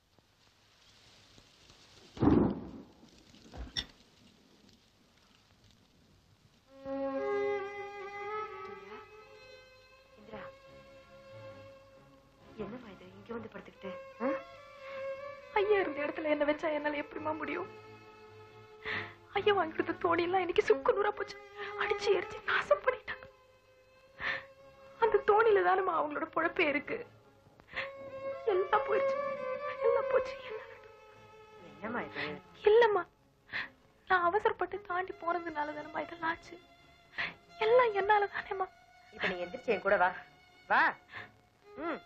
இந்திரா என்னம்மா இது இங்க வந்து படுத்துக்கிட்டு ஐயா இருந்த இடத்துல என்ன வச்சா என்னால எப்படிமா முடியும் ஐயா வாங்கி கொடுத்த தோணி எல்லாம் எனக்கு சுக்கு நூறா போச்சு அடிச்சு எரிச்சு நாசம் பண்ணிட்டாங்க அந்த தோணியில தானம்மா அவங்களோட பொழப்பே இருக்கு எல்லாம் போயிடுச்சு எல்லாம் போச்சு எல்லாம் என்னம்மா இது இல்லம்மா நான் அவசரப்பட்டு தாண்டி போனதுனால தானம்மா இதெல்லாம் ஆச்சு எல்லாம் என்னால தானேம்மா இப்ப நீ எந்திரிச்சு என் கூட வா வா ம்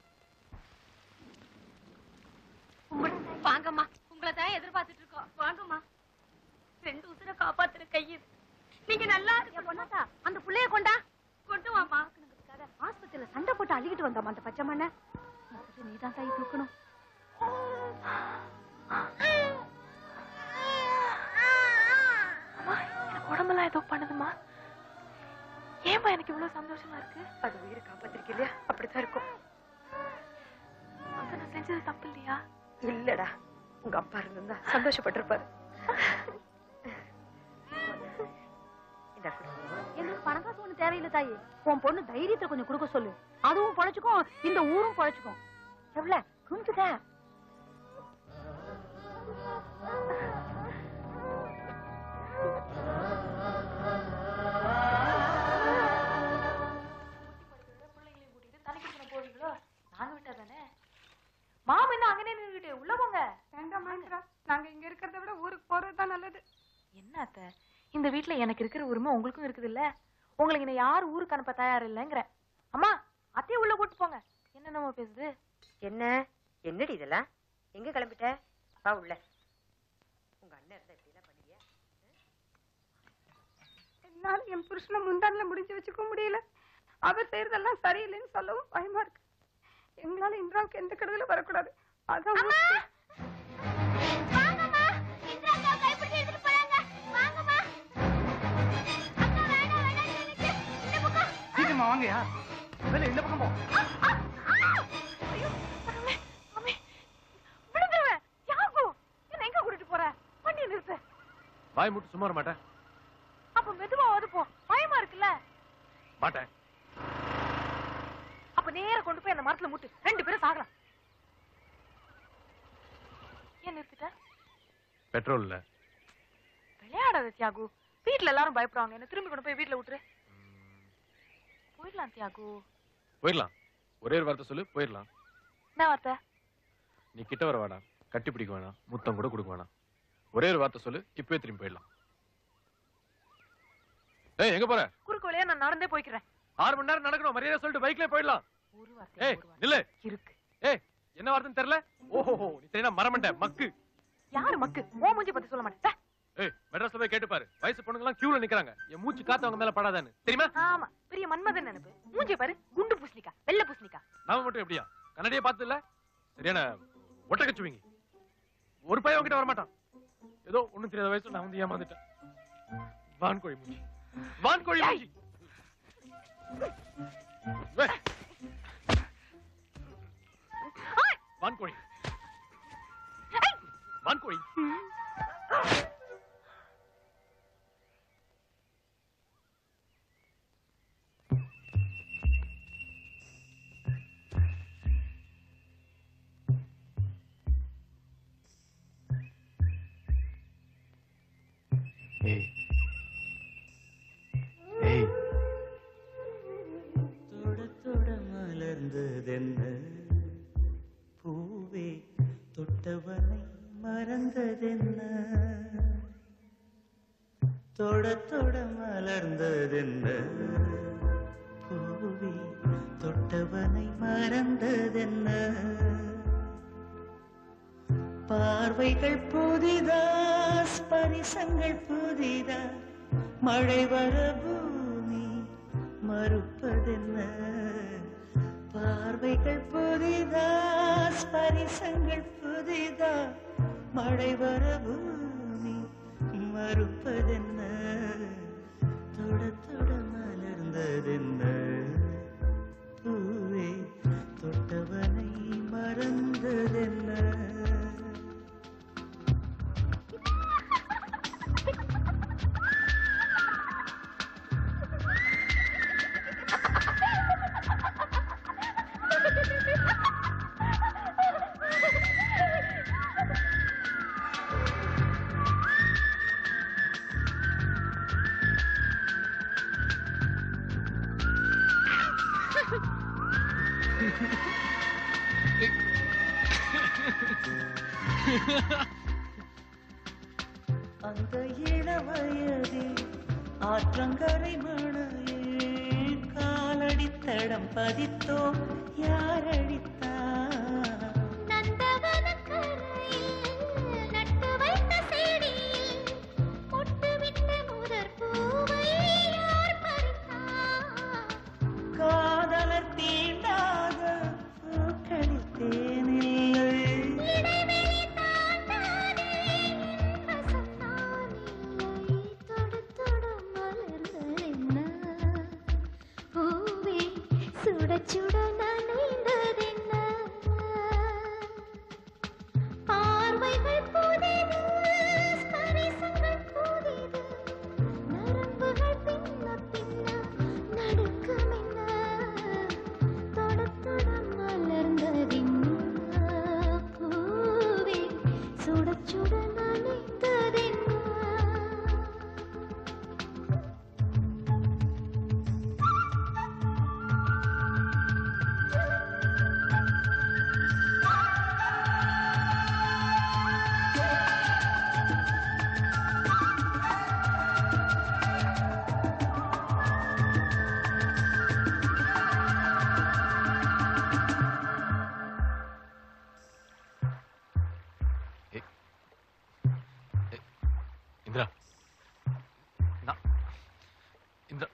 வாங்கம்மா உங்களை தான் எதிர்பார்த்துட்டு இருக்கோம் வாங்கம்மா ரெண்டு உசுர காப்பாத்துற கையுது நீங்க நல்லா இருக்க பொண்ணாத்தா அந்த புள்ளைய கொண்டா கொண்டு வாமா ஆஸ்பத்திரியில சண்டை போட்டு அழுகிட்டு வந்தாமா அந்த பச்சை மண்ண நீதான் தாய் தூக்கணும் அம்மா எனக்கு உடம்பெல்லாம் ஏதோ பண்ணுதுமா ஏம்மா எனக்கு இவ்வளவு சந்தோஷமா இருக்கு அது உயிரை காப்பாத்திருக்கு இல்லையா அப்படித்தான் இருக்கும் அப்ப நான் செஞ்சது தப்பு இல்லையா இல்லடா உங்க அப்பா இருந்தா சந்தோஷப்பட்டிருப்பாரு இந்தா குடி. எனக்கு பணம் காசு ஒண்ணு தேவையில்லை தாயி உன் பொண்ணு தைரியத்தை கொஞ்சம் கொடுக்க சொல்லு அதுவும் பொழைச்சுக்கும் இந்த ஊரும் பொழைச்சுக்கும் எவ்வளவு குஞ்சுதா தனிக்கு போவீங்களோ நாங்க விட்டா தானே மாமா என்ன அங்கனே நின்னுட்டு உள்ள போங்க வேண்டாம் வேண்டாம் நாங்க இங்க இருக்கிறத விட ஊருக்கு போறதுதான் நல்லது என்ன அத்தை இந்த வீட்ல எனக்கு இருக்கிற உரிமை உங்களுக்கும் இருக்குது இல்ல உங்களுக்கு என்ன யார் ஊருக்கு அனுப்ப தயார் இல்லைங்கிற அம்மா அத்தைய உள்ள கூட்டு போங்க என்னென்னமோ பேசுது என்ன என்னடி இதெல்லாம் எங்க கிளம்பிட்ட வா உள்ள உங்க அண்ணன் இருந்தா இப்படி எல்லாம் பண்ணுவியா என்னால என் புருஷனை முந்தானில முடிஞ்சு வச்சுக்க முடியல அவர் செய்யறதெல்லாம் சரியில்லைன்னு சொல்லவும் பயமா இருக்கு எங்களால இந்திராவுக்கு எந்த கெடுதலும் வரக்கூடாது அதான் சீக்கிரமா வாங்கயா வெளில இந்த பக்கம் போ விழுந்துருவேன் யாகு என்ன எங்க கூட்டிட்டு போற வண்டியை நிறுத்து வாய் முட்டு சும்மா வர மாட்டேன் அப்ப மெதுவா வந்து போ பயமா இருக்குல்ல மாட்டேன் அப்ப நேரா கொண்டு போய் அந்த மரத்துல முட்டு ரெண்டு பேரும் சாகலாம் ஏன் நிறுத்திட்ட பெட்ரோல் இல்ல விளையாடாத தியாகு வீட்ல எல்லாரும் பயப்படுவாங்க என்ன திரும்பி கொண்டு போய் வீட்ல விட்டுரு போயிடலாம் தியாகு போயிடலாம் ஒரே ஒரு வார்த்தை சொல்லு போயிடலாம் என்ன வார்த்தை நீ கிட்ட வர வேணாம் கட்டி பிடிக்க வேணாம் முத்தம் கூட கொடுக்க வேணாம் ஒரே ஒரு வார்த்தை சொல்லு இப்பவே திரும்பி போயிடலாம் ஏய் எங்க போற குறுக்கு வழியா நான் நடந்தே போய்க்கிறேன் ஆறு மணி நேரம் நடக்கணும் மரியாதை சொல்லிட்டு பைக்ல போயிடலாம் ஒரு வார்த்தை ஏய் நில்லு இருக்கு ஏய் என்ன வார்த்தைன்னு தெரியல ஓஹோ நீ சரினா மரமண்ட மக்கு யாரு மக்கு ஓ மூஞ்சி பத்தி சொல்ல மாட்டேன் ஏய் மெட்ராஸ்ல போய் கேட்டு பாரு வயசு பொண்ணுங்க எல்லாம் கியூல நிக்கறாங்க என் மூச்சு காத்து அவங்க மேல படாதான்னு தெரியுமா ஆமா பெரிய மன்மதன் நினைப்பு மூஞ்சி பாரு குண்டு பூசணிக்கா வெள்ளை பூசணிக்கா நாம மட்டும் எப்படியா கண்ணாடியே பார்த்தது இல்ல சரியான ஒட்டக்கச்சுவீங்க ஒரு பையன் உன்கிட்ட வரமாட்டான் ஏதோ ஒண்ணும் தெரியாத வயசுல நான் வந்து ஏமாந்துட்டேன் வான்கோழி மூஞ்சி வான்கோழி மூஞ்சி வே. வான்கோழி வான்கோழி ஏய் ஏய் தொட தொட மலர்ந்ததென்ன பூவே தொட்டவனை மறந்ததென்ன தொட தொட மலர்ந்ததென்ன பூவே தொட்டவனை மறந்ததென்ன பார்வைகள் புதிதா ஸ்பரிசங்கள் புதிதா மழை வர பூமி மறுப்பதென்ன பார்வைகள் புதிதா ஸ்பரிசங்கள் புதிதா மழை வர பூமி மறுப்பதென்ன தொட தொட மலர்ந்ததென்ன பூவே தொட்டவனை மறந்ததென்ன அந்த இளவயதில் ஆற்றங்கரை மணையில் காலடித்தடம் பதித்தோம் யாரடித்தா நட்டு வைத்த செடியில் பொட்டுவிட்ட முதற் பூவை யார் பறித்தார்? காதலர் தீண்டாத பூக்களில் தேனில்லை இடைவெளி தாண்டாதே வசம் நான் இல்லை. தொடு தொடு மலர்ந்ததென்ன? பூவே சுட சுட நனைந்ததென்ன? பார்வைகள் புதிது, ஸ்பரிசங்கள் புதிது. நரம்புகள் பின்ன பின்ன நடுக்கமென்ன? தொட தொட மலர்ந்ததென்ன? பூவே சுட சுட நனைந்ததென்ன? இந்திரா நான் இந்திரா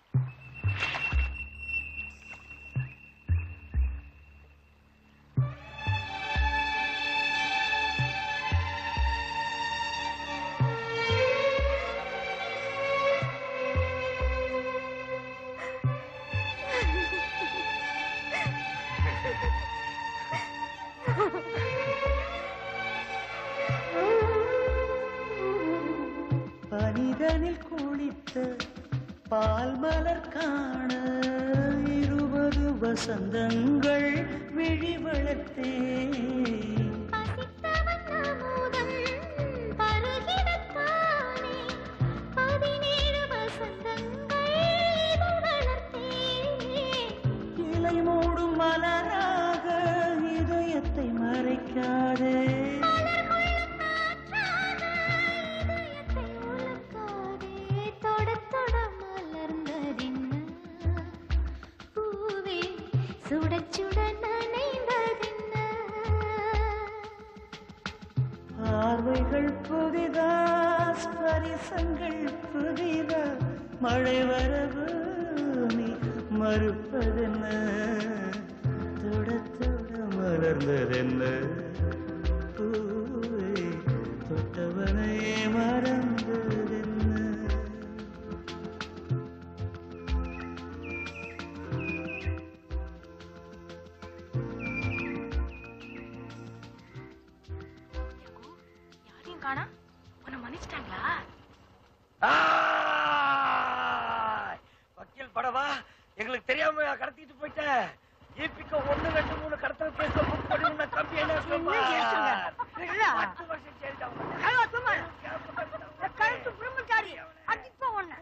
பனிதனில் குளித்த பால் மலர் காண இருபது வசந்தங்கள் விழி வளர்த்தேன் அமுதம் பருகிடத்தானே பதினேழு வசந்தங்கள் இதழ் வளர்த்தேன். இலை மூடும் மலராக இதயத்தை மறைக்காதே இதயத்தை உலக்காதே, தொட தொட மலர்ந்ததென்ன? பூவே சுட சுட நனைந்ததென்ன? மழை வரவு நீ மறுப்பதென்ன தொட தொட மலர்ந்ததென்ன பூவே தொட்டவனை மறந்ததென்ன யாரையும் காணா உன்னை மன்னிச்சிட்டாங்களா வக்கீல் படவா எங்களுக்கு தெரியாம கடத்திட்டு போயிட்ட ஈபிக்க ஒண்ணு ரெண்டு மூணு கடத்தல் கேஸ்ல புக் பண்ணி உன்னை கம்பி என்ன சொல்லுவா? பத்து வருஷம் ஜெயில்டா உன்னை. கழுத்து பிரம்மச்சாரி அடிப்பா ஒண்ணு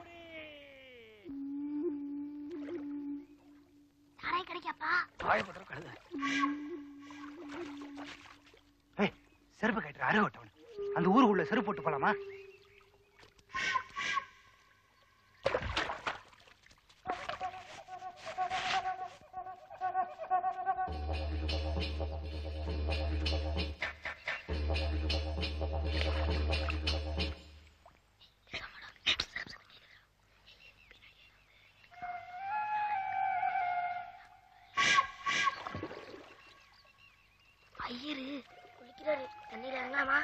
சாராய் கிடைக்காப்பா வாழைப்பட்டம் கழுத ஏய் செருப்பு கட்டுற அருகட்டவன் அந்த ஊருக்குள்ள செருப்பு போட்டு போலாமா ஐயரு குளிக்கிறாரு தண்ணியில இறங்கலாமா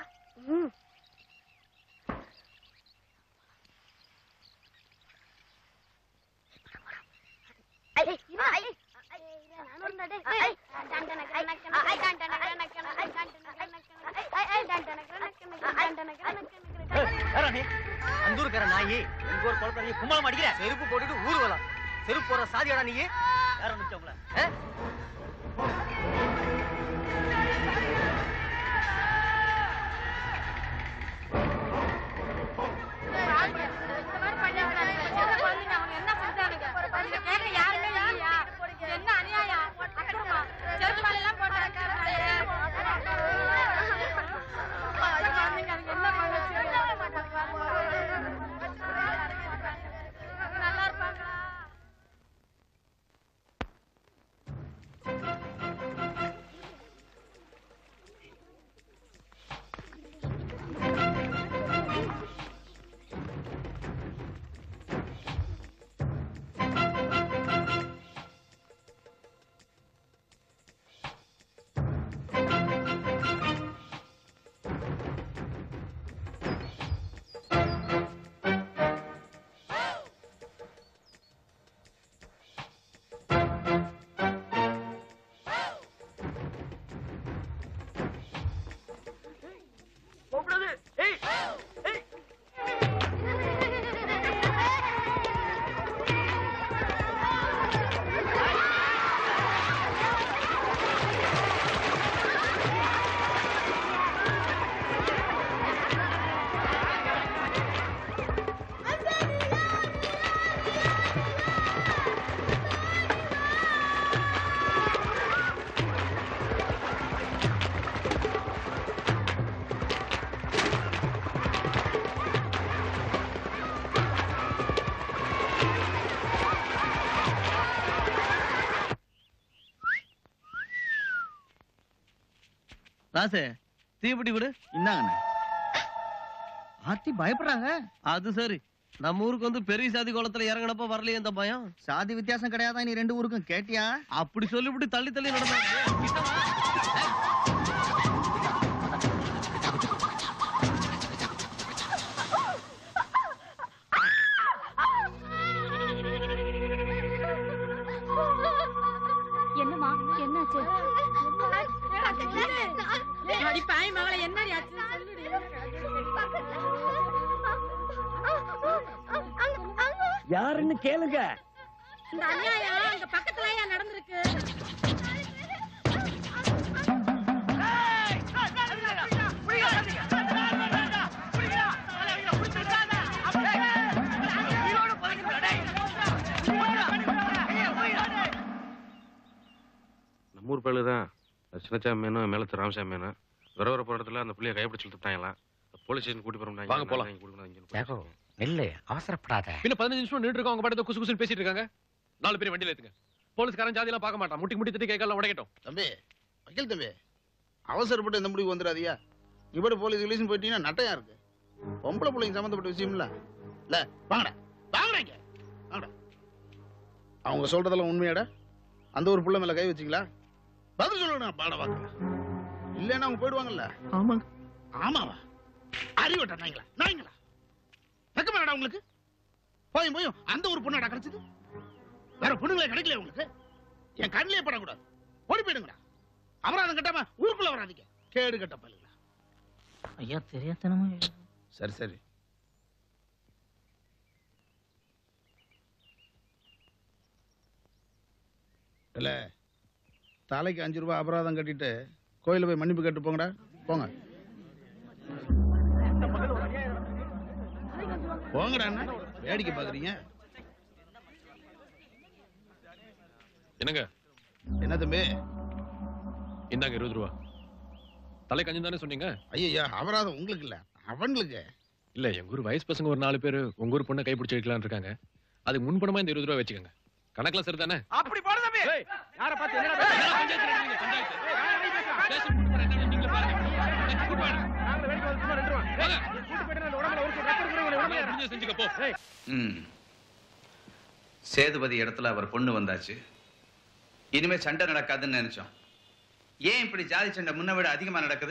யாரா நீ? அந்த ஊருக்கார நாயி எங்க ஊர் குளத்துல நீ கும்பலம் அடிக்கிற செருப்பு போட்டுட்டு ஊரு வரலாம் செருப்பு போற சாதியாடா நீ யார நிச்சவங்கள என்ன அநியாயம் அக்கிரமா செருப்பால எல்லாம் நல்லா இருப்பாங்க ராசு தீப்பெட்டி கொடு இந்தாங்கண்ணே ஆத்தி பயப்படுறாங்க அது சரி நம்ம ஊருக்கு வந்து பெரிய சாதி குளத்துல இறங்கினப்ப வரலையே இந்த பயம் சாதி வித்தியாசம் கிடையாதா நீ ரெண்டு ஊருக்கும் கேட்டியா அப்படி சொல்லிவிட்டு தள்ளி தள்ளி நடந்தா என்னம்மா என்னாச்சு அடி பாய் மகளே என்னடி ஆச்சு யாருன்னு கேளுங்க இந்த அநியாயம் அங்க பக்கத்துலயா நடந்திருக்கு நம்ம ஊர் பேரு தான் சின்னச்சாமி மேனும் மேலத்து ராமசாமி மேனும் வர வர போற இடத்துல அந்த பிள்ளைய கைப்பிடிச்சு இழுத்துட்டாங்களாம் போலீஸ் ஸ்டேஷன் கூட்டி போறோம் வாங்க போலாம். நெல்லு அவசரப்படாத பின்ன பதினஞ்சு நிமிஷம் நின்று இருக்கோம் அவங்க பாட்டு குசு குசுன்னு பேசிட்டு இருக்காங்க நாலு பேர் வண்டியில ஏத்துங்க போலீஸ்காரன் ஜாதியெல்லாம் பார்க்க மாட்டான் முட்டி முட்டி தட்டி கை காலம் உடைக்கட்டும் தம்பி வக்கீல் தம்பி அவசரப்பட்டு இந்த முடிவு வந்துடாதியா இப்படி போலீஸ் ரிலீஸ் போயிட்டீங்கன்னா நட்டையா இருக்கு பொம்பளை பிள்ளைங்க சம்மந்தப்பட்ட விஷயம் இல்ல இல்ல வாங்கடா வாங்கடா இங்க அவங்க சொல்றதெல்லாம் உண்மையாடா அந்த ஒரு புள்ள மேல கை வச்சீங்களா பதில் சொல்லணும் பாட வாக்கல இல்லைன்னா அவங்க போயிடுவாங்கல்ல ஆமாங்க ஆமாவா அறிவட்ட நாய்ங்களா நாய்ங்களா வெக்கமாடா உங்களுக்கு போயும் போயும் அந்த ஒரு பொண்ணாடா கிடைச்சது வேற பொண்ணுங்களே கிடைக்கல உங்களுக்கு என் கண்ணிலே படக்கூடாது ஓடி போயிடுங்கடா அபராதம் கட்டாம ஊருக்குள்ள வராதீங்க கேடு கட்ட பல்லுங்களா ஐயா தெரியாதனமா சரி சரி இல்ல தலைக்கு அஞ்சு ரூபாய் அபராதம் கட்டிட்டு கோயில போய் மன்னிப்பு கேட்டு போங்கடா போங்க போங்கடா அண்ணா வேடிக்கை பாக்குறீங்க என்னங்க என்ன தம்பி இந்தாங்க இருபது ரூபா தலை கஞ்சி தானே சொன்னீங்க ஐயா அபராதம் உங்களுக்கு இல்ல அவங்களுக்கு இல்ல எங்க ஊர் வயசு பசங்க ஒரு நாலு பேர் உங்க ஊர் பொண்ணை கைப்பிடிச்சு வைக்கலாம்னு இருக்காங்க அதுக்கு முன்பணமா இந்த இருபது ரூபா வச்சுக்கோங்க கணக்கெல்லாம் சரிதானே அப்படி போடு தம்பி யார பார்த்து என்னடா பேசுற? நாங்களே வேடிக்கை பார்த்து சும்மா நின்றுவோம். ஏய், நீ கூட்டி போயிட்டு அந்த உடம்புல ஒரு சொட்டு ரத்தம் இருக்கிறவங்களை உடம்புல ஏறு. செஞ்சுக்க போ ம் சேதுபதி இடத்துல அவர் பொண்ணு வந்தாச்சு இனிமே சண்டை நடக்காதுன்னு நினைச்சோம் ஏன் இப்படி ஜாதி சண்டை முன்ன விட அதிகமா நடக்குது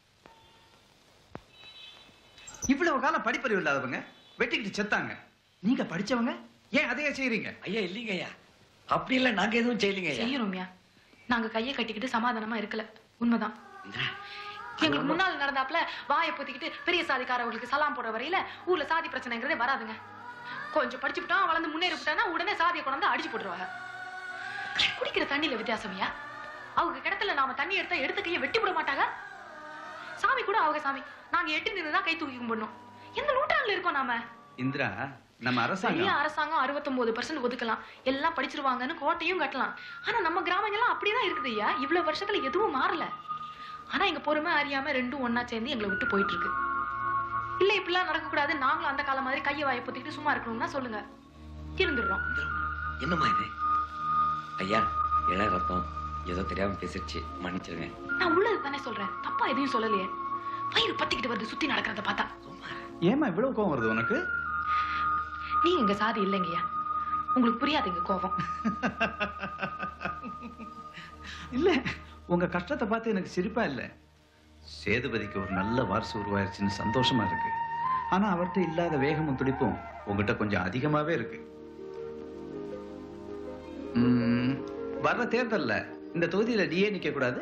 இவ்வளவு காலம் படிப்பறிவு இல்லாதவங்க வெட்டிக்கிட்டு செத்தாங்க நீங்க படிச்சவங்க ஏன் அதையே செய்றீங்க ஐயா இல்லைங்க ஐயா அப்படி இல்ல நாங்க எதுவும் செய்யலீங்க ஐயா செய்யறோம்யா நாங்க கையை கட்டிக்கிட்டு சமாதானமா இருக்கல உண்மைதான் எங்களுக்கு முன்னால் நடந்தாப்புல வாயை பொத்திக்கிட்டு பெரிய சாதிக்காரவங்களுக்கு சலாம் போடுற வரையில ஊர்ல சாதி பிரச்சனைங்கிறதே வராதுங்க கொஞ்சம் படிச்சுவிட்டோம் வளர்ந்து முன்னேறி விட்டானா உடனே சாதியை கொண்டாந்து அடிச்சு போட்டுருவாங்க குடிக்கிற தண்ணியில வித்தியாசம்யா அவங்க கிணத்துல நாம தண்ணி எடுத்தா எடுத்த கையை வெட்டி விட மாட்டாங்க சாமி கூட அவங்க சாமி நாங்க எட்டு நின்று தான் கை தூக்கி கும்பிடணும் எந்த நூற்றாண்டுல இருக்கோம் நாம இந்திரா நம்ம பெரிய அரசாங்கம் அரசாங்கம் அறுபத்தொன்பது பர்சன்ட் ஒதுக்கலாம் எல்லாம் படிச்சிருவாங்கன்னு கோட்டையும் கட்டலாம் ஆனா நம்ம கிராமங்கள்லாம் அப்படிதான் இருக்குது ஐயா இவ்வளவு வருஷத்துல எதுவும் மாறல ஆனா எங்க பொறுமை அறியாம ரெண்டும் ஒண்ணா சேர்ந்து எங்களை விட்டு போயிட்டு இருக்கு இல்ல இப்படிலாம் நடக்க கூடாது நாங்களும் அந்த காலம் மாதிரி கையை வாயை பொத்திக்கிட்டு சும்மா இருக்கணும்னா சொல்லுங்க இருந்துடுறோம் என்னம்மா இது ஐயா இள ரத்தம் ஏதோ தெரியாம பேசிடுச்சு மன்னிச்சிருங்க நான் உள்ளது தானே சொல்றேன் தப்பா எதையும் சொல்லலையே வயிறு பத்திக்கிட்டு வருது சுத்தி நடக்கிறத பார்த்தா ஏமா இவ்வளவு கோவம் வருது உனக்கு நீங்க எங்க சாதி இல்லைங்கய்யா உங்களுக்கு புரியாது எங்க கோபம் இல்ல உங்க கஷ்டத்தை பார்த்து எனக்கு சிரிப்பா இல்ல சேதுபதிக்கு ஒரு நல்ல வாரிசு உருவாயிருச்சுன்னு சந்தோஷமா இருக்கு ஆனா அவர்கிட்ட இல்லாத வேகமும் துடிப்பும் உங்ககிட்ட கொஞ்சம் அதிகமாவே இருக்கு ம், வர்ற தேர்தல்ல இந்த தொகுதியில நீயே நிக்க கூடாது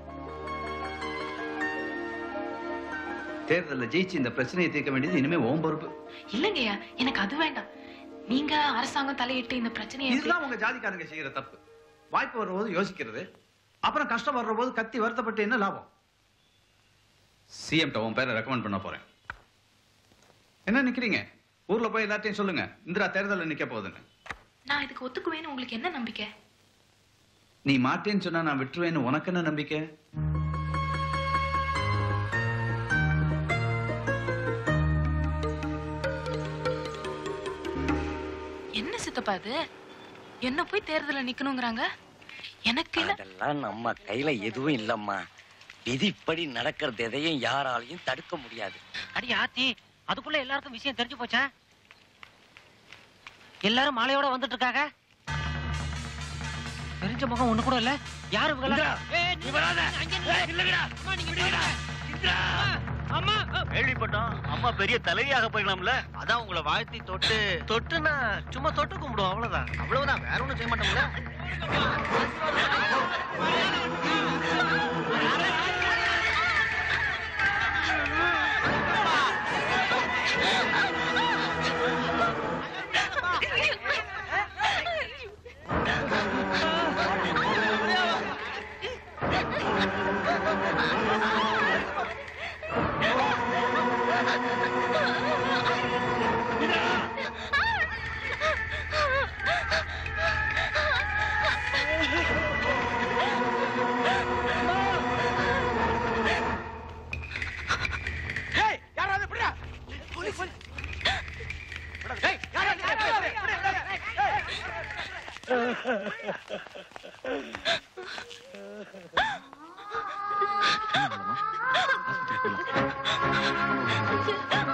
தேர்தல்ல ஜெயிச்சு இந்த பிரச்சனையை தீர்க்க வேண்டியது இனிமே ஓம் பொறுப்பு இல்லைங்கய்யா எனக்கு அது வேண்டாம் நீங்க அரசாங்கம் தலையிட்டு இந்த பிரச்சனையை எப்படி- இதுதான் உங்க ஜாதிக்காரங்க செய்யற தப்பு வாய்ப்பு வர்ற போது யோசிக்கிறது அப்புறம் கஷ்டம் வர்ற போது கத்தி வருத்தப்பட்டு என்ன லாபம் சிஎம் உன் பேரை ரெக்கமெண்ட் பண்ண போறேன் என்ன நிக்கிறீங்க ஊர்ல போய் எல்லாத்தையும் சொல்லுங்க இந்திரா தேர்தலில் நிக்க போகுதுன்னு நான் இதுக்கு ஒத்துக்குவேன்னு உங்களுக்கு என்ன நம்பிக்கை நீ மாட்டேன்னு சொன்னா நான் விட்டுருவேன்னு உனக்கு என்ன நம்பிக்கை என்ன சித்தப்பா இது என்ன போய் தேர்தல்ல நிக்கணுங்கிறாங்க எனக்கு இல்ல அதெல்லாம் நம்ம கையில எதுவும் இல்லம்மா விதிப்படி நடக்கிறது எதையும் யாராலையும் தடுக்க முடியாது அடி ஆத்தி அதுக்குள்ள எல்லாருக்கும் விஷயம் தெரிஞ்சு போச்சா எல்லாரும் மாலையோட வந்துட்டு இருக்காங்க தெரிஞ்ச முகம் ஒண்ணு கூட இல்ல யாரு இவங்களா? ஏய், நீ வராத. அங்க நில்லு. அம்மா, நீங்க விடுங்க. அம்மா கேள்விப்பட்டோம் அம்மா பெரிய தலைவியாக போயிடலாம்ல அதான் உங்களை வாழ்த்தி தொட்டு தொட்டுனா சும்மா தொட்டு கும்பிடுவோம் அவ்வளவுதான் அவ்வளவுதான் வேற ஒண்ணும் செய்ய மாட்டோம்ல ஏய் யாராவது இப்படிடா போலீஸ் ஏய் யாராவது யாராவது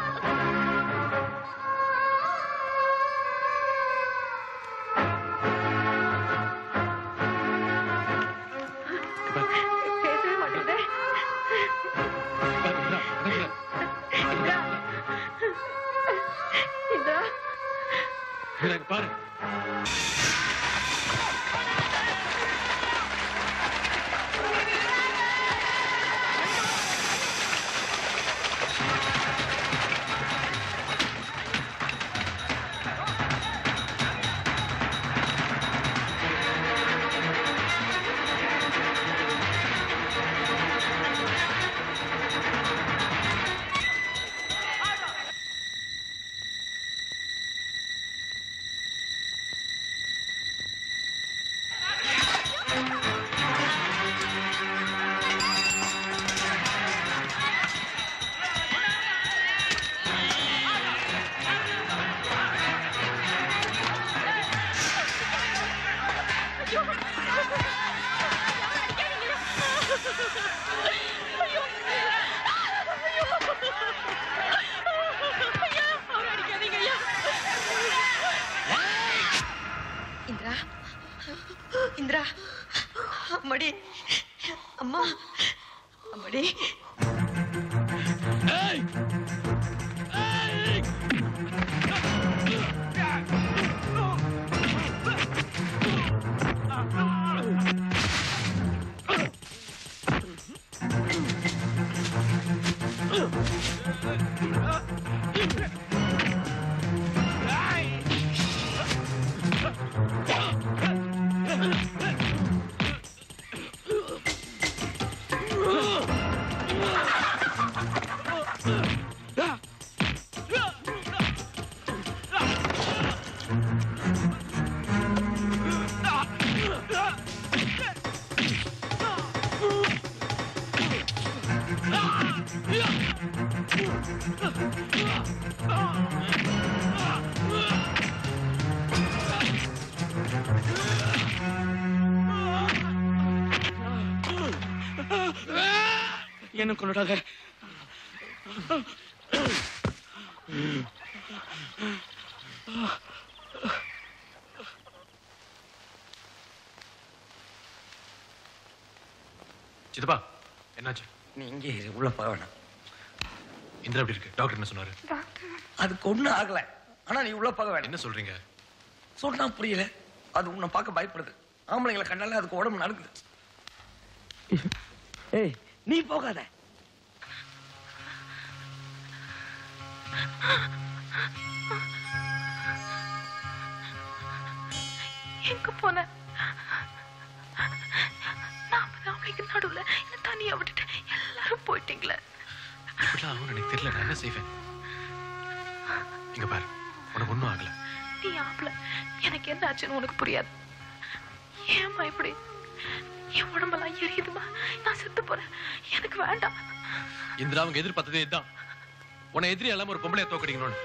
ஆ இந்திரா இந்திரா அம்மாடி அம்மா அம்மாடி என்ன கொண்டுட்டாங்க சித்தப்பா என்னாச்சு நீ இங்கே இரு, உள்ள போக வேணாம் இந்திரா எப்படி இருக்கு டாக்டர் என்ன சொன்னாரு அதுக்கு ஒண்ணும் ஆகல ஆனா நீ உள்ள போக வேணாம் என்ன சொல்றீங்க சொன்னா புரியல அது உன்னை பார்க்க பயப்படுது ஆம்பளைங்களை கண்டாலே அதுக்கு உடம்பு நடக்குது ஏய் நீ போகாத எங்க போன நான் அவங்களுக்கு நடுவுல என்ன தனியா விட்டுட்டு எல்லாரும் போயிட்டீங்களே இப்படிலாம் ஆகும்னு எனக்கு தெரியல நான் என்ன செய்வேன் இங்க பாரு உனக்கு ஒண்ணும் ஆகல நீ ஆம்பளை எனக்கு என்ன ஆச்சுன்னு உனக்கு புரியாது ஏம்மா இப்படி என் உடம்பெல்லாம் எரியுதுமா நான் செத்து போறேன் எனக்கு வேண்டாம் இந்திரா அவங்க எதிர்பார்த்ததே இதுதான் உன்னை எதிரி இல்லாம ஒரு பொம்பளைய தோக்கடிக்கணும்னு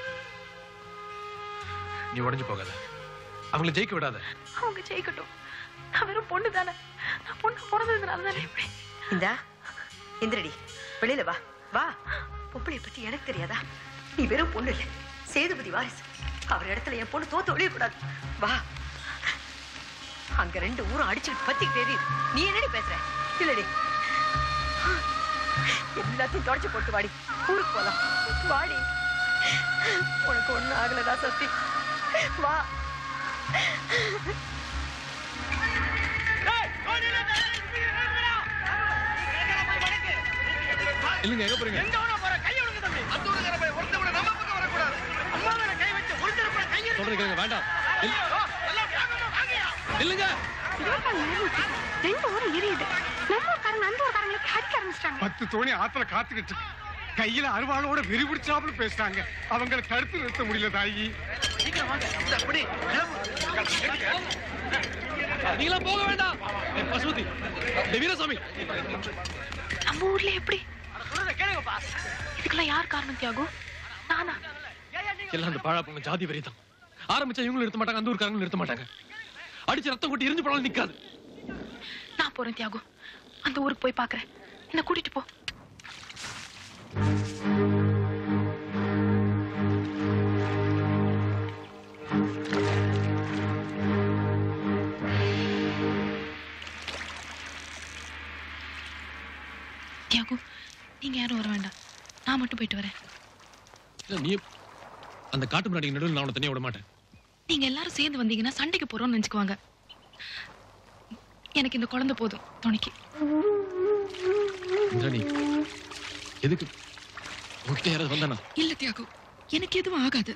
நீ உடைஞ்சு போகாத அவங்களை ஜெயிக்க விடாத அவங்க ஜெயிக்கட்டும் நான் வெறும் பொண்ணு தானே நான் பொண்ணு பிறந்ததுனால தானே இப்படி இந்தா இந்திரடி வெளியில வா வா பொம்பளைய பத்தி எனக்கு தெரியாதா நீ வெறும் பொண்ணு இல்ல சேதுபதி வாரிசு அவர் இடத்துல என் பொண்ணு தோத்து ஒழியக்கூடாது வா அங்க ரெண்டு ஊரும் அடிச்சுட்டு பத்திக்கிட்டு எரியுது நீ என்னடி பேசுற இல்லடி எல்லாத்தையும் தொடச்சு போட்டு வாடி ஊருக்கு போலாம் வாடி உனக்கு ஒண்ணும் ஆகலடா சத்தி வா இல்லைங்க எங்க போறீங்க எங்க வேணா போற கைய விடுங்க தம்பி அந்த ஊருக்கார போய் ஒருத்த கூட நம்ம பக்கம் வரக்கூடாது அம்மா மேல கை வச்சு ஒருத்தர் கூட கைய சொல்றேன் கேளுங்க வேண்டாம் இல்லைங்க ரெண்டு ஊரும் எரியுது நம்ம ஊர்க்காரங்க அந்த ஊர்க்காரங்களுக்கு அடிக்க ஆரம்பிச்சிட்டாங்க பத்து தோணி ஆத்துல காத்துக்கிட்டு கையில அருவாளோட வெறி பிடிச்சாப்புல பேசுறாங்க அவங்களை தடுத்து நிறுத்த முடியல தாயி நீங்களா போக வேண்டாம் ஏய், பசுபதி டேய், வீரசாமி நம்ம ஊர்ல எப்படி இதுக்கெல்லாம் யார் காரணம் தியாகம் நானா எல்லாம் அந்த பாழா பொண்ணு ஜாதி வெறி தான் ஆரம்பிச்சா இவங்களும் நிறுத்த மாட்டாங்க அந்த ஊருக்காரங்களும் நிறுத்த மாட்டாங்க அடிச்சு ரத்தம் கொட்டி எரிஞ்சு போனாலும் நிக்காது நான் போறேன் தியாகம் அந்த ஊருக்கு போய் பாக்குறேன் என்ன கூட்டிட்டு போ தியாகு நீங்க யாரும் வர வேண்டாம் நான் மட்டும் போயிட்டு வரேன் இல்ல நீ அந்த காட்டு முன்னாடி நடுவில் நான் உன்னை தனியா விட மாட்டேன் நீங்க எல்லாரும் சேர்ந்து வந்தீங்கன்னா சண்டைக்கு போறோம்னு நினைச்சுக்குவாங்க எனக்கு இந்த குழந்தை போதும் துணைக்கு இந்திராணி எதுக்கு உங்ககிட்ட யாராவது வந்தானா இல்ல தியாகு எனக்கு எதுவும் ஆகாது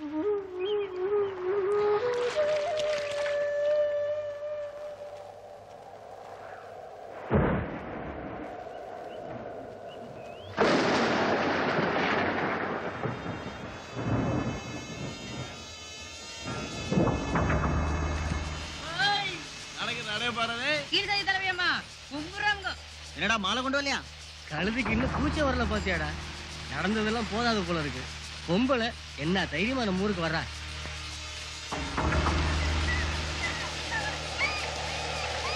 நாளைக்கு நடை பாருங்க கீழ்தாய் தலைவியம்மா கும்புறாங்க என்னடா மாலை கொண்டு வரலையா கழுதுக்கு இன்னும் பூச்சை வரல பாத்தியாடா நடந்ததெல்லாம் போதாது போல இருக்கு பொம்பளை என்ன தைரியமா நம்ம ஊருக்கு வர்றா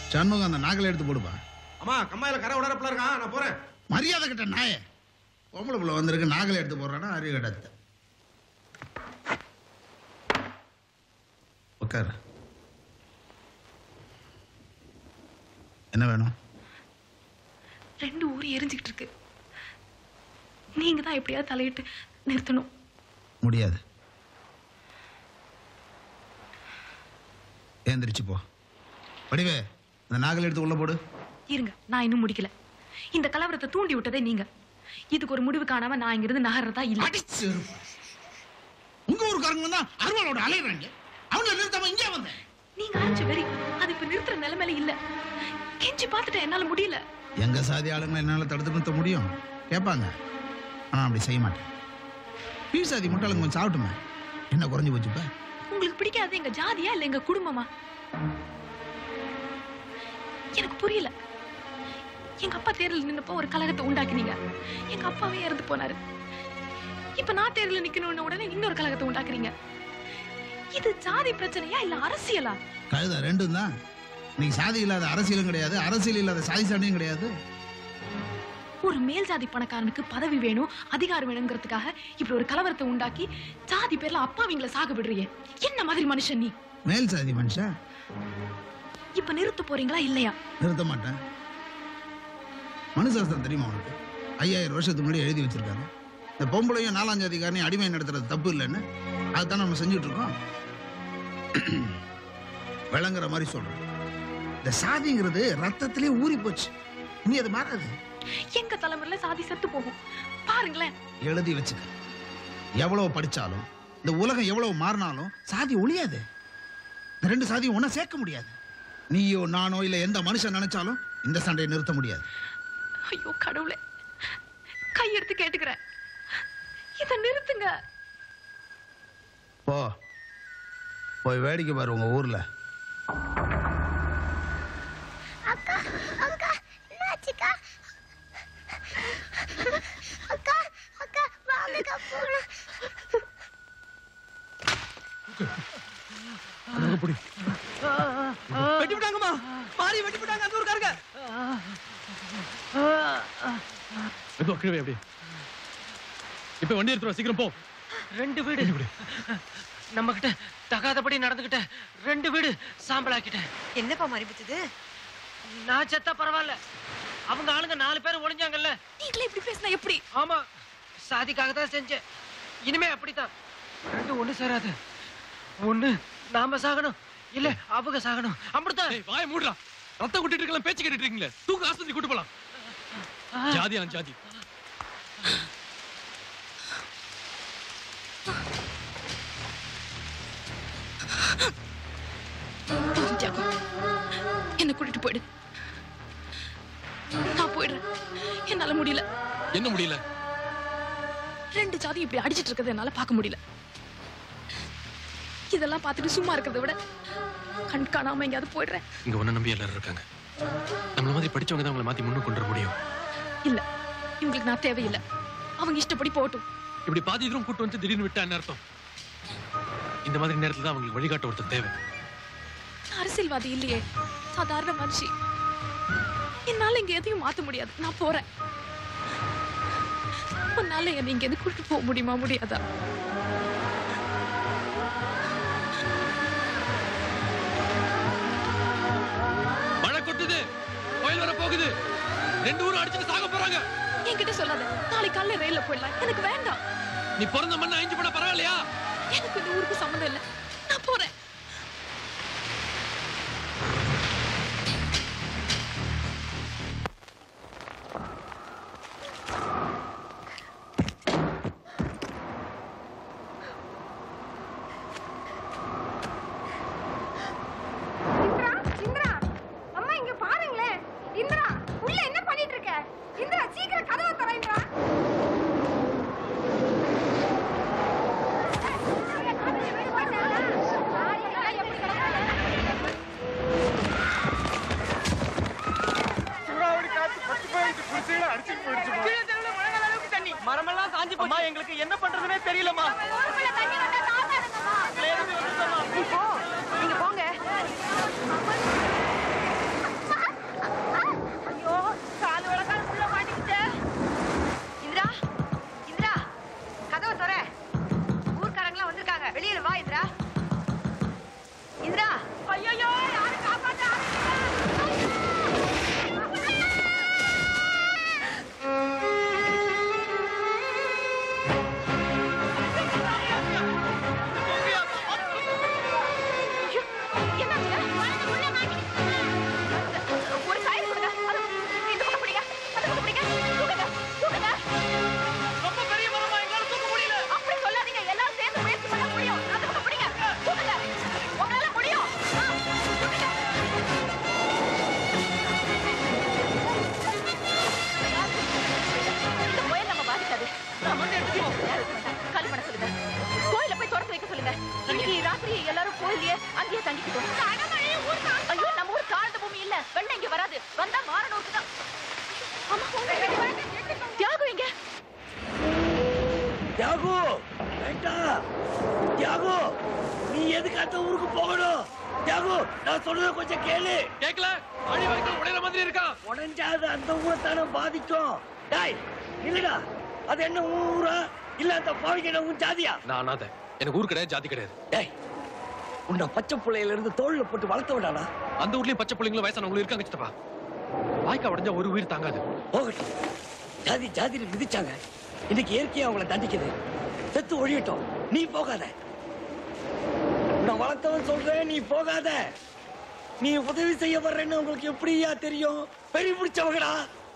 சண்முகம் அந்த நாகலை எடுத்து போடுப்பா அம்மா கம்மாயில கரை உடறப்பல இருக்கான் நான் போறேன் மரியாதை கிட்ட நாயே பொம்பளை புள்ள வந்திருக்கு நாகலை எடுத்து போடுறானா அறிவு கிடத்த உட்காரு என்ன வேணும் ரெண்டு ஊர் எரிஞ்சுக்கிட்டு இருக்கு நீங்க தான் எப்படியாவது தலையிட்டு நிறுத்தணும் முடியாது ஏந்திரிச்சு போ வடிவே இந்த நாகலை எடுத்து உள்ள போடு இருங்க நான் இன்னும் முடிக்கல இந்த கலவரத்தை தூண்டி விட்டதே நீங்க இதுக்கு ஒரு முடிவு காணாம நான் இங்கிருந்து நகர்றதா இல்ல உங்க ஊருக்காரங்க வந்தா அருவாளோட அலையிறாங்க அவங்கள நிறுத்தாம இங்கே வந்தேன் நீங்க ஆச்சு வெறி அது இப்ப நிறுத்துற நிலைமையில இல்ல கெஞ்சி பார்த்துட்டேன் என்னால முடியல எங்க சாதி ஆளுங்களை என்னால தடுத்து நிறுத்த முடியும் கேட்பாங்க ஆனா அப்படி செய்ய மாட்டேன் கீழ் சாதி முட்டாளுங்க கொஞ்சம் சாப்பிட்டுமே என்ன குறைஞ்சு போச்சு இப்ப உங்களுக்கு பிடிக்காது எங்க ஜாதியா இல்ல எங்க குடும்பமா எனக்கு புரியல எங்க அப்பா தேர்தல் நின்னப்போ ஒரு கலகத்தை உண்டாக்குனீங்க எங்க அப்பாவே இறந்து போனாரு இப்ப நான் தேர்தல் நிக்கணும்னு உடனே இன்னொரு கலகத்தை உண்டாக்குறீங்க இது ஜாதி பிரச்சனையா இல்ல அரசியலா கழுத ரெண்டும் தான் இன்னைக்கு சாதி இல்லாத அரசியலும் கிடையாது அரசியல் இல்லாத சாதி சாண்டியும் கிடையாது ஒரு மேல் ஜாதி பணக்காரனுக்கு பதவி வேணும் அதிகாரம் வேணுங்கிறதுக்காக இப்படி ஒரு கலவரத்தை உண்டாக்கி ஜாதி பேர்ல அப்பாவிங்களை சாக விடுறியே என்ன மாதிரி மனுஷன் நீ மேல் சாதி மனுஷன் இப்ப நிறுத்த போறீங்களா இல்லையா நிறுத்த மாட்டேன் மனுசாஸ்திரம் தெரியுமா உனக்கு ஐயாயிரம் வருஷத்துக்கு முன்னாடி எழுதி வச்சிருக்காங்க இந்த பொம்பளையும் நாலாம் ஜாதிக்காரனையும் அடிமை நடத்துறது தப்பு இல்லைன்னு அதுதான் நம்ம செஞ்சுட்டு இருக்கோம் விளங்குற மாதிரி சொல்றேன் இந்த சாதிங்கிறது ரத்தத்திலே ஊறி போச்சு நீ அது மாறாது எங்க தலைமுறையில சாதி செத்து போகும் பாருங்களேன் எழுதி வச்சுக்க எவ்வளவு படிச்சாலும் இந்த உலகம் எவ்வளவு மாறினாலும் சாதி ஒழியாது இந்த ரெண்டு சாதியும் ஒண்ணா சேர்க்க முடியாது நீயோ நானோ இல்ல எந்த மனுஷன் நினைச்சாலும் இந்த சண்டையை நிறுத்த முடியாது ஐயோ கடவுளே கையெடுத்து கேட்டுக்கிறேன் இத நிறுத்துங்க போ போய் வேடிக்கை பாரு உங்க ஊர்ல அக்கா அக்கா என்னாச்சுக்கா அக்கா அக்கா வாங்கக்கா போலாம் வெட்டி விட்டாங்கம்மா மாறி வெட்டி விட்டாங்க அந்த ஊருக்காரங்க மெதுவா கீழே அப்படி இப்ப வண்டி எடுத்துருவா சீக்கிரம் போ ரெண்டு வீடு நம்ம கிட்ட தகாதபடி நடந்துகிட்ட ரெண்டு வீடு சாம்பலாக்கிட்டேன் என்னப்பா மறைபிச்சது நான் செத்தா பரவாயில்ல அவங்க ஆளுங்க நாலு பேர் ஒளிஞ்சாங்கல்ல நீங்களே இப்படி பேசினா எப்படி ஆமா சாதிக்காக தான் செஞ்சேன் இனிமே அப்படித்தான் ரெண்டு ஒண்ணு சேராது ஒண்ணு நாம சாகணும் இல்ல அவங்க சாகணும் அப்படித்தான் வாய மூடுறா ரத்தம் கூட்டிட்டு இருக்கலாம் பேச்சு கேட்டுட்டு இருக்கீங்களே தூக்கு ஆஸ்பத்திரி கூட்டு போலாம் ஜாதி ஆன் ஜாதி தியாகு, என்னை கூட்டிட்டு போயிடு நான் போயிடுறேன் என்னால முடியல என்ன முடியல ரெண்டு ஜாதி இப்படி அடிச்சிட்டு இருக்கிறத என்னால பார்க்க முடியல இதெல்லாம் பார்த்துட்டு சும்மா இருக்கிறத விட கண் காணாம எங்கேயாவது போயிடுறேன் இங்க ஒண்ணு நம்பி எல்லாரும் இருக்காங்க நம்மள மாதிரி படிச்சவங்க தான் அவங்கள மாத்தி முன்னுக்கு கொண்டு வர முடியும் இல்ல இவங்களுக்கு நான் தேவையில்லை அவங்க இஷ்டப்படி போகட்டும் இப்படி பாதி தூரம் கூட்டு வந்து திடீர்னு விட்டா என்ன அர்த்தம் இந்த மாதிரி நேரத்துல தான் அவங்களுக்கு வழிகாட்ட ஒருத்தர் தேவை நான் அரசியல்வாதி இல்லையே சாதாரண மனுஷி என்னால இங்க எதையும் மாத்த முடியாது நான் போறேன் உன்னால என்னை இங்க இருந்து கூட்டிட்டு போக முடியுமா முடியாதா மழை கொட்டுது புயல் வர போகுது ரெண்டு ஊரும் அடிச்சுட்டு சாக போறாங்க என்கிட்ட சொல்லாத நாளைக்கு காலையில ரயில்ல போயிடலாம் எனக்கு வேண்டாம் நீ பிறந்த மண்ணை அழிஞ்சு போட பரவாயில்லையா எனக்கு இந்த ஊருக்கு சம்மந்தம் இல்லை நான் போறேன் இந்திரா இந்திரா அம்மா இங்க பாருங்களேன் இந்திரா உள்ள என்ன பண்ணிட்டு இருக்க இந்திரா சீக்கிரம் கதவை தர இந்திரா சூறாவளி காத்து பத்து போயிட்டு குடிசையில அடிச்சுட்டு போயிடுச்சுமா கீழே தெருவுல முழங்கால் அளவுக்கு தண்ணி மரமெல்லாம் சாஞ்சு போச்சு எங்களுக்கு என்ன பண்றதுனே தெரியலம்மா நீங்க போங்க இல்லையே அங்கேயே தங்கிக்கிட்டோம் ஐயோ நம்ம ஊர் தாழ்ந்த பூமி இல்ல வெள்ளம் இங்க வராது வந்தா மாறனூருக்கு தான் ஆமா தியாகு இங்க தியாகு வேண்டாம் தியாகு நீ எதுக்கு அந்த ஊருக்கு போகணும் தியாகு நான் சொல்றத கொஞ்சம் கேளு கேட்கல அடி வரைக்கும் உடையிற மாதிரி இருக்கான் உடஞ்சாது அந்த ஊரை தானே பாதிக்கும் டேய் இல்லடா அது என்ன உன் ஊரா இல்ல அந்த பாவிக்கு என்ன உன் ஜாதியா நான் அனாதை எனக்கு ஊர் கிடையாது ஜாதி கிடையாது டேய் உன்னை பச்சை பிள்ளையில இருந்து தோல்ல போட்டு வளர்த்த விடாடா அந்த ஊர்லயும் பச்சை பிள்ளைங்களும் வயசானவங்களும் இருக்காங்க சித்தப்பா வாய்க்கா உடைஞ்சா ஒரு உயிர் தாங்காது போகட்டும் ஜாதி ஜாதியில மிதிச்சாங்க இன்னைக்கு இயற்கையா அவங்கள தண்டிக்குது செத்து ஒழியட்டும் நீ போகாத நான் வளர்த்தவன் சொல்றேன் நீ போகாத நீ உதவி செய்ய வர்றேன்னு உங்களுக்கு எப்படியா தெரியும் பெரிய பிடிச்சவங்கடா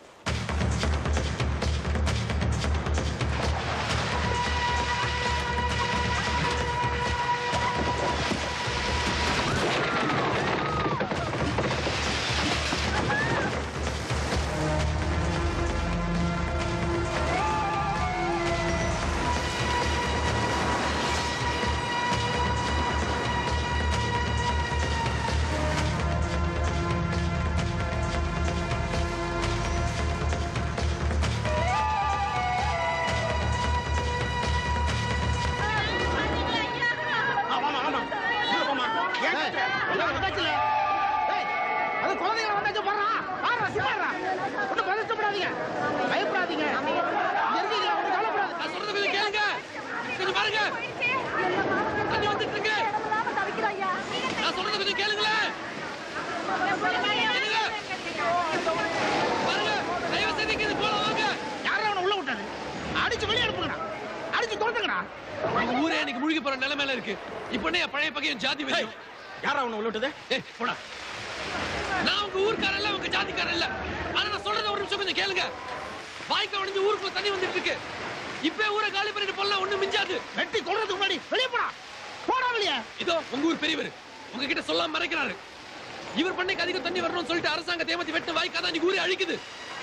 அது குழந்தைங்க வந்தாச்சு போடுறா ஆறா சிப்பாடுறா ஒன்றும் பதச்சப்படாதீங்க பயப்படாதீங்க இங்க இருக்கீங்களா ஒன்றும் கவலைப்படாது நான் சொல்றது கொஞ்சம் கேளுங்க கொஞ்சம் பாருங்க தண்ணி வந்துட்டு இருக்கு நான் சொல்றது கொஞ்சம் கேளுங்களேன் கேளுங்க. பாருங்க தயவு செய்து இங்க இருந்து போலாம் வாங்க யாரும் அவனை உள்ள விட்டாரு அடிச்சு வெளியே அனுப்புங்கடா அடிச்சு துரத்துங்கடா எங்க ஊரே எனக்கு முழுகி போற நிலைமையில இருக்கு இப்ப என்ன என் பழைய பகையும் ஜாதி வெறியும் யாரா அவனை உள்ள விட்டது ஏய் போடா நான் உங்க ஊர்க்காரன் இல்ல உங்க ஜாதிக்காரன் இல்ல ஆனா நான் சொல்றத ஒரு நிமிஷம் கொஞ்சம் கேளுங்க வாய்க்கா உடைஞ்சு ஊருக்குள்ள தண்ணி வந்துட்டு இருக்கு இப்ப ஊரை காலி பண்ணிட்டு போலாம் ஒண்ணும் மிஞ்சாது வெட்டி கொள்றதுக்கு முன்னாடி வெளியே போடா போடா வெளியே இதோ உங்க ஊர் பெரியவர் உங்ககிட்ட சொல்லாம மறைக்கிறாரு இவர் பண்ணைக்கு அதிக தண்ணி வரணும்னு சொல்லிட்டு அரசாங்க தேமத்தி வெட்டு வாய்க்காதான் இன்னைக்கு ஊரே அழிக்குது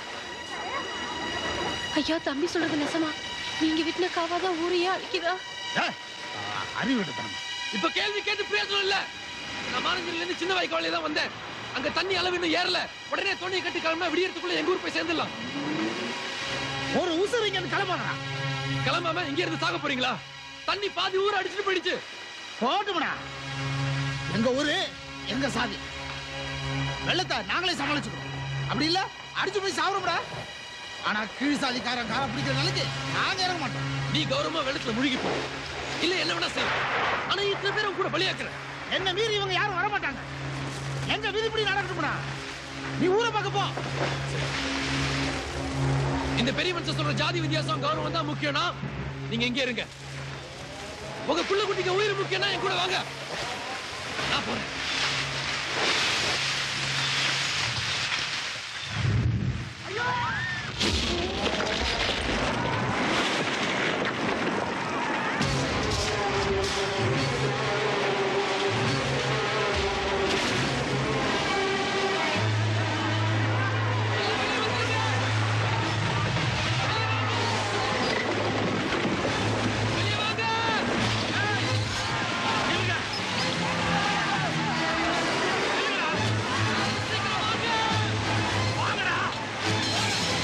ஐயா தம்பி சொல்றது நெசமா நீங்க விட்டுன காவாதான் ஊரையே அழிக்குதா அறிவு விட்டுத்தனம் இப்ப கேள்வி கேட்டு பிரயோஜனம் இல்ல நான் மாரஞ்சூர்ல இருந்து சின்ன வாய்க்காலே தான் வந்தேன் அங்க தண்ணி அளவு இன்னும் ஏறல உடனே தோணியை கட்டி கிளம்பினா விடியறதுக்குள்ள எங்க ஊர் போய் சேர்ந்துடலாம் ஒரு உசுறு இங்க இருந்து கிளம்பாடா கிளம்பாம இங்க இருந்து சாக போறீங்களா தண்ணி பாதி ஊர் அடிச்சுட்டு போயிடுச்சு போட்டுமடா எங்க ஊரு எங்க சாதி வெள்ளத்தை நாங்களே சமாளிச்சுக்கிறோம் அப்படி இல்ல அடிச்சு போய் சாப்பிடும்டா ஆனா கீழ் சாதிக்காரன் காரம் பிடிக்கிற நிலைக்கு நாங்க இறங்க மாட்டோம் நீ கௌரவமா வெள்ளத்துல முழுகி போ இல்ல என்ன வேணா செய்ய ஆனா இத்தனை பேரும் கூட பலியாக்குற என்ன மீறி இவங்க யாரும் வர மாட்டாங்க எங்க விதிப்படி நடக்கட்டும்டா நீ ஊரை பார்க்க போ இந்த பெரிய மனுஷன் சொல்ற ஜாதி வித்தியாசம் கௌரவம் தான் முக்கியம்னா நீங்க எங்க இருங்க உங்க புள்ள குட்டிக்கு உயிர் முக்கியம்னா என் கூட வாங்க நான் போறேன் வாங்கடா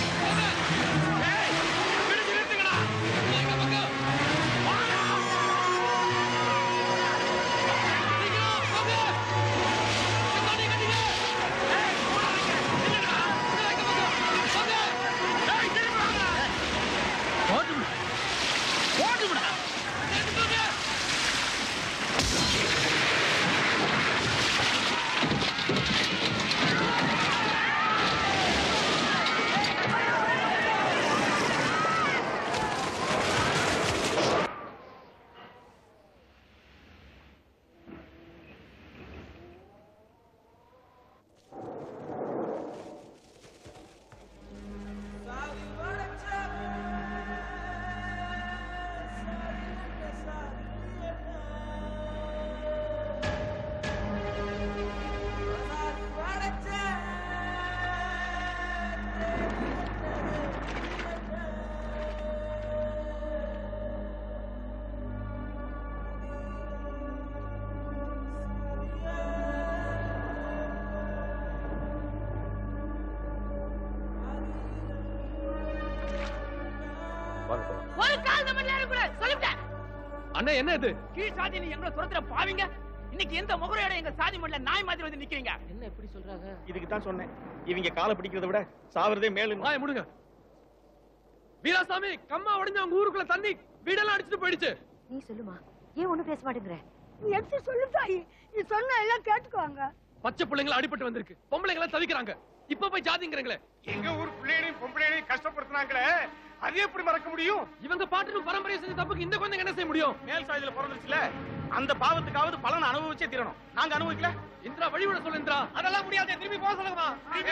வாங்க போலாம். ஒரு கால் நம்ம நேரம் கூட சொல்லிட்டேன் அண்ணா என்ன இது கீழ் சாதியில எங்களை துரத்துற பாவிங்க இன்னைக்கு எந்த முகரையோட எங்க சாதி மண்ணில நாய் மாதிரி வந்து நிக்கிறீங்க என்ன எப்படி சொல்றாங்க இதுக்கு தான் சொன்னேன் இவங்க காலை பிடிக்கிறத விட சாவறதே மேலும் வாய முடுங்க வீராசாமி கம்மா உடைஞ்சு அவங்க ஊருக்குள்ள தண்ணி வீடெல்லாம் அடிச்சுட்டு போயிடுச்சு நீ சொல்லுமா ஏன் ஒண்ணும் பேச மாட்டேங்கிற நீ எப்படி சொல்லு தாயி நீ சொன்ன எல்லாம் கேட்டுக்குவாங்க பச்சை பிள்ளைங்க அடிபட்டு வந்திருக்கு பொம்பளைங்க எல்லாம் தவிக்கிறாங்க இப்ப போய் ஜாதிங்கிறீங்களே எங்க ஊர் பிள்ளைகளையும் பொம்பளைகளையும் கஷ்டப்படுத்துனாங்களே அது எப்படி மறக்க முடியும் இவங்க பாட்டு பரம்பரையை செஞ்ச தப்புக்கு இந்த குழந்தைங்க என்ன செய்ய முடியும் மேல் சாதியில பிறந்துச்சுல அந்த பாவத்துக்காவது பலன் அனுபவிச்சே தீரணும் நாங்க அனுபவிக்கல இந்திரா வழிவிட சொல்லு இந்திரா அதெல்லாம் முடியாது திரும்பி போக சொல்லுங்கம்மா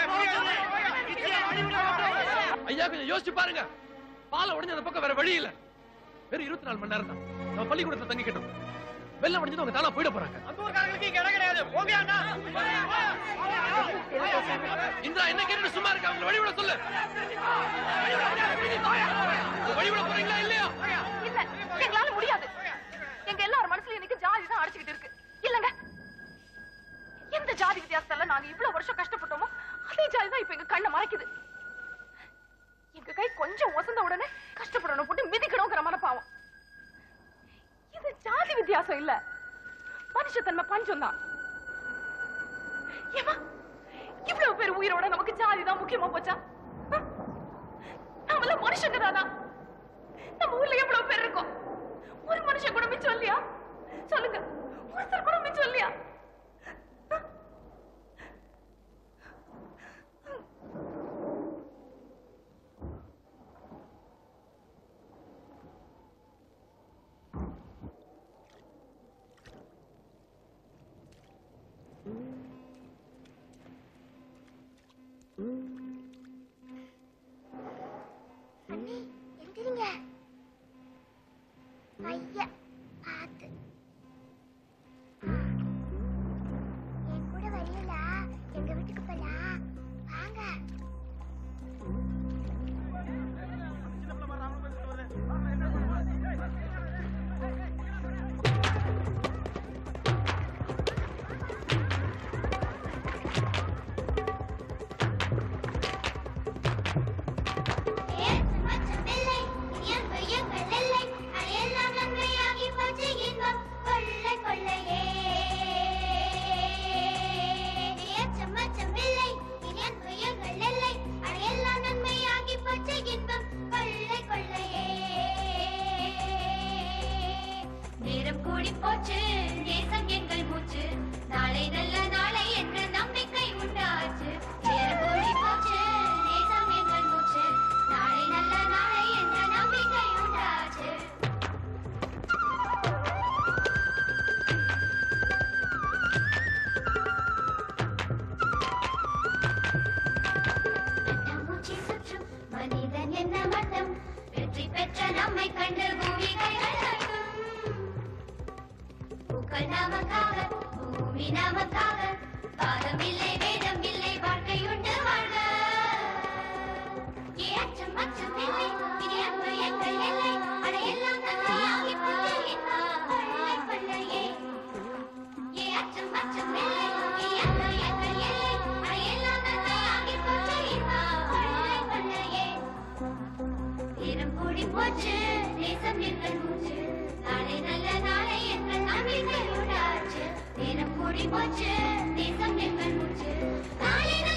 ஐயா கொஞ்சம் யோசிச்சு பாருங்க பாலை உடைஞ்ச அந்த பக்கம் வேற வழி இல்ல வெறும் இருபத்தி நாலு மணி நேரம் தான் நம்ம பள்ளிக்கூடத்துல தங்கிக்கிட்டோம் வெள்ளம் உடைஞ்சது அவங்க தானா போயிட போறாங்க அந்த ஊர்காரங்களுக்கு இங்க இடம் கிடையாது போங்க அண்ணா இந்திரா என்ன கேட்டு சும்மா இருக்க அவங்க வழிவிட சொல்லு வழிவிட போறீங்களா இல்லையா இல்ல எங்களால முடியாது எங்க எல்லார் மனசுல இன்னைக்கு ஜாதி தான் அடிச்சுக்கிட்டு இருக்கு இல்லங்க எந்த ஜாதி வித்தியாசத்தால நாங்க இவ்வளவு வருஷம் கஷ்டப்பட்டோமோ அதே ஜாதி தான் இப்ப எங்க கண்ணை மறைக்குது எங்க கை கொஞ்சம் ஒசந்த உடனே கஷ்டப்படணும் போட்டு மிதிக்கணுங்கிற மனப்பாவம் இது ஜாதி வித்தியாசம் இல்ல மனுஷத்தன்மை பஞ்சம் தான் ஏமா இவ்வளவு பேர் உயிரோட நமக்கு ஜாதி தான் முக்கியமா போச்சா ஹம்? நாமெல்லாம் மனுஷங்க தானா நம்ம ஊர்ல எவ்வளவு பேர் இருக்கோம் ஒரு மனுஷன் கூட மிச்சம் இல்லையா சொல்லுங்க ஒருத்தர் கூட மிச்சம் இல்லையா அண்ணி எந்திரிங்க ஐயா பார்த்து என் கூட வரீங்களா எங்க வீட்டுக்கு போலாம் வாங்க மச்சமில்லை என் பையங்கள் இல்லை அதையெல்லாம் நன்மையாகி போச்சு இன்பம் கொள்ளை கொள்ளையே ஏச்சம் மச்சமில்லை என் பையங்கள் இல்லை அதையெல்லாம் நன்மையாகி போச்சு இன்பம் கொள்ளை கொள்ளையே நேரம் கூடி போச்சு தேசம் எங்கள் மூச்சு நாளை நல்ல நாளை என்ற நம்பிக்கை உண்டாச்சு நேரம் கூடி போச்சு தேசம் எங்கள் மூச்சு நாளை நல்ல நாளை என்ற நம்பிக்கை உண்டாச்சு மூச்சு சுற்றும் மனிதன் என்ன மட்டம் வெற்றி பெற்ற நம்மை கண்டு பூமி கைகள் தட்டும். பூக்கள் நமக்காக பூமி நமக்காக பாதம் இல்லை வேதம் இல்லை வாழ்க்கை உண்டு வாழ்க ஏற்றம் அச்சம் இல்லை இனி அன்பு எங்கள் எல்லை அட எல்லாம் நன்மையாகி போச்சு இன்பம் கொள்ளை கொள்ளையே ஏற்றம் அச்சம் இல்லை இனி அன்பு எங்கள் எல்லை அட எல்லாம் நன்மையாகி போச்சு இன்பம் கொள்ளை கொள்ளையே நேரம் கூடி போச்சு தேசம் எங்கள் மூச்சு நாளை நல்ல நாளை எங்கள் நம்பிக்கை உண்டாச்சு நேரம் கூடி போச்சு தேசம் எங்கள் மூச்சு நாளை நல்ல